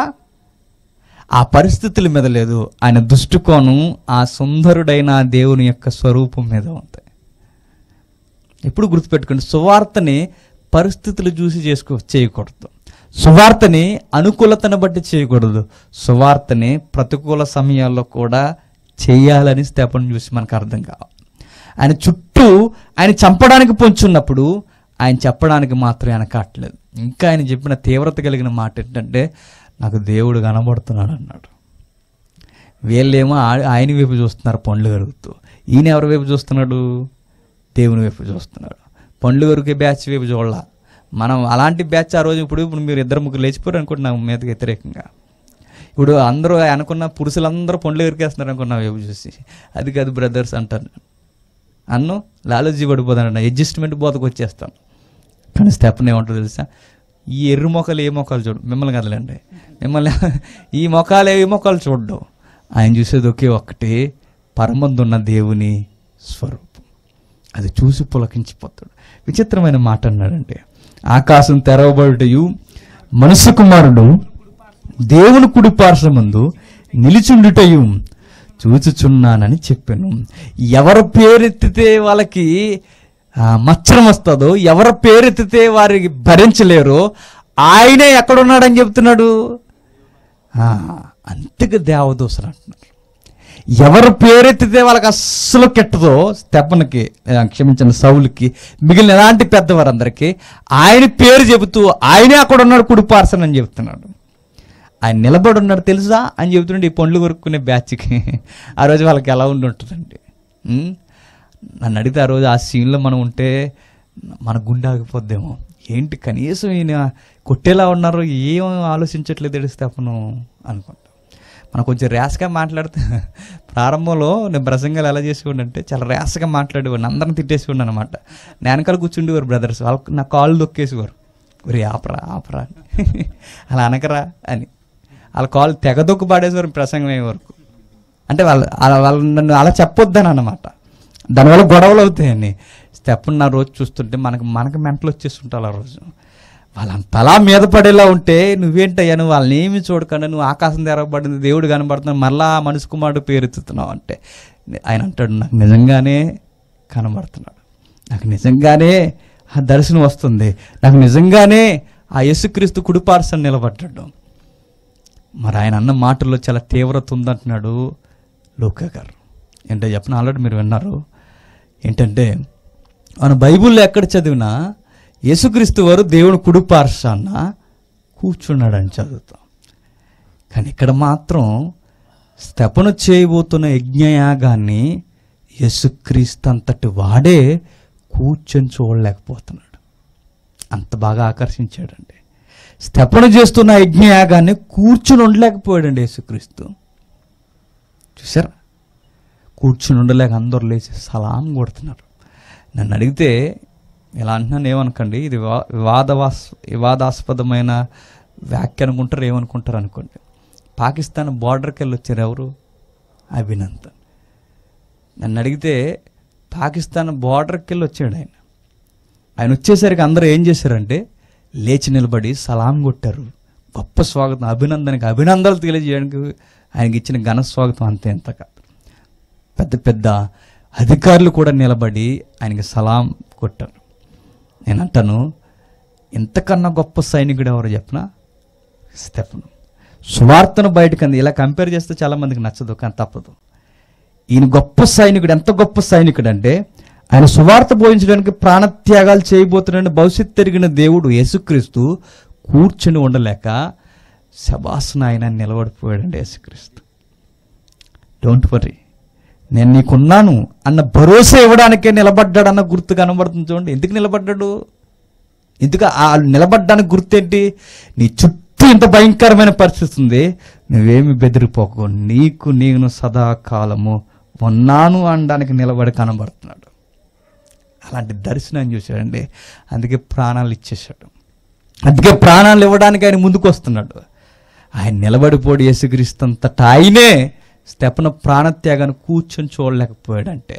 Speaker 1: ఆ పరిస్థితుల మీద లేదు ఆయన దృష్టికోణం ఆ సుందరుడైన ఆ దేవుని యొక్క స్వరూపం మీద ఉంది ఎప్పుడు గుర్తుపెట్టుకోండి సువార్తని పరిస్థితులు చూసి చేసుకో చేయకూడదు సువార్తని అనుకూలతను బట్టి చేయకూడదు సువార్తని ప్రతికూల సమయాల్లో కూడా చేయాలని స్థాపన చూసి మనకు అర్థం కావాలి ఆయన చుట్టూ ఆయన చంపడానికి పొంచున్నప్పుడు ఆయన చెప్పడానికి మాత్రం వెనకాట్లేదు ఇంకా ఆయన చెప్పిన తీవ్రత కలిగిన మాట ఏంటంటే నాకు దేవుడు కనబడుతున్నాడు అన్నాడు వీళ్ళేమో ఆ- ఆయన వైపు చూస్తున్నారు పండ్లు కరుగుతూ ఈయన ఎవరి వైపు చూస్తున్నాడు దేవుని వైపు చూస్తున్నాడు పండ్లు కరిగే బ్యాచ్ వైపు చూడాల మనం అలాంటి బ్యాచ్ ఆ రోజు ఇప్పుడు ఇప్పుడు మీరు ఇద్దరు ముగ్గురు లేచిపోయారు అనుకోండి నా మీదకి వ్యతిరేకంగా ఇప్పుడు అందరూ అనుకున్న పురుషులందరూ పండ్లు కరికేస్తున్నారు అనుకున్న వైపు చూసి అది కాదు బ్రదర్స్ అంటారు అన్ను లాలజీ పడిపోతాను అడ్జస్ట్మెంట్ బోధకు వచ్చేస్తాను కానీ స్టెప్ని ఏమంటారు తెలుసా ఈ ఎర్రి మొక్కలు ఏ మొక్కలు చూడు మిమ్మల్ని కదలండి మిమ్మల్ని ఈ మొక్కలు ఏ మొక్కలు చూడడు ఆయన చూసేది ఒకే ఒక్కటి పరమందున్న దేవుని స్వరూపం అది చూసి పులకించిపోతాడు విచిత్రమైన మాట అన్నాడంటే ఆకాశం తెరవబడుటయు మనుష్య కుమారుడు దేవుని కుడి పార్శ్వమందు నిలిచుండుటయు చూచుచున్నానని చెప్పాను ఎవరి పేరెత్తితే వాళ్ళకి ఆ, మచ్చరం వస్తుందో ఎవరి పేరెత్తితే వారికి భరించలేరో ఆయనే ఎక్కడున్నాడని చెప్తున్నాడు ఆ, అంతకు దేవదోసలు అంటున్నారు ఎవరు పేరెత్తితే వాళ్ళకి అస్సలు కెట్టదో తెప్పనికి ఆ, క్షమించండి సౌలుకి మిగిలిన ఎలాంటి పెద్దవారందరికీ ఆయన పేరు చెబుతూ ఆయనే అక్కడ ఉన్నాడు కుడిపార్సన్ అని చెప్తున్నాడు ఆయన నిలబడి ఉన్నాడు తెలుసా అని చెబుతుండే ఈ పండ్లు కొరుక్కునే బ్యాచ్కి ఆ రోజు వాళ్ళకి ఎలా ఉండి ఉంటుందండి ఉం? నన్ను అడిగితే ఆ రోజు ఆ సీన్లో మనం ఉంటే మన గుండె ఆగిపోద్దేమో ఏంటి కనీసం ఈయన కొట్టేలా ఉన్నారు ఏం ఆలోచించట్లేదు తెలిస్తే అప్పుడు అనుకుంటా మనం కొంచెం ర్యాష్గా మాట్లాడితే ప్రారంభంలో నేను ప్రసంగాలు ఎలా చేసేవాడిని అంటే చాలా ర్యాష్గా మాట్లాడేవాడిని అందరిని తిట్టేసేవాడిని అనమాట నేను వెనకాల కూర్చుండేవారు బ్రదర్స్ వాళ్ళకి నా కాళ్ళు దొక్కేసేవారు ఒరే ఆపరా ఆపరా అని అలా అనకరా అని వాళ్ళ కాళ్ళు తెగ దొక్కు పాడేసేవారు ప్రసంగం అయ్యే వరకు అంటే వాళ్ళు అలా వాళ్ళు నన్ను అలా చెప్పొద్దని అన్నమాట దానివల్ల గొడవలు అవుతాయని స్టెప్ నా రోజు చూస్తుంటే మనకు మనకు మెంటలు వచ్చేస్తుంటారు ఆ రోజు వాళ్ళంత అలా మీద పడేలా ఉంటే నువ్వేంటయ్యా నువ్వు వాళ్ళని ఏమి చూడకుండా నువ్వు ఆకాశం తెరవబడింది దేవుడు కనబడుతున్నాడు మళ్ళా ఆ మనిషి కుమారుడు పేరెత్తుతున్నావు అంటే ఆయన అంటాడు నాకు నిజంగానే కనబడుతున్నాడు నాకు నిజంగానే ఆ దర్శనం వస్తుంది నాకు నిజంగానే ఆ యేసుక్రీస్తు కుడిపార్సని నిలబడ్డాడు మరి ఆయన అన్న మాటల్లో చాలా తీవ్రత ఉందంటున్నాడు లోకా గారు ఏంటో చెప్పిన ఆల్రెడీ మీరు విన్నారు ఏంటంటే మన బైబిల్లో ఎక్కడ చదివినా యేసుక్రీస్తు వారు దేవుని కుడిపార్శాన్న కూర్చున్నాడని చదువుతాం కానీ ఇక్కడ మాత్రం స్తపన చేయబోతున్న యజ్ఞయాగాన్ని యేసుక్రీస్తు అంతటి వాడే కూర్చొని చూడలేకపోతున్నాడు అంత బాగా ఆకర్షించాడండి స్తపన చేస్తున్న యజ్ఞయాగాన్ని కూర్చుని ఉండలేకపోయాడండి యేసుక్రీస్తు చూసారా కూర్చుని ఉండలేక అందరు లేచి సలాం కొడుతున్నారు నన్ను అడిగితే ఇలా అంటున్నాను ఏమనుకోండి ఇది వివా- వివాదవాస్ వివాదాస్పదమైన వ్యాఖ్య అనుకుంటారు ఏమనుకుంటారు అనుకోండి పాకిస్తాన్ బార్డర్కి వెళ్ళి వచ్చారు ఎవరు అభినందన్ నన్ను అడిగితే పాకిస్తాన్ బార్డర్కి వెళ్ళి వచ్చాడు ఆయన ఆయన వచ్చేసరికి అందరూ ఏం చేశారంటే లేచి నిలబడి సలాం కొట్టారు గొప్ప స్వాగతం అభినందనకి అభినందనలు తెలియజేయడానికి ఆయనకి ఇచ్చిన ఘన స్వాగతం అంతే ఎంత కాదు పెద్ద పెద్ద అధికారులు కూడా నిలబడి ఆయనకి సలాం కొట్టారు నేను అంటాను ఇంతకన్నా గొప్ప సైనికుడు ఎవరు చెప్పనా స్టెఫను సువార్తను బయటకు అంది ఇలా కంపేర్ చేస్తే చాలా మందికి నచ్చదు కానీ తప్పదు ఈయన గొప్ప సైనికుడు ఎంత గొప్ప సైనికుడు అంటే ఆయన సువార్త బోధించడానికి ప్రాణత్యాగాలు చేయబోతున్నాడని భవిష్యత్తు తిరిగిన దేవుడు యేసుక్రీస్తు కూర్చుని ఉండలేక శబాసన ఆయన నిలబడిపోయాడండి యేసుక్రీస్తు డోంట్ వరీ నేను నీకున్నాను అన్న భరోసా ఇవ్వడానికే నిలబడ్డాడు అన్న గుర్తు కనబడుతుంది చూడండి ఎందుకు నిలబడ్డాడు ఎందుకు ఆ నిలబడ్డానికి గుర్తేంటి నీ చుట్టూ ఇంత భయంకరమైన పరిస్థితి ఉంది నువ్వేమి బెదిరిపోకు నీకు నేను సదాకాలము ఉన్నాను అనడానికి నిలబడి కనబడుతున్నాడు అలాంటి దర్శనం చూశాడండి అందుకే ప్రాణాలు ఇచ్చేశాడు అందుకే ప్రాణాలు ఇవ్వడానికి ఆయన ముందుకు వస్తున్నాడు ఆయన నిలబడిపోడు యేసుక్రీస్తంతట ఆయనే స్టెపన ప్రాణత్యాగాన్ని కూర్చొని చూడలేకపోయాడంటే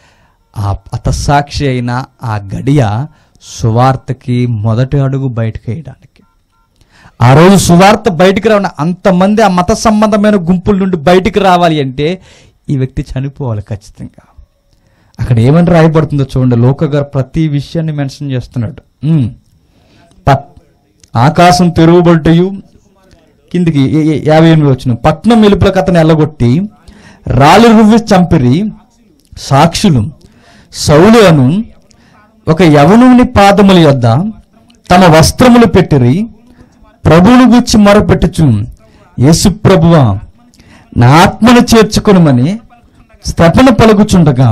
Speaker 1: ఆ అతసాక్షి అయిన ఆ గడియ సువార్తకి మొదటి అడుగు బయటకు వేయడానికి ఆ రోజు సువార్త బయటికి రావడం అంతమంది ఆ మత సంబంధమైన గుంపుల నుండి బయటికి రావాలి అంటే ఈ వ్యక్తి చనిపోవాలి ఖచ్చితంగా అక్కడ ఏమని రాయబడుతుందో చూడండి లోక గారు ప్రతి విషయాన్ని మెన్షన్ చేస్తున్నాడు ఉమ్. పట్- ఆకాశం తెరువబడ్డయు కిందికి ఏ- ఏ- యాభై ఎనిమిది వచ్చిన పట్నం వెలుపులకు అతను ఎల్లగొట్టి రాలి రువ్వి చంపిరి సాక్షులు సౌలు అను ఒక యవనుని పాదముల యొద్ద తమ వస్త్రములు పెట్టిరి ప్రభువును గుచ్చి మొరపెట్టుచు యేసు ప్రభువా నా ఆత్మను చేర్చుకొనుమని స్తపన పలుకుచుండగా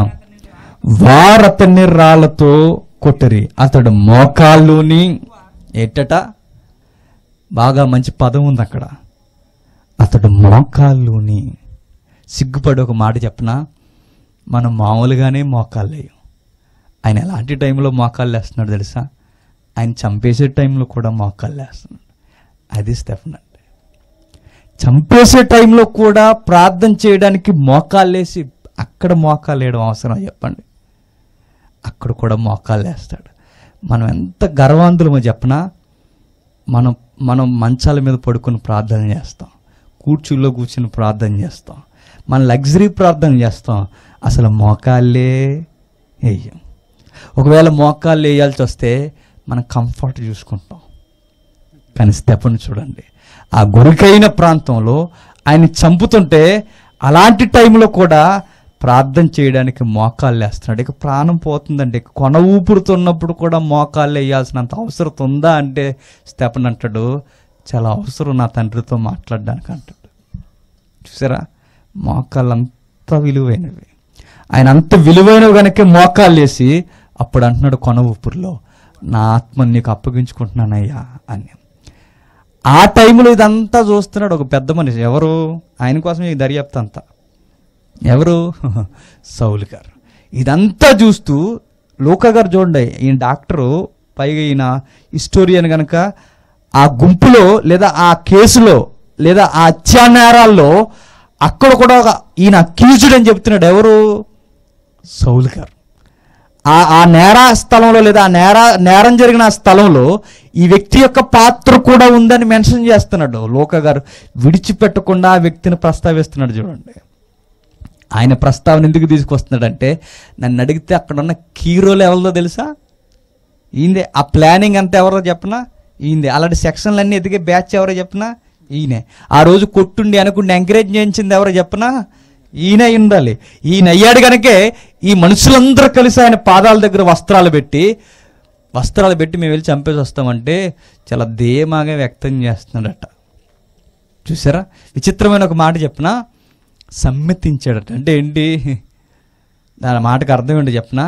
Speaker 1: వారతన్ని రాళ్లతో కొట్టిరి అతడు మోకాల్లోని ఏటట బాగా మంచి పదం ఉంది అక్కడ అతడు మోకాల్లోని సిగ్గుపడి ఒక మాట చెప్పనా మనం మామూలుగానే మోకాళ్ళు వేయం ఆయన ఎలాంటి టైంలో మోకాళ్ళు వేస్తున్నాడు తెలుసా ఆయన చంపేసే టైంలో కూడా మోకాళ్ళు వేస్తున్నాడు అది స్టెఫన్ అంటే చంపేసే టైంలో కూడా ప్రార్థన చేయడానికి మోకాళ్ళు వేసి అక్కడ మోకాళ్ళు వేయడం అవసరం చెప్పండి అక్కడ కూడా మోకాళ్ళు వేస్తాడు మనం ఎంత గర్వాంతులమో చెప్పనా మనం మనం మంచాల మీద పడుకొని ప్రార్థన చేస్తాం కూర్చుల్లో కూర్చుని ప్రార్థన చేస్తాం మన లగ్జరీ ప్రార్థన చేస్తాం అసలు మోకాళ్ళే వేయం ఒకవేళ మోకాళ్ళు వేయాల్సి వస్తే మనం కంఫర్ట్ చూసుకుంటాం కానీ స్టెప్ను చూడండి ఆ గురికైన ప్రాంతంలో ఆయన చంపుతుంటే అలాంటి టైంలో కూడా ప్రార్థన చేయడానికి మోకాళ్ళు వేస్తున్నాడు ఇక ప్రాణం పోతుందండి ఇక కొన ఊపుడుతున్నప్పుడు కూడా మోకాళ్ళు వేయాల్సినంత అవసరం ఉందా అంటే స్టెపన్ అంటాడు చాలా అవసరం నా తండ్రితో మాట్లాడడానికి అంటాడు చూసారా మోకాళ్ళు అంత విలువైనవి ఆయన అంత విలువైనవి కనుక మోకాళ్ళు వేసి అప్పుడు అంటున్నాడు కొన ఊపిరిలో నా ఆత్మని నీకు అప్పగించుకుంటున్నానయ్యా అని ఆ టైంలో ఇదంతా చూస్తున్నాడు ఒక పెద్ద మనిషి ఎవరు ఆయన కోసం ఈ దర్యాప్తు అంతా ఎవరు సౌలు గారు ఇదంతా చూస్తూ లోక గారు చూడండి ఈయన డాక్టరు పైగా ఈయన హిస్టోరియన్ గనక ఆ గుంపులో లేదా ఆ కేసులో లేదా ఆ హత్యానేరాల్లో అక్కడ కూడా ఒక ఈయన అక్యూజ్డ్ అని చెప్తున్నాడు ఎవరు సౌలు గారు ఆ ఆ నేర స్థలంలో లేదా ఆ నేర నేరం జరిగిన ఆ స్థలంలో ఈ వ్యక్తి యొక్క పాత్ర కూడా ఉందని మెన్షన్ చేస్తున్నాడు లోక గారు విడిచిపెట్టకుండా ఆ వ్యక్తిని ప్రస్తావిస్తున్నాడు చూడండి ఆయన ప్రస్తావన ఎందుకు తీసుకొస్తున్నాడంటే నన్ను అడిగితే అక్కడ ఉన్న కీరోలు ఎవరిదో తెలుసా ఈయనదే ఆ ప్లానింగ్ అంతా ఎవరో చెప్పనా ఈయనదే అలాంటి సెక్షన్లు అన్నీ ఎదిగే బ్యాచ్ ఎవరో చెప్పనా ఈయనే ఆ రోజు కొట్టుండి అనుకుండి ఎంకరేజ్ చేయించింది ఎవరో చెప్పనా ఈయన అయి ఉండాలి ఈయన అయ్యాడు కనుకే ఈ మనుషులందరూ కలిసి ఆయన పాదాల దగ్గర వస్త్రాలు పెట్టి వస్త్రాలు పెట్టి మేము వెళ్ళి చంపేసి వస్తామంటే చాలా ధీమాగా వ్యక్తం చేస్తున్నాడట చూసారా విచిత్రమైన ఒక మాట చెప్పనా సమ్మతించాడట అంటే ఏంటి దాని మాటకు అర్థం ఏంటో చెప్పనా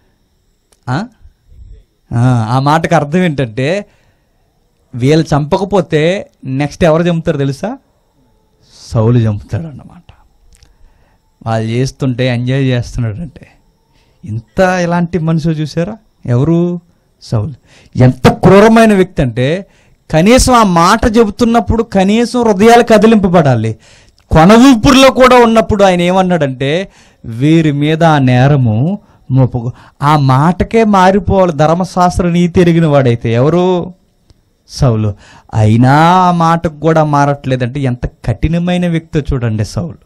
Speaker 1: ఆ? ఆ, ఆ మాటకు అర్థం ఏంటంటే వీళ్ళు చంపకపోతే నెక్స్ట్ ఎవరు చంపుతారు తెలుసా సౌలు చంపుతాడు అన్నమాట వాళ్ళు చేస్తుంటే ఎంజాయ్ చేస్తున్నాడంటే ఇంత ఇలాంటి మనుషులు చూసారా ఎవరు సౌలు ఎంత క్రూరమైన వ్యక్తి అంటే కనీసం ఆ మాట చెబుతున్నప్పుడు కనీసం హృదయాలు కదిలింపబడాలి కొన ఊపిరిలో కూడా ఉన్నప్పుడు ఆయన ఏమన్నాడంటే వీరి మీద ఆ నేరము మోపు ఆ మాటకే మారిపోవాలి ధర్మశాస్త్ర నీతి ఎరిగిన వాడైతే ఎవరు సౌలు అయినా ఆ మాటకు కూడా మారట్లేదంటే ఎంత కఠినమైన వ్యక్తి చూడండి సౌలు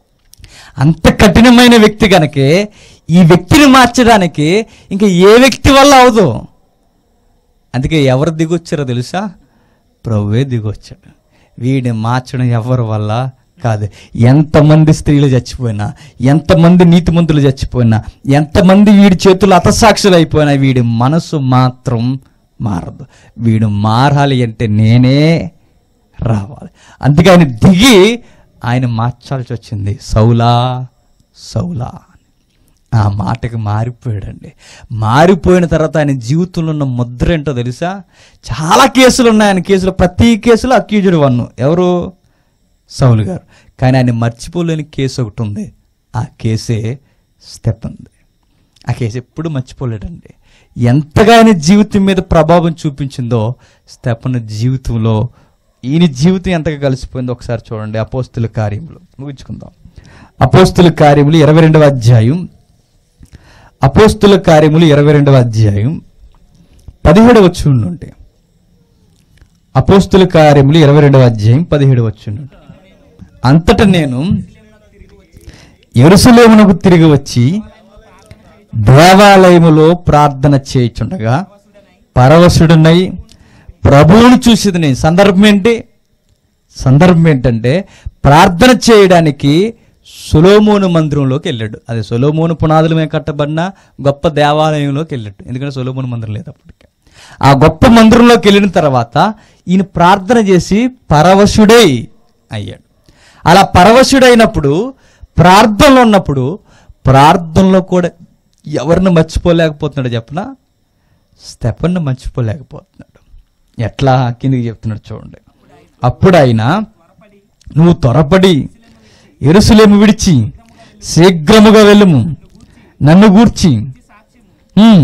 Speaker 1: అంత కఠినమైన వ్యక్తి కనుకే ఈ వ్యక్తిని మార్చడానికి ఇంకా ఏ వ్యక్తి వల్ల అవదు అందుకే ఎవరు దిగొచ్చారో తెలుసా ప్రభువే దిగొచ్చాడు వీడిని మార్చడం ఎవరి వల్ల కాదు ఎంతమంది స్త్రీలు చచ్చిపోయినా ఎంతమంది నీతిమంతులు చచ్చిపోయినా ఎంతమంది వీడి చేతులు అతసాక్షులు అయిపోయినా వీడి మనసు మాత్రం మారదు వీడు మారాలి అంటే నేనే రావాలి అందుకే ఆయన దిగి ఆయన మార్చాల్సి వచ్చింది సౌలా సౌలా అని. ఆ మాటకి మారిపోయాడండి మారిపోయిన తర్వాత ఆయన జీవితంలో ఉన్న ముద్ర ఏంటో తెలుసా చాలా కేసులు ఉన్నాయి ఆయన కేసులో ప్రతి కేసులో అక్యూజుడు వన్ను ఎవరు సౌలు గారు కానీ ఆయన మర్చిపోలేని కేసు ఒకటి ఉంది ఆ కేసే స్టెపన్ది ఆ కేసు ఎప్పుడు మర్చిపోలేడండి ఎంతగా ఆయన జీవితం మీద ప్రభావం చూపించిందో స్టెపన్ జీవితంలో ఈయన జీవితం ఎంతగా కలిసిపోయిందో ఒకసారి చూడండి అపోస్తుల కార్యములు ముగించుకుందాం అపోస్తుల కార్యములు ఇరవై రెండవ అధ్యాయం అపోస్తుల కార్యములు ఇరవై రెండవ అధ్యాయం పదిహేడు వచ్చి ఉండుంటే అపోస్తుల కార్యములు ఇరవై రెండవ అధ్యాయం పదిహేడు వచ్చి ఉండుంటే అంతటా నేను ఎరుసలేమునకు తిరిగి వచ్చి దేవాలయములో ప్రార్థన చేయుచుండగా పరవశుడునై ప్రభువును చూసేది నేను సందర్భం ఏంటి సందర్భం ఏంటంటే ప్రార్థన చేయడానికి సొలోమోను మందిరంలోకి వెళ్ళాడు అది సొలోమోను పునాదుల మీద కట్టబడిన గొప్ప దేవాలయంలోకి వెళ్ళాడు ఎందుకంటే సొలోమోను మందిరం లేదు అప్పటికి ఆ గొప్ప మందిరంలోకి వెళ్ళిన తర్వాత ఈయన ప్రార్థన చేసి పరవశుడై అయ్యాడు అలా పరవశుడైనప్పుడు ప్రార్థనలో ఉన్నప్పుడు ప్రార్థనలో కూడా ఎవరిని మర్చిపోలేకపోతున్నాడు చెప్పనా స్టెఫన్ను మర్చిపోలేకపోతున్నాడు ఎట్లా కిందికి చెప్తున్నాడు చూడండి అప్పుడు ఆయన నువ్వు త్వరపడి ఎరుసలేము విడిచి శీఘ్రముగా వెళ్ళుము నన్ను గూర్చి "ఉమ్,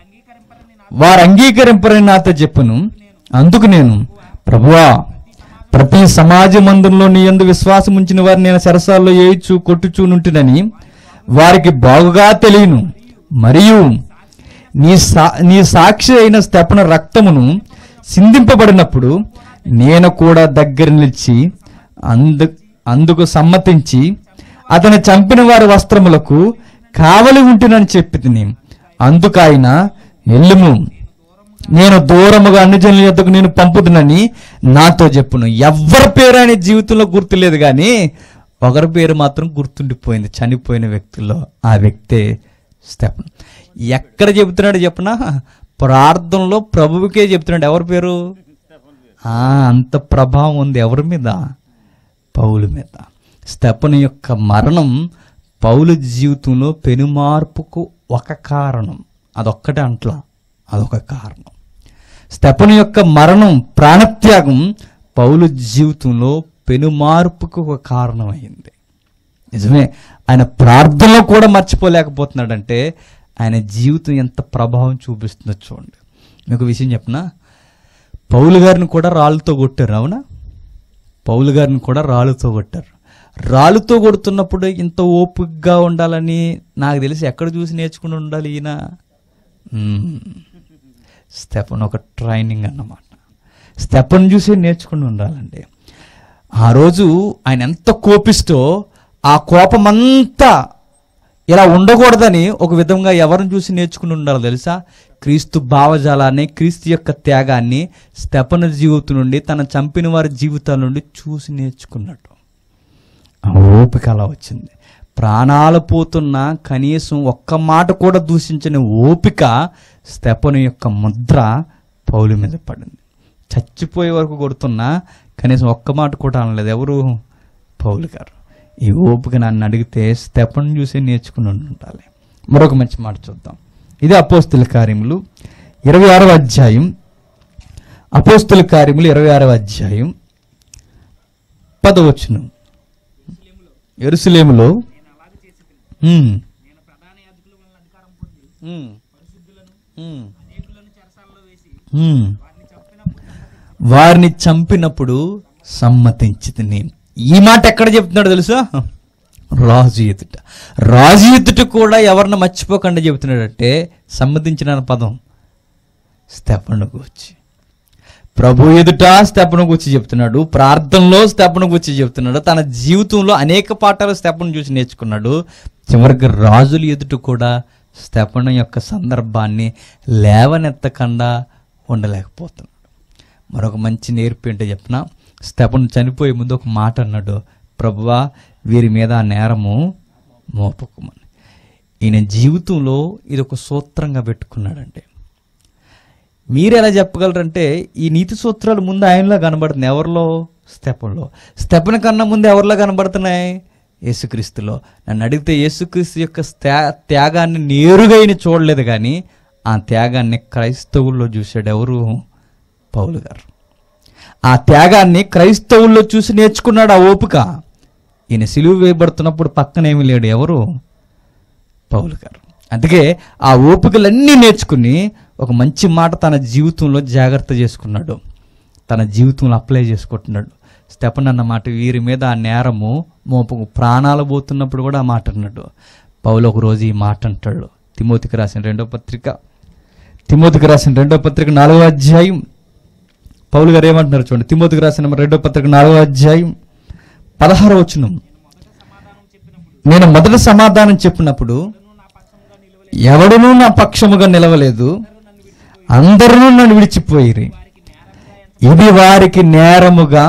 Speaker 1: వారు అంగీకరింపరని నాతో చెప్పును అందుకు నేను ప్రభువా ప్రతి సమాజ మందిరంలో నీ యందు విశ్వాసం ఉంచిన వారిని నేను సరసాల్లో ఏయిచు కొట్టుచూ నుంటినని వారికి బాగుగా తెలియను మరియు నీ సా నీ సాక్షి అయిన స్తెపన రక్తమును సిందింపబడినప్పుడు నేను కూడా దగ్గర నిలిచి అందు అందుకు సమ్మతించి అతను చంపిన వారి వస్త్రములకు కావలి ఉంటునని చెప్పి తిని అందుకైన ఎల్లుము నేను దూరముగా అన్ని జనుల యొద్దకు నేను పంపుతునని నాతో చెప్పును ఎవరి పేరు ఆయన జీవితంలో గుర్తులేదు కానీ ఒకరి పేరు మాత్రం గుర్తుండిపోయింది చనిపోయిన వ్యక్తుల్లో ఆ వ్యక్తే స్టెఫన్ ఎక్కడ చెబుతున్నాడు చెప్పనా ప్రార్థనలో ప్రభువుకే చెప్తున్నాడు ఎవరి పేరు ఆ, అంత ప్రభావం ఉంది ఎవరి మీద పౌలు మీద స్టెపన్ యొక్క మరణం పౌలు జీవితంలో పెనుమార్పుకు ఒక కారణం అదొక్కటే అంట్లా అదొక కారణం స్టెపన్ యొక్క మరణం ప్రాణత్యాగం పౌలు జీవితంలో పెనుమార్పుకు ఒక కారణమైంది నిజమే ఆయన ప్రార్థనలో కూడా మర్చిపోలేకపోతున్నాడంటే ఆయన జీవితం ఎంత ప్రభావం చూపిస్తుందో చూడండి మీకు విషయం చెప్పనా పౌలు గారిని కూడా రాళ్ళతో కొట్టారు అవునా పౌలు గారిని కూడా రాళ్ళతో కొట్టారు రాళ్ళతో కొడుతున్నప్పుడు ఇంత ఓపికగా ఉండాలని నాకు తెలిసి ఎక్కడ చూసి నేర్చుకుని ఉండాలి ఈయన మ్మ్. స్టెపన్ ఒక ట్రైనింగ్ అన్నమాట స్టెపన్ చూసి నేర్చుకుని ఉండాలండి ఆ రోజు ఆయన ఎంత కోపిస్తో ఆ కోపమంతా ఇలా ఉండకూడదని ఒక విధంగా ఎవరిని చూసి నేర్చుకుని ఉండాలో తెలుసా క్రీస్తు భావజాలాన్ని క్రీస్తు యొక్క త్యాగాన్ని స్టెపన్ జీవితం నుండి తన చంపిన వారి జీవితాల నుండి చూసి నేర్చుకున్నట్టు ఆ ఓపిక అలా వచ్చింది ప్రాణాలు పోతున్నా కనీసం ఒక్క మాట కూడా దూషించని ఓపిక స్టెపను యొక్క ముద్ర పౌలు మీద పడింది చచ్చిపోయే వరకు కొడుతున్నా కనీసం ఒక్క మాట కూడా అనలేదు ఎవరు పౌలు గారు ఈ ఓపిక నన్ను అడిగితే స్టెపన్ చూసి నేర్చుకుని ఉండాలి మరొక మంచి మాట చూద్దాం ఇది అపోస్తుల కార్యములు ఇరవై ఆరవ అధ్యాయం అపోస్తుల కార్యములు ఇరవై ఆరవ అధ్యాయం పదవచ్చును ఎరుసలేములో ఉమ్, ఉమ్, ఉమ్, ఉమ్. వారిని చంపినప్పుడు సమ్మతించింది నేను ఈ మాట ఎక్కడ చెప్తున్నాడు తెలుసా రాజు ఎదుట రాజు ఎదుట కూడా ఎవరిని మర్చిపోకుండా చెబుతున్నాడంటే సమ్మతించిన అన్న పదం స్టెఫను గూర్చి ప్రభు ఎదుట స్టెప్ను గురించి చెప్తున్నాడు ప్రార్థనలో స్టెప్ను గురించి చెప్తున్నాడు తన జీవితంలో అనేక పాఠాలు స్టెప్ను చూసి నేర్చుకున్నాడు చివరికి రాజుల ఎదుట కూడా స్టెపన్ యొక్క సందర్భాన్ని లేవనెత్తకుండా ఉండలేకపోతున్నాడు మరొక మంచి నేర్పు ఏంటో చెప్పిన స్టెపన్ చనిపోయే ముందు ఒక మాట అన్నాడు ప్రభువా వీరి మీద ఆ నేరము మోపకమని ఈయన జీవితంలో ఇది ఒక సూత్రంగా పెట్టుకున్నాడండి మీరు ఎలా చెప్పగలరంటే ఈ నీతి సూత్రాలు ముందు ఆయనలో కనబడుతున్నాయి ఎవరిలో స్టెపన్లో స్టెపన్ కన్నా ముందు ఎవరిలో కనబడుతున్నాయి యేసుక్రీస్తులో నన్ను అడిగితే యేసుక్రీస్తు యొక్క త్యా- త్యాగాన్ని నేరుగా ఆయన చూడలేదు కానీ ఆ త్యాగాన్ని క్రైస్తవుల్లో చూశాడు ఎవరు పౌలు గారు ఆ త్యాగాన్ని క్రైస్తవుల్లో చూసి నేర్చుకున్నాడు ఆ ఓపిక ఈయన సిలువ వేయబడుతున్నప్పుడు పక్కనేమి లేడు ఎవరు పౌలు గారు అందుకే ఆ ఓపికలన్నీ నేర్చుకుని ఒక మంచి మాట తన జీవితంలో జాగ్రత్త చేసుకున్నాడు తన జీవితంలో అప్లై చేసుకుంటున్నాడు స్టెపన్ అన్న మాట వీరి మీద ఆ నేరము మోపకు ప్రాణాలు పోతున్నప్పుడు కూడా ఆ మాట అన్నాడు పౌలు ఒక రోజు ఈ మాట అంటాడు తిమోతికి రాసిన రెండో పత్రిక తిమోతికి రాసిన రెండో పత్రిక నాలుగో అధ్యాయం పౌలు గారు ఏమంటున్నారు చూడండి తిమోతికి రాసిన రెండో పత్రిక నాలుగో అధ్యాయం పదహారు వచనం నేను మొదట సమాధానం చెప్పినప్పుడు ఎవడునూ నా పక్షముగా నిలవలేదు అందరూ నన్ను విడిచిపోయిరి ఇది వారికి నేరముగా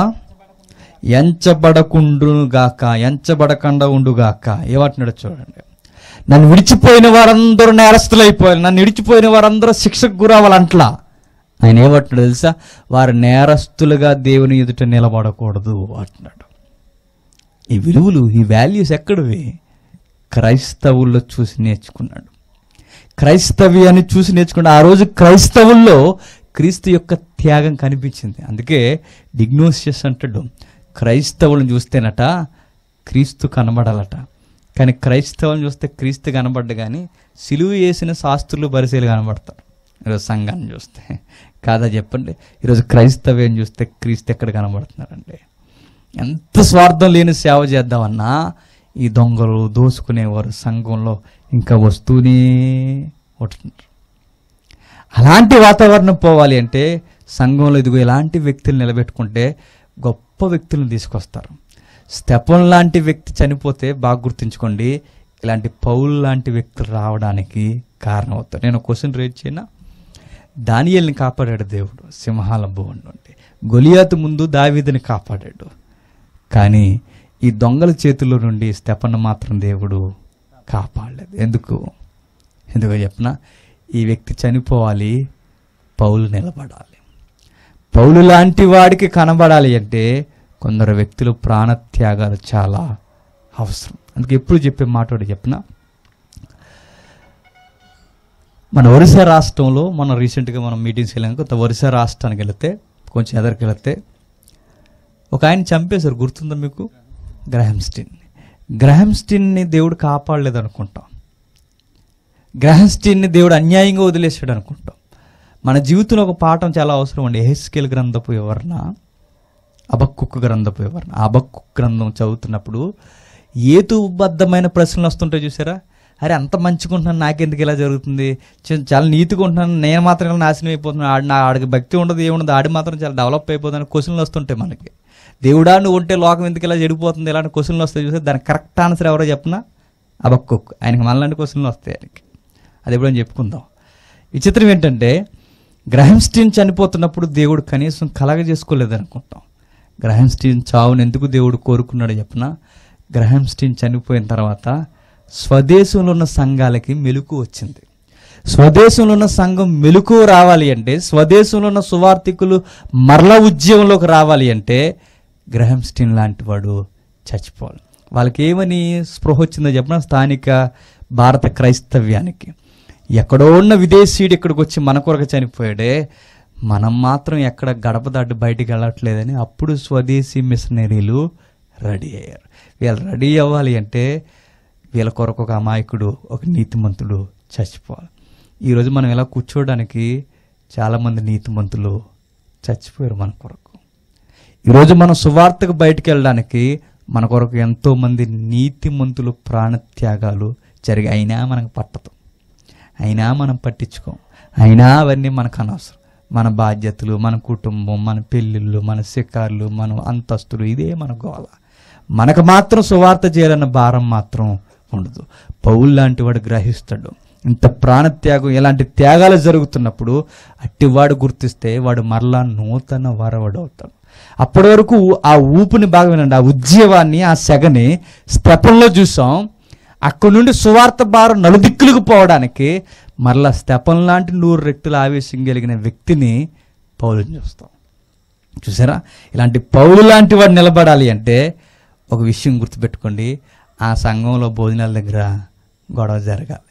Speaker 1: ఎంచబడకుండుగాక ఎంచబడకుండా ఉండుగాక ఏమంటున్నాడు చూడండి నన్ను విడిచిపోయిన వారందరూ నేరస్తులైపోయారు నన్ను విడిచిపోయిన వారందరూ శిక్షకు గురవ్వాలంట్లా ఆయన ఏమంటున్నాడు తెలుసా వారు నేరస్తులుగా దేవుని ఎదుట నిలబడకూడదు అంటున్నాడు ఈ విలువలు ఈ వాల్యూస్ ఎక్కడివి క్రైస్తవుల్లో చూసి నేర్చుకున్నాడు క్రైస్తవ్యాన్ని చూసి నేర్చుకున్నాడు ఆ రోజు క్రైస్తవుల్లో క్రీస్తు యొక్క త్యాగం కనిపించింది అందుకే డిగ్నోసియస్ అంటాడు క్రైస్తవులను చూస్తేనట క్రీస్తు కనబడాలట కానీ క్రైస్తవులను చూస్తే క్రీస్తు కనబడ్డు కానీ సిలువు వేసిన శాస్త్రులు బరిసీలు కనబడతారు ఈరోజు సంఘాన్ని చూస్తే కాదా చెప్పండి ఈరోజు క్రైస్తవ్యం చూస్తే క్రీస్తు ఎక్కడ కనబడుతున్నారండి ఎంత స్వార్థం లేని సేవ చేద్దామన్నా ఈ దొంగలు దోసుకునేవారు సంఘంలో ఇంకా వస్తూనే ఉంటున్నారు అలాంటి వాతావరణం పోవాలి అంటే సంఘంలో ఇదిగో ఇలాంటి వ్యక్తులు నిలబెట్టుకుంటే గొప్ప వ్యక్తులను తీసుకొస్తారు స్టెపన్ లాంటి వ్యక్తి చనిపోతే బాగా గుర్తుంచుకోండి ఇలాంటి పౌల్ లాంటి వ్యక్తులు రావడానికి కారణం అవుతారు నేను క్వశ్చన్ రేజ్ చేయనా దానియల్ని కాపాడాడు దేవుడు సింహాల భువన్ నుండి గొలియాతు ముందు దావీదుని కాపాడాడు కానీ ఈ దొంగల చేతుల్లో నుండి స్టెపన్ మాత్రం దేవుడు కాపాడలేదు ఎందుకు ఎందుకో చెప్పిన ఈ వ్యక్తి చనిపోవాలి పౌలు నిలబడాలి పౌలు లాంటి వాడికి కనబడాలి అంటే కొందరు వ్యక్తులు ప్రాణత్యాగాలు చాలా అవసరం అందుకే ఎప్పుడు చెప్పే మాట ఒకటి చెప్పిన మన ఒరిస్సా రాష్ట్రంలో మనం రీసెంట్గా మనం మీటింగ్స్కి వెళ్ళాం కొత్త ఒరిస్సా రాష్ట్రానికి వెళితే కొంచెం ఎదరికి వెళితే ఒక ఆయన చంపేశారు గుర్తుందా మీకు గ్రహంస్టీన్ గ్రహంస్టీన్ని దేవుడు కాపాడలేదు అనుకుంటాం గ్రహంస్టీన్ని దేవుడు అన్యాయంగా వదిలేసాడు అనుకుంటాం మన జీవితంలో ఒక పాఠం చాలా అవసరం అండి ఎహెస్కేల్ గ్రంథపు వివరణ అబక్కుక్ గ్రంథపు వివరణ అబక్కు గ్రంథం చదువుతున్నప్పుడు ఏతుబద్ధమైన ప్రశ్నలు వస్తుంటాయి చూసారా అరే అంత మంచిగా ఉంటున్నాను నాకెందుకు ఇలా జరుగుతుంది చ- చాలా నీతిగా ఉంటున్నాను నేను మాత్రం ఇలా నాశనం అయిపోతున్నాను ఆడి నా ఆడికి భక్తి ఉండదు ఏముండదు ఆడి మాత్రం చాలా డెవలప్ అయిపోతుంది క్వశ్చన్లు వస్తుంటాయి మనకి దేవుడా నువ్వు ఉంటే లోకం ఎందుకు ఇలా చెడిపోతుంది ఇలాంటి క్వశ్చన్లు వస్తాయి చూస్తే దానికి కరెక్ట్ ఆన్సర్ ఎవరో చెప్పనా అబక్కుక్ ఆయనకి మనలాంటి క్వశ్చన్లు వస్తాయి ఆయనకి అది ఎప్పుడైనా చెప్పుకుందాం విచిత్రం ఏంటంటే గ్రహంస్టీన్ చనిపోతున్నప్పుడు దేవుడు కనీసం కలగ చేసుకోలేదు అనుకుంటాం గ్రహంస్టీన్ చావును ఎందుకు దేవుడు కోరుకున్నాడో చెప్పిన గ్రహంస్టీన్ చనిపోయిన తర్వాత స్వదేశంలో ఉన్న సంఘాలకి మెలకు వచ్చింది స్వదేశంలో ఉన్న సంఘం మెలకు రావాలి అంటే స్వదేశంలో ఉన్న సువార్థికులు మరల ఉద్యమంలోకి రావాలి అంటే గ్రహంస్టీన్ లాంటి వాడు చచ్చిపోవాలి వాళ్ళకి ఏమని స్పృహ వచ్చిందో చెప్పిన స్థానిక భారత క్రైస్తవ్యానికి ఎక్కడో ఉన్న విదేశీయుడు ఇక్కడికి వచ్చి మన కొరకు చనిపోయాడే మనం మాత్రం ఎక్కడ గడప దాటి బయటికి వెళ్ళట్లేదని అప్పుడు స్వదేశీ మిషనరీలు రెడీ అయ్యారు వీళ్ళు రెడీ అవ్వాలి అంటే వీళ్ళ కొరకు ఒక అమాయకుడు ఒక నీతిమంతుడు చచ్చిపోవాలి ఈరోజు మనం ఇలా కూర్చోవడానికి చాలామంది నీతిమంతులు చచ్చిపోయారు మన కొరకు ఈరోజు మనం సువార్తకు బయటికి వెళ్ళడానికి మన కొరకు ఎంతోమంది నీతిమంతులు ప్రాణత్యాగాలు జరిగి అయినా మనకు పట్టదు అయినా మనం పట్టించుకోం అయినా అవన్నీ మనకు అనవసరం మన బాధ్యతలు మన కుటుంబం మన పెళ్ళిళ్ళు మన శిఖార్లు మన అంతస్తులు ఇదే మన గోల మనకు మాత్రం సువార్త చేయాలన్న భారం మాత్రం ఉండదు పౌలు లాంటి వాడు గ్రహిస్తాడు ఇంత ప్రాణత్యాగం ఇలాంటి త్యాగాలు జరుగుతున్నప్పుడు అట్టివాడు గుర్తిస్తే వాడు మరలా నూతన వరవడు అవుతాడు అప్పటి వరకు ఆ ఊపుని బాగా వినండి ఆ ఉద్యమాన్ని ఆ సెగని స్తపంలో చూసాం అక్కడి నుండి సువార్త భారం నలుదిక్కులకు పోవడానికి మరలా స్తపం లాంటి నూరు రెట్టుల ఆవేశం కలిగిన వ్యక్తిని పౌరుని చూస్తాం చూసారా ఇలాంటి పౌలు లాంటి వాడు నిలబడాలి అంటే ఒక విషయం గుర్తుపెట్టుకోండి ఆ సంఘంలో భోజనాల దగ్గర గొడవ జరగాలి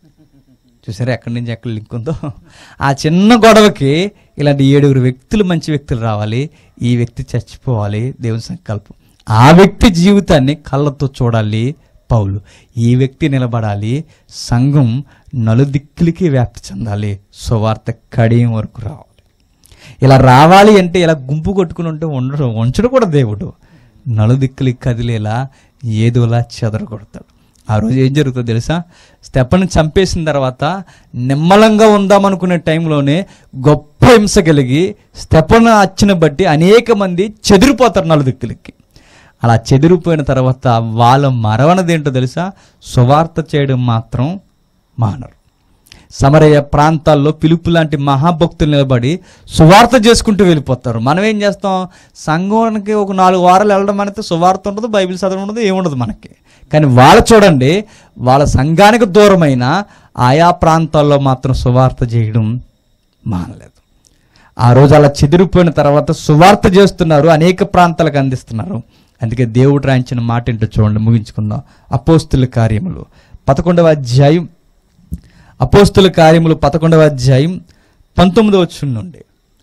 Speaker 1: చూసారా ఎక్కడి నుంచి ఎక్కడ లింక్ ఉందో ఆ చిన్న గొడవకి ఇలాంటి ఏడుగురు వ్యక్తులు మంచి వ్యక్తులు రావాలి ఈ వ్యక్తి చచ్చిపోవాలి దేవుని సంకల్పం ఆ వ్యక్తి జీవితాన్ని కళ్ళతో చూడాలి పౌలు ఈ వ్యక్తి నిలబడాలి సంఘం నలుదిక్కులకి వ్యాప్తి చెందాలి సువార్త కడియం వరకు రావాలి ఇలా రావాలి అంటే ఇలా గుంపు కొట్టుకుని ఉంటే ఉండడు ఉంచడు కూడా దేవుడు నలుదిక్కులకి కదిలేలా ఏదోలా చెదరగొడతాడు ఆ రోజు ఏం జరుగుతుందో తెలుసా స్టెప్పని చంపేసిన తర్వాత నిమ్మలంగా ఉందామనుకునే టైంలోనే గొప్ప హింస కలిగి స్టెపన్ అచ్చిన బట్టి అనేక మంది చెదిరిపోతారు నలుదిక్కులకి అలా చెదిరిపోయిన తర్వాత వాళ్ళ మరవనదేంటో తెలుసా సువార్త చేయడం మాత్రం మానరు సమరయ్య ప్రాంతాల్లో పిలుపు లాంటి మహాభక్తులు నిలబడి సువార్త చేసుకుంటూ వెళ్ళిపోతారు మనం ఏం చేస్తాం సంఘానికి ఒక నాలుగు వారాలు వెళ్ళడం అనేది సువార్త ఉండదు బైబిల్ చదవడం ఉండదు ఏముండదు మనకి కానీ వాళ్ళు చూడండి వాళ్ళ సంఘానికి దూరమైన ఆయా ప్రాంతాల్లో మాత్రం సువార్త చేయడం మానలేదు ఆ రోజు అలా చెదిరిపోయిన తర్వాత సువార్త చేస్తున్నారు అనేక ప్రాంతాలకు అందిస్తున్నారు అందుకే దేవుడు రాయించిన మాట ఏంటో చూడండి ముగించుకుందాం అపోస్తుల కార్యములు పదకొండవ అధ్యాయం అపోస్తుల కార్యములు పదకొండవ అధ్యాయం పంతొమ్మిదవ వచ్చున్న నుండి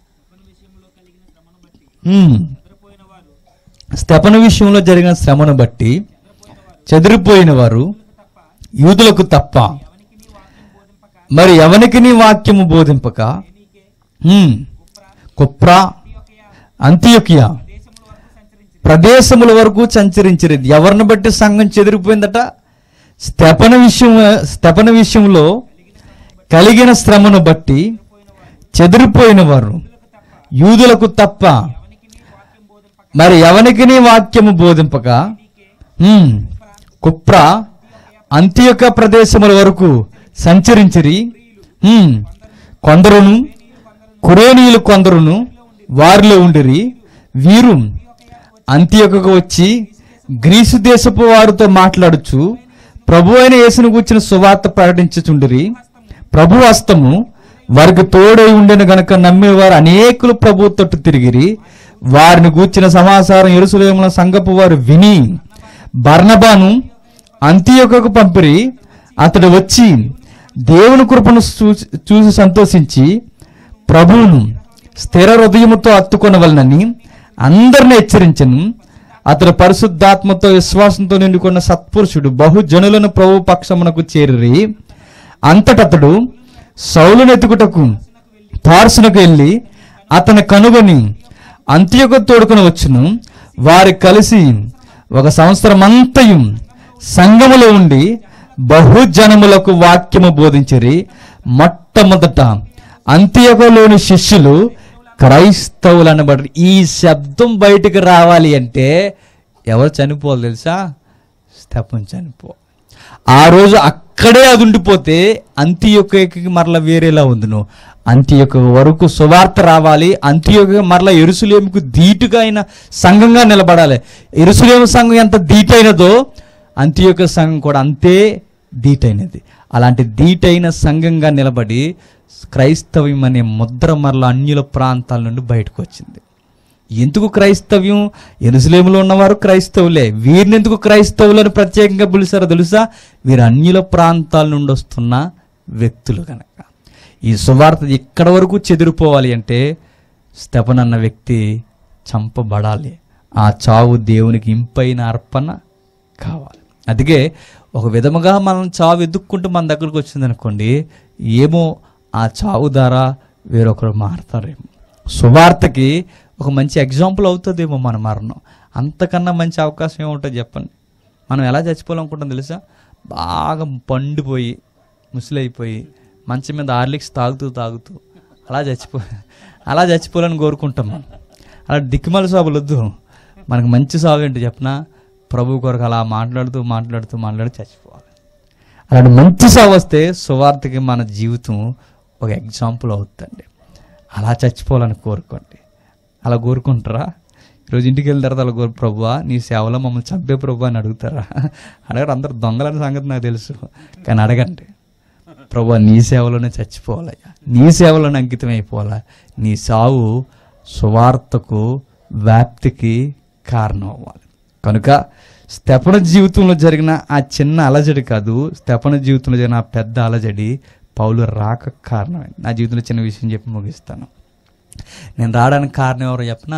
Speaker 1: ఉమ్. స్తెపన విషయంలో జరిగిన శ్రమను బట్టి చెదిరిపోయిన వారు యూదులకు తప్ప మరి ఎవనికి నీ వాక్యము బోధింపక ఉమ్, కుప్రా అంత్యొకియా ప్రదేశముల వరకు సంచరించిరి ఎవరిని బట్టి సంఘం చెదిరిపోయిందట స్తెపన విషయం స్తెపన విషయంలో కలిగిన శ్రమను బట్టి చెదిరిపోయిన వారు యూదులకు తప్ప మరి ఎవనికి నీ వాక్యము బోధింపక ఉమ్, కుప్ర అంత్యొక ప్రదేశముల వరకు సంచరించిరి ఉమ్, కొందరును కురేనీయులు కొందరును వారిలో ఉండిరి వీరు అంత్యొకకు వచ్చి గ్రీసు దేశపు వారితో మాట్లాడుచు ప్రభు అయిన యేసును కూర్చిన సువార్త ప్రకటించుచుండిరి ప్రభు హస్తము వారికి తోడై ఉండెను గనక నమ్మిన వారు అనేకులు ప్రభు తట్టు తిరిగిరి వారిని గూర్చిన సమాచారం ఎరుసలేముల సంగపు వారు విని బర్నబాను అంత్యొకకు పంపిరి అతడు వచ్చి దేవుని కృపను చూసి చూసి సంతోషించి ప్రభువును స్థిర హృదయముతో హత్తుకొనవలనని అందరిని హెచ్చరించను అతడు పరిశుద్ధాత్మతో విశ్వాసంతో నిండుకున్న సత్పురుషుడు బహుజనులను ప్రభు పక్షమునకు చేరి అంతటతడు సౌలును ఎత్తుకుటకు తార్సునకు వెళ్ళి అతని కనుగొని అంత్యకు తోడుకొని వచ్చును వారు కలిసి ఒక సంవత్సరం అంతయు సంఘములో ఉండి బహుజనములకు వాక్యము బోధించరి మొట్టమొదట అంత్యకులోని శిష్యులు క్రైస్తవులు అనబడి ఈ శబ్దం బయటికి రావాలి అంటే ఎవరు చనిపోవాలి తెలుసా స్తపం చనిపో ఆ రోజు అక్కడే అది ఉండిపోతే అంత్యొక్కకి మరల వేరేలా ఉందును అంత్యొక్క వరకు సువార్త రావాలి అంత్యొక్క మరల ఎరుసలేముకు ధీటుగా అయిన సంఘంగా నిలబడాలి ఎరుసలేము సంఘం ఎంత ధీటైనదో అంత్యొక్క సంఘం కూడా అంతే ధీటైనది అలాంటి ధీటైన సంఘంగా నిలబడి క్రైస్తవ్యం అనే ముద్ర మరల అన్యుల ప్రాంతాల నుండి బయటకు వచ్చింది ఎందుకు క్రైస్తవ్యం ఎరుసలేములో ఉన్నవారు క్రైస్తవులే వీరిని ఎందుకు క్రైస్తవులను ప్రత్యేకంగా పిలిచారో తెలుసా వీరు అన్యుల ప్రాంతాల నుండి వస్తున్న వ్యక్తులు కనుక ఈ సువార్త ఇక్కడ వరకు చెదిరిపోవాలి అంటే స్తెపన్ అన్న వ్యక్తి చంపబడాలి ఆ చావు దేవునికి ఇంపైన అర్పణ కావాలి అందుకే ఒక విధముగా మనం చావు ఎదుక్కుంటూ మన దగ్గరకు వచ్చింది అనుకోండి ఏమో ఆ చావు ద్వారా వేరొకరు మారతారేమో సువార్తకి ఒక మంచి ఎగ్జాంపుల్ అవుతుందేమో మన మరణం అంతకన్నా మంచి అవకాశం ఏముంటుంది చెప్పండి మనం ఎలా చచ్చిపోవాలనుకుంటాం తెలుసా బాగా పండిపోయి ముసలైపోయి మంచం మీద హార్లిక్స్ తాగుతూ తాగుతూ అలా చచ్చిపో అలా చచ్చిపోవాలని కోరుకుంటాం మనం అలా దిక్కుమల సాగులు వద్దు మనకు మంచి సాగు ఏంటి చెప్పనా ప్రభు కొరకు అలా మాట్లాడుతూ మాట్లాడుతూ మాట్లాడి చచ్చిపోవాలి అలాంటి మంచి సాగు వస్తే సువార్తకి మన జీవితం ఒక ఎగ్జాంపుల్ అవుతుందండి అలా చచ్చిపోవాలని కోరుకోండి అలా కోరుకుంటారా ఈరోజు ఇంటికి వెళ్ళిన తర్వాత అలా కోరు ప్రభువా నీ సేవలో మమ్మల్ని చంపే ప్రభు అని అడుగుతారా అడగరు అందరు దొంగలని సంగతి నాకు తెలుసు కానీ అడగండి ప్రభు నీ సేవలోనే చచ్చిపోవాలయ్యా నీ సేవలోనే అంకితం అయిపోవాలా నీ సావు సువార్తకు వ్యాప్తికి కారణం అవ్వాలి కనుక స్తెపన జీవితంలో జరిగిన ఆ చిన్న అలజడి కాదు స్తెపన జీవితంలో జరిగిన ఆ పెద్ద అలజడి పౌలు రాక కారణమైంది నా జీవితంలో చిన్న విషయం చెప్పి ముగిస్తాను నేను రావడానికి కారణం ఎవరో చెప్పనా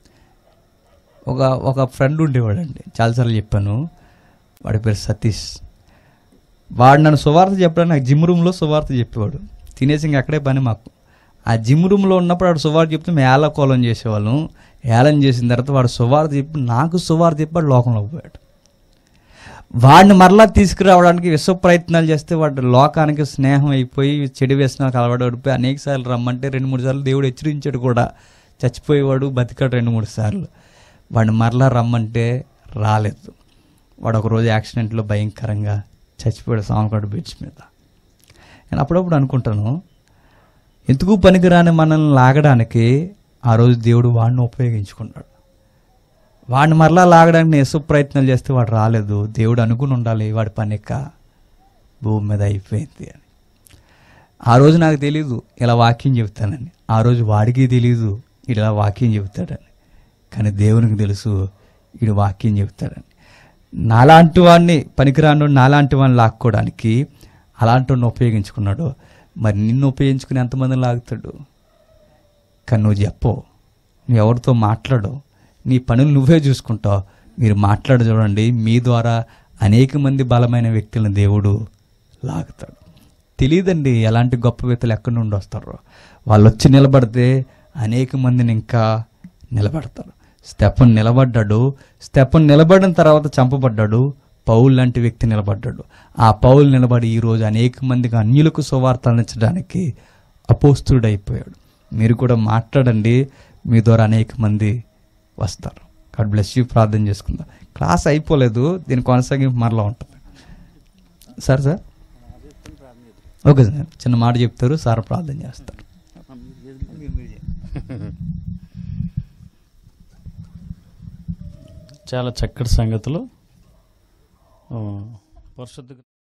Speaker 1: ఒక ఒక ఫ్రెండ్ ఉండేవాడండి చాలాసార్లు చెప్పాను వాడి పేరు సతీష్ వాడు నన్ను సువార్త చెప్పడానికి నాకు జిమ్ రూమ్లో సువార్త చెప్పేవాడు తినేసి ఇంక అక్కడే పని మాకు ఆ జిమ్ రూమ్లో ఉన్నప్పుడు వాడు సువార్త చెప్తే మేము ఏలకోలం చేసేవాళ్ళం ఏలం చేసిన తర్వాత వాడు సువార్త చెప్పి నాకు సువార్త చెప్పి వాడు లోకంలోకి పోయాడు వాడిని మరలా తీసుకురావడానికి విశ్వ ప్రయత్నాలు చేస్తే వాడు లోకానికి స్నేహం అయిపోయి చెడు వ్యసనాలకు అలవాటు పడిపోయి అనేక సార్లు రమ్మంటే రెండు మూడు సార్లు దేవుడు హెచ్చరించాడు కూడా చచ్చిపోయేవాడు బతికాడు రెండు మూడు సార్లు వాడిని మరలా రమ్మంటే రాలేదు వాడు ఒకరోజు యాక్సిడెంట్లో భయంకరంగా చచ్చిపోయాడు సామకాడు బీచ్ మీద నేను అప్పుడప్పుడు అనుకుంటాను ఎందుకు పనికిరాని మనల్ని లాగడానికి ఆ రోజు దేవుడు వాడిని ఉపయోగించుకున్నాడు వాడిని మరలా లాగడానికి నేను ఎసు ప్రయత్నాలు చేస్తే వాడు రాలేదు దేవుడు అనుకుని ఉండాలి వాడి పనిక భూమి మీద అయిపోయింది అని ఆ రోజు నాకు తెలీదు ఇలా వాక్యం చెబుతానని ఆ రోజు వాడికి తెలీదు ఇలా వాక్యం చెబుతాడని కానీ దేవునికి తెలుసు వీడు వాక్యం చెబుతాడని నాలాంటి వాడిని పనికిరాను నాలాంటి వాడిని లాక్కోవడానికి అలాంటి వాడిని ఉపయోగించుకున్నాడు మరి నిన్ను ఉపయోగించుకుని ఎంతమందిని లాగుతాడు కానీ నువ్వు చెప్పవు నువ్వు ఎవరితో మాట్లాడవు నీ పనులు నువ్వే చూసుకుంటావు మీరు మాట్లాడ చూడండి మీ ద్వారా అనేక మంది బలమైన వ్యక్తులను దేవుడు లాగుతాడు తెలియదండి ఎలాంటి గొప్ప వ్యక్తులు ఎక్కడి నుండి వస్తారో వాళ్ళు వచ్చి నిలబడితే అనేక మందిని ఇంకా నిలబడతారు స్టెఫన్ నిలబడ్డాడు స్టెఫన్ నిలబడిన తర్వాత చంపబడ్డాడు పౌల్ లాంటి వ్యక్తి నిలబడ్డాడు ఆ పౌల్ నిలబడి ఈరోజు అనేక మందికి అన్యులకు సువార్త అందించడానికి అపోస్తుడైపోయాడు మీరు కూడా మాట్లాడండి మీ ద్వారా అనేక మంది వస్తారు గాడ్ బ్లెస్ యూ ప్రార్థన చేసుకుందాం క్లాస్ అయిపోలేదు దీని కొనసాగింపు మరలా ఉంటుంది సార్ సార్ ఓకే సార్ చిన్న మాట చెప్తారు సార్ ప్రార్థన చేస్తారు
Speaker 2: చాలా చక్కటి సంగతులు ఆ, పరిశుద్ధ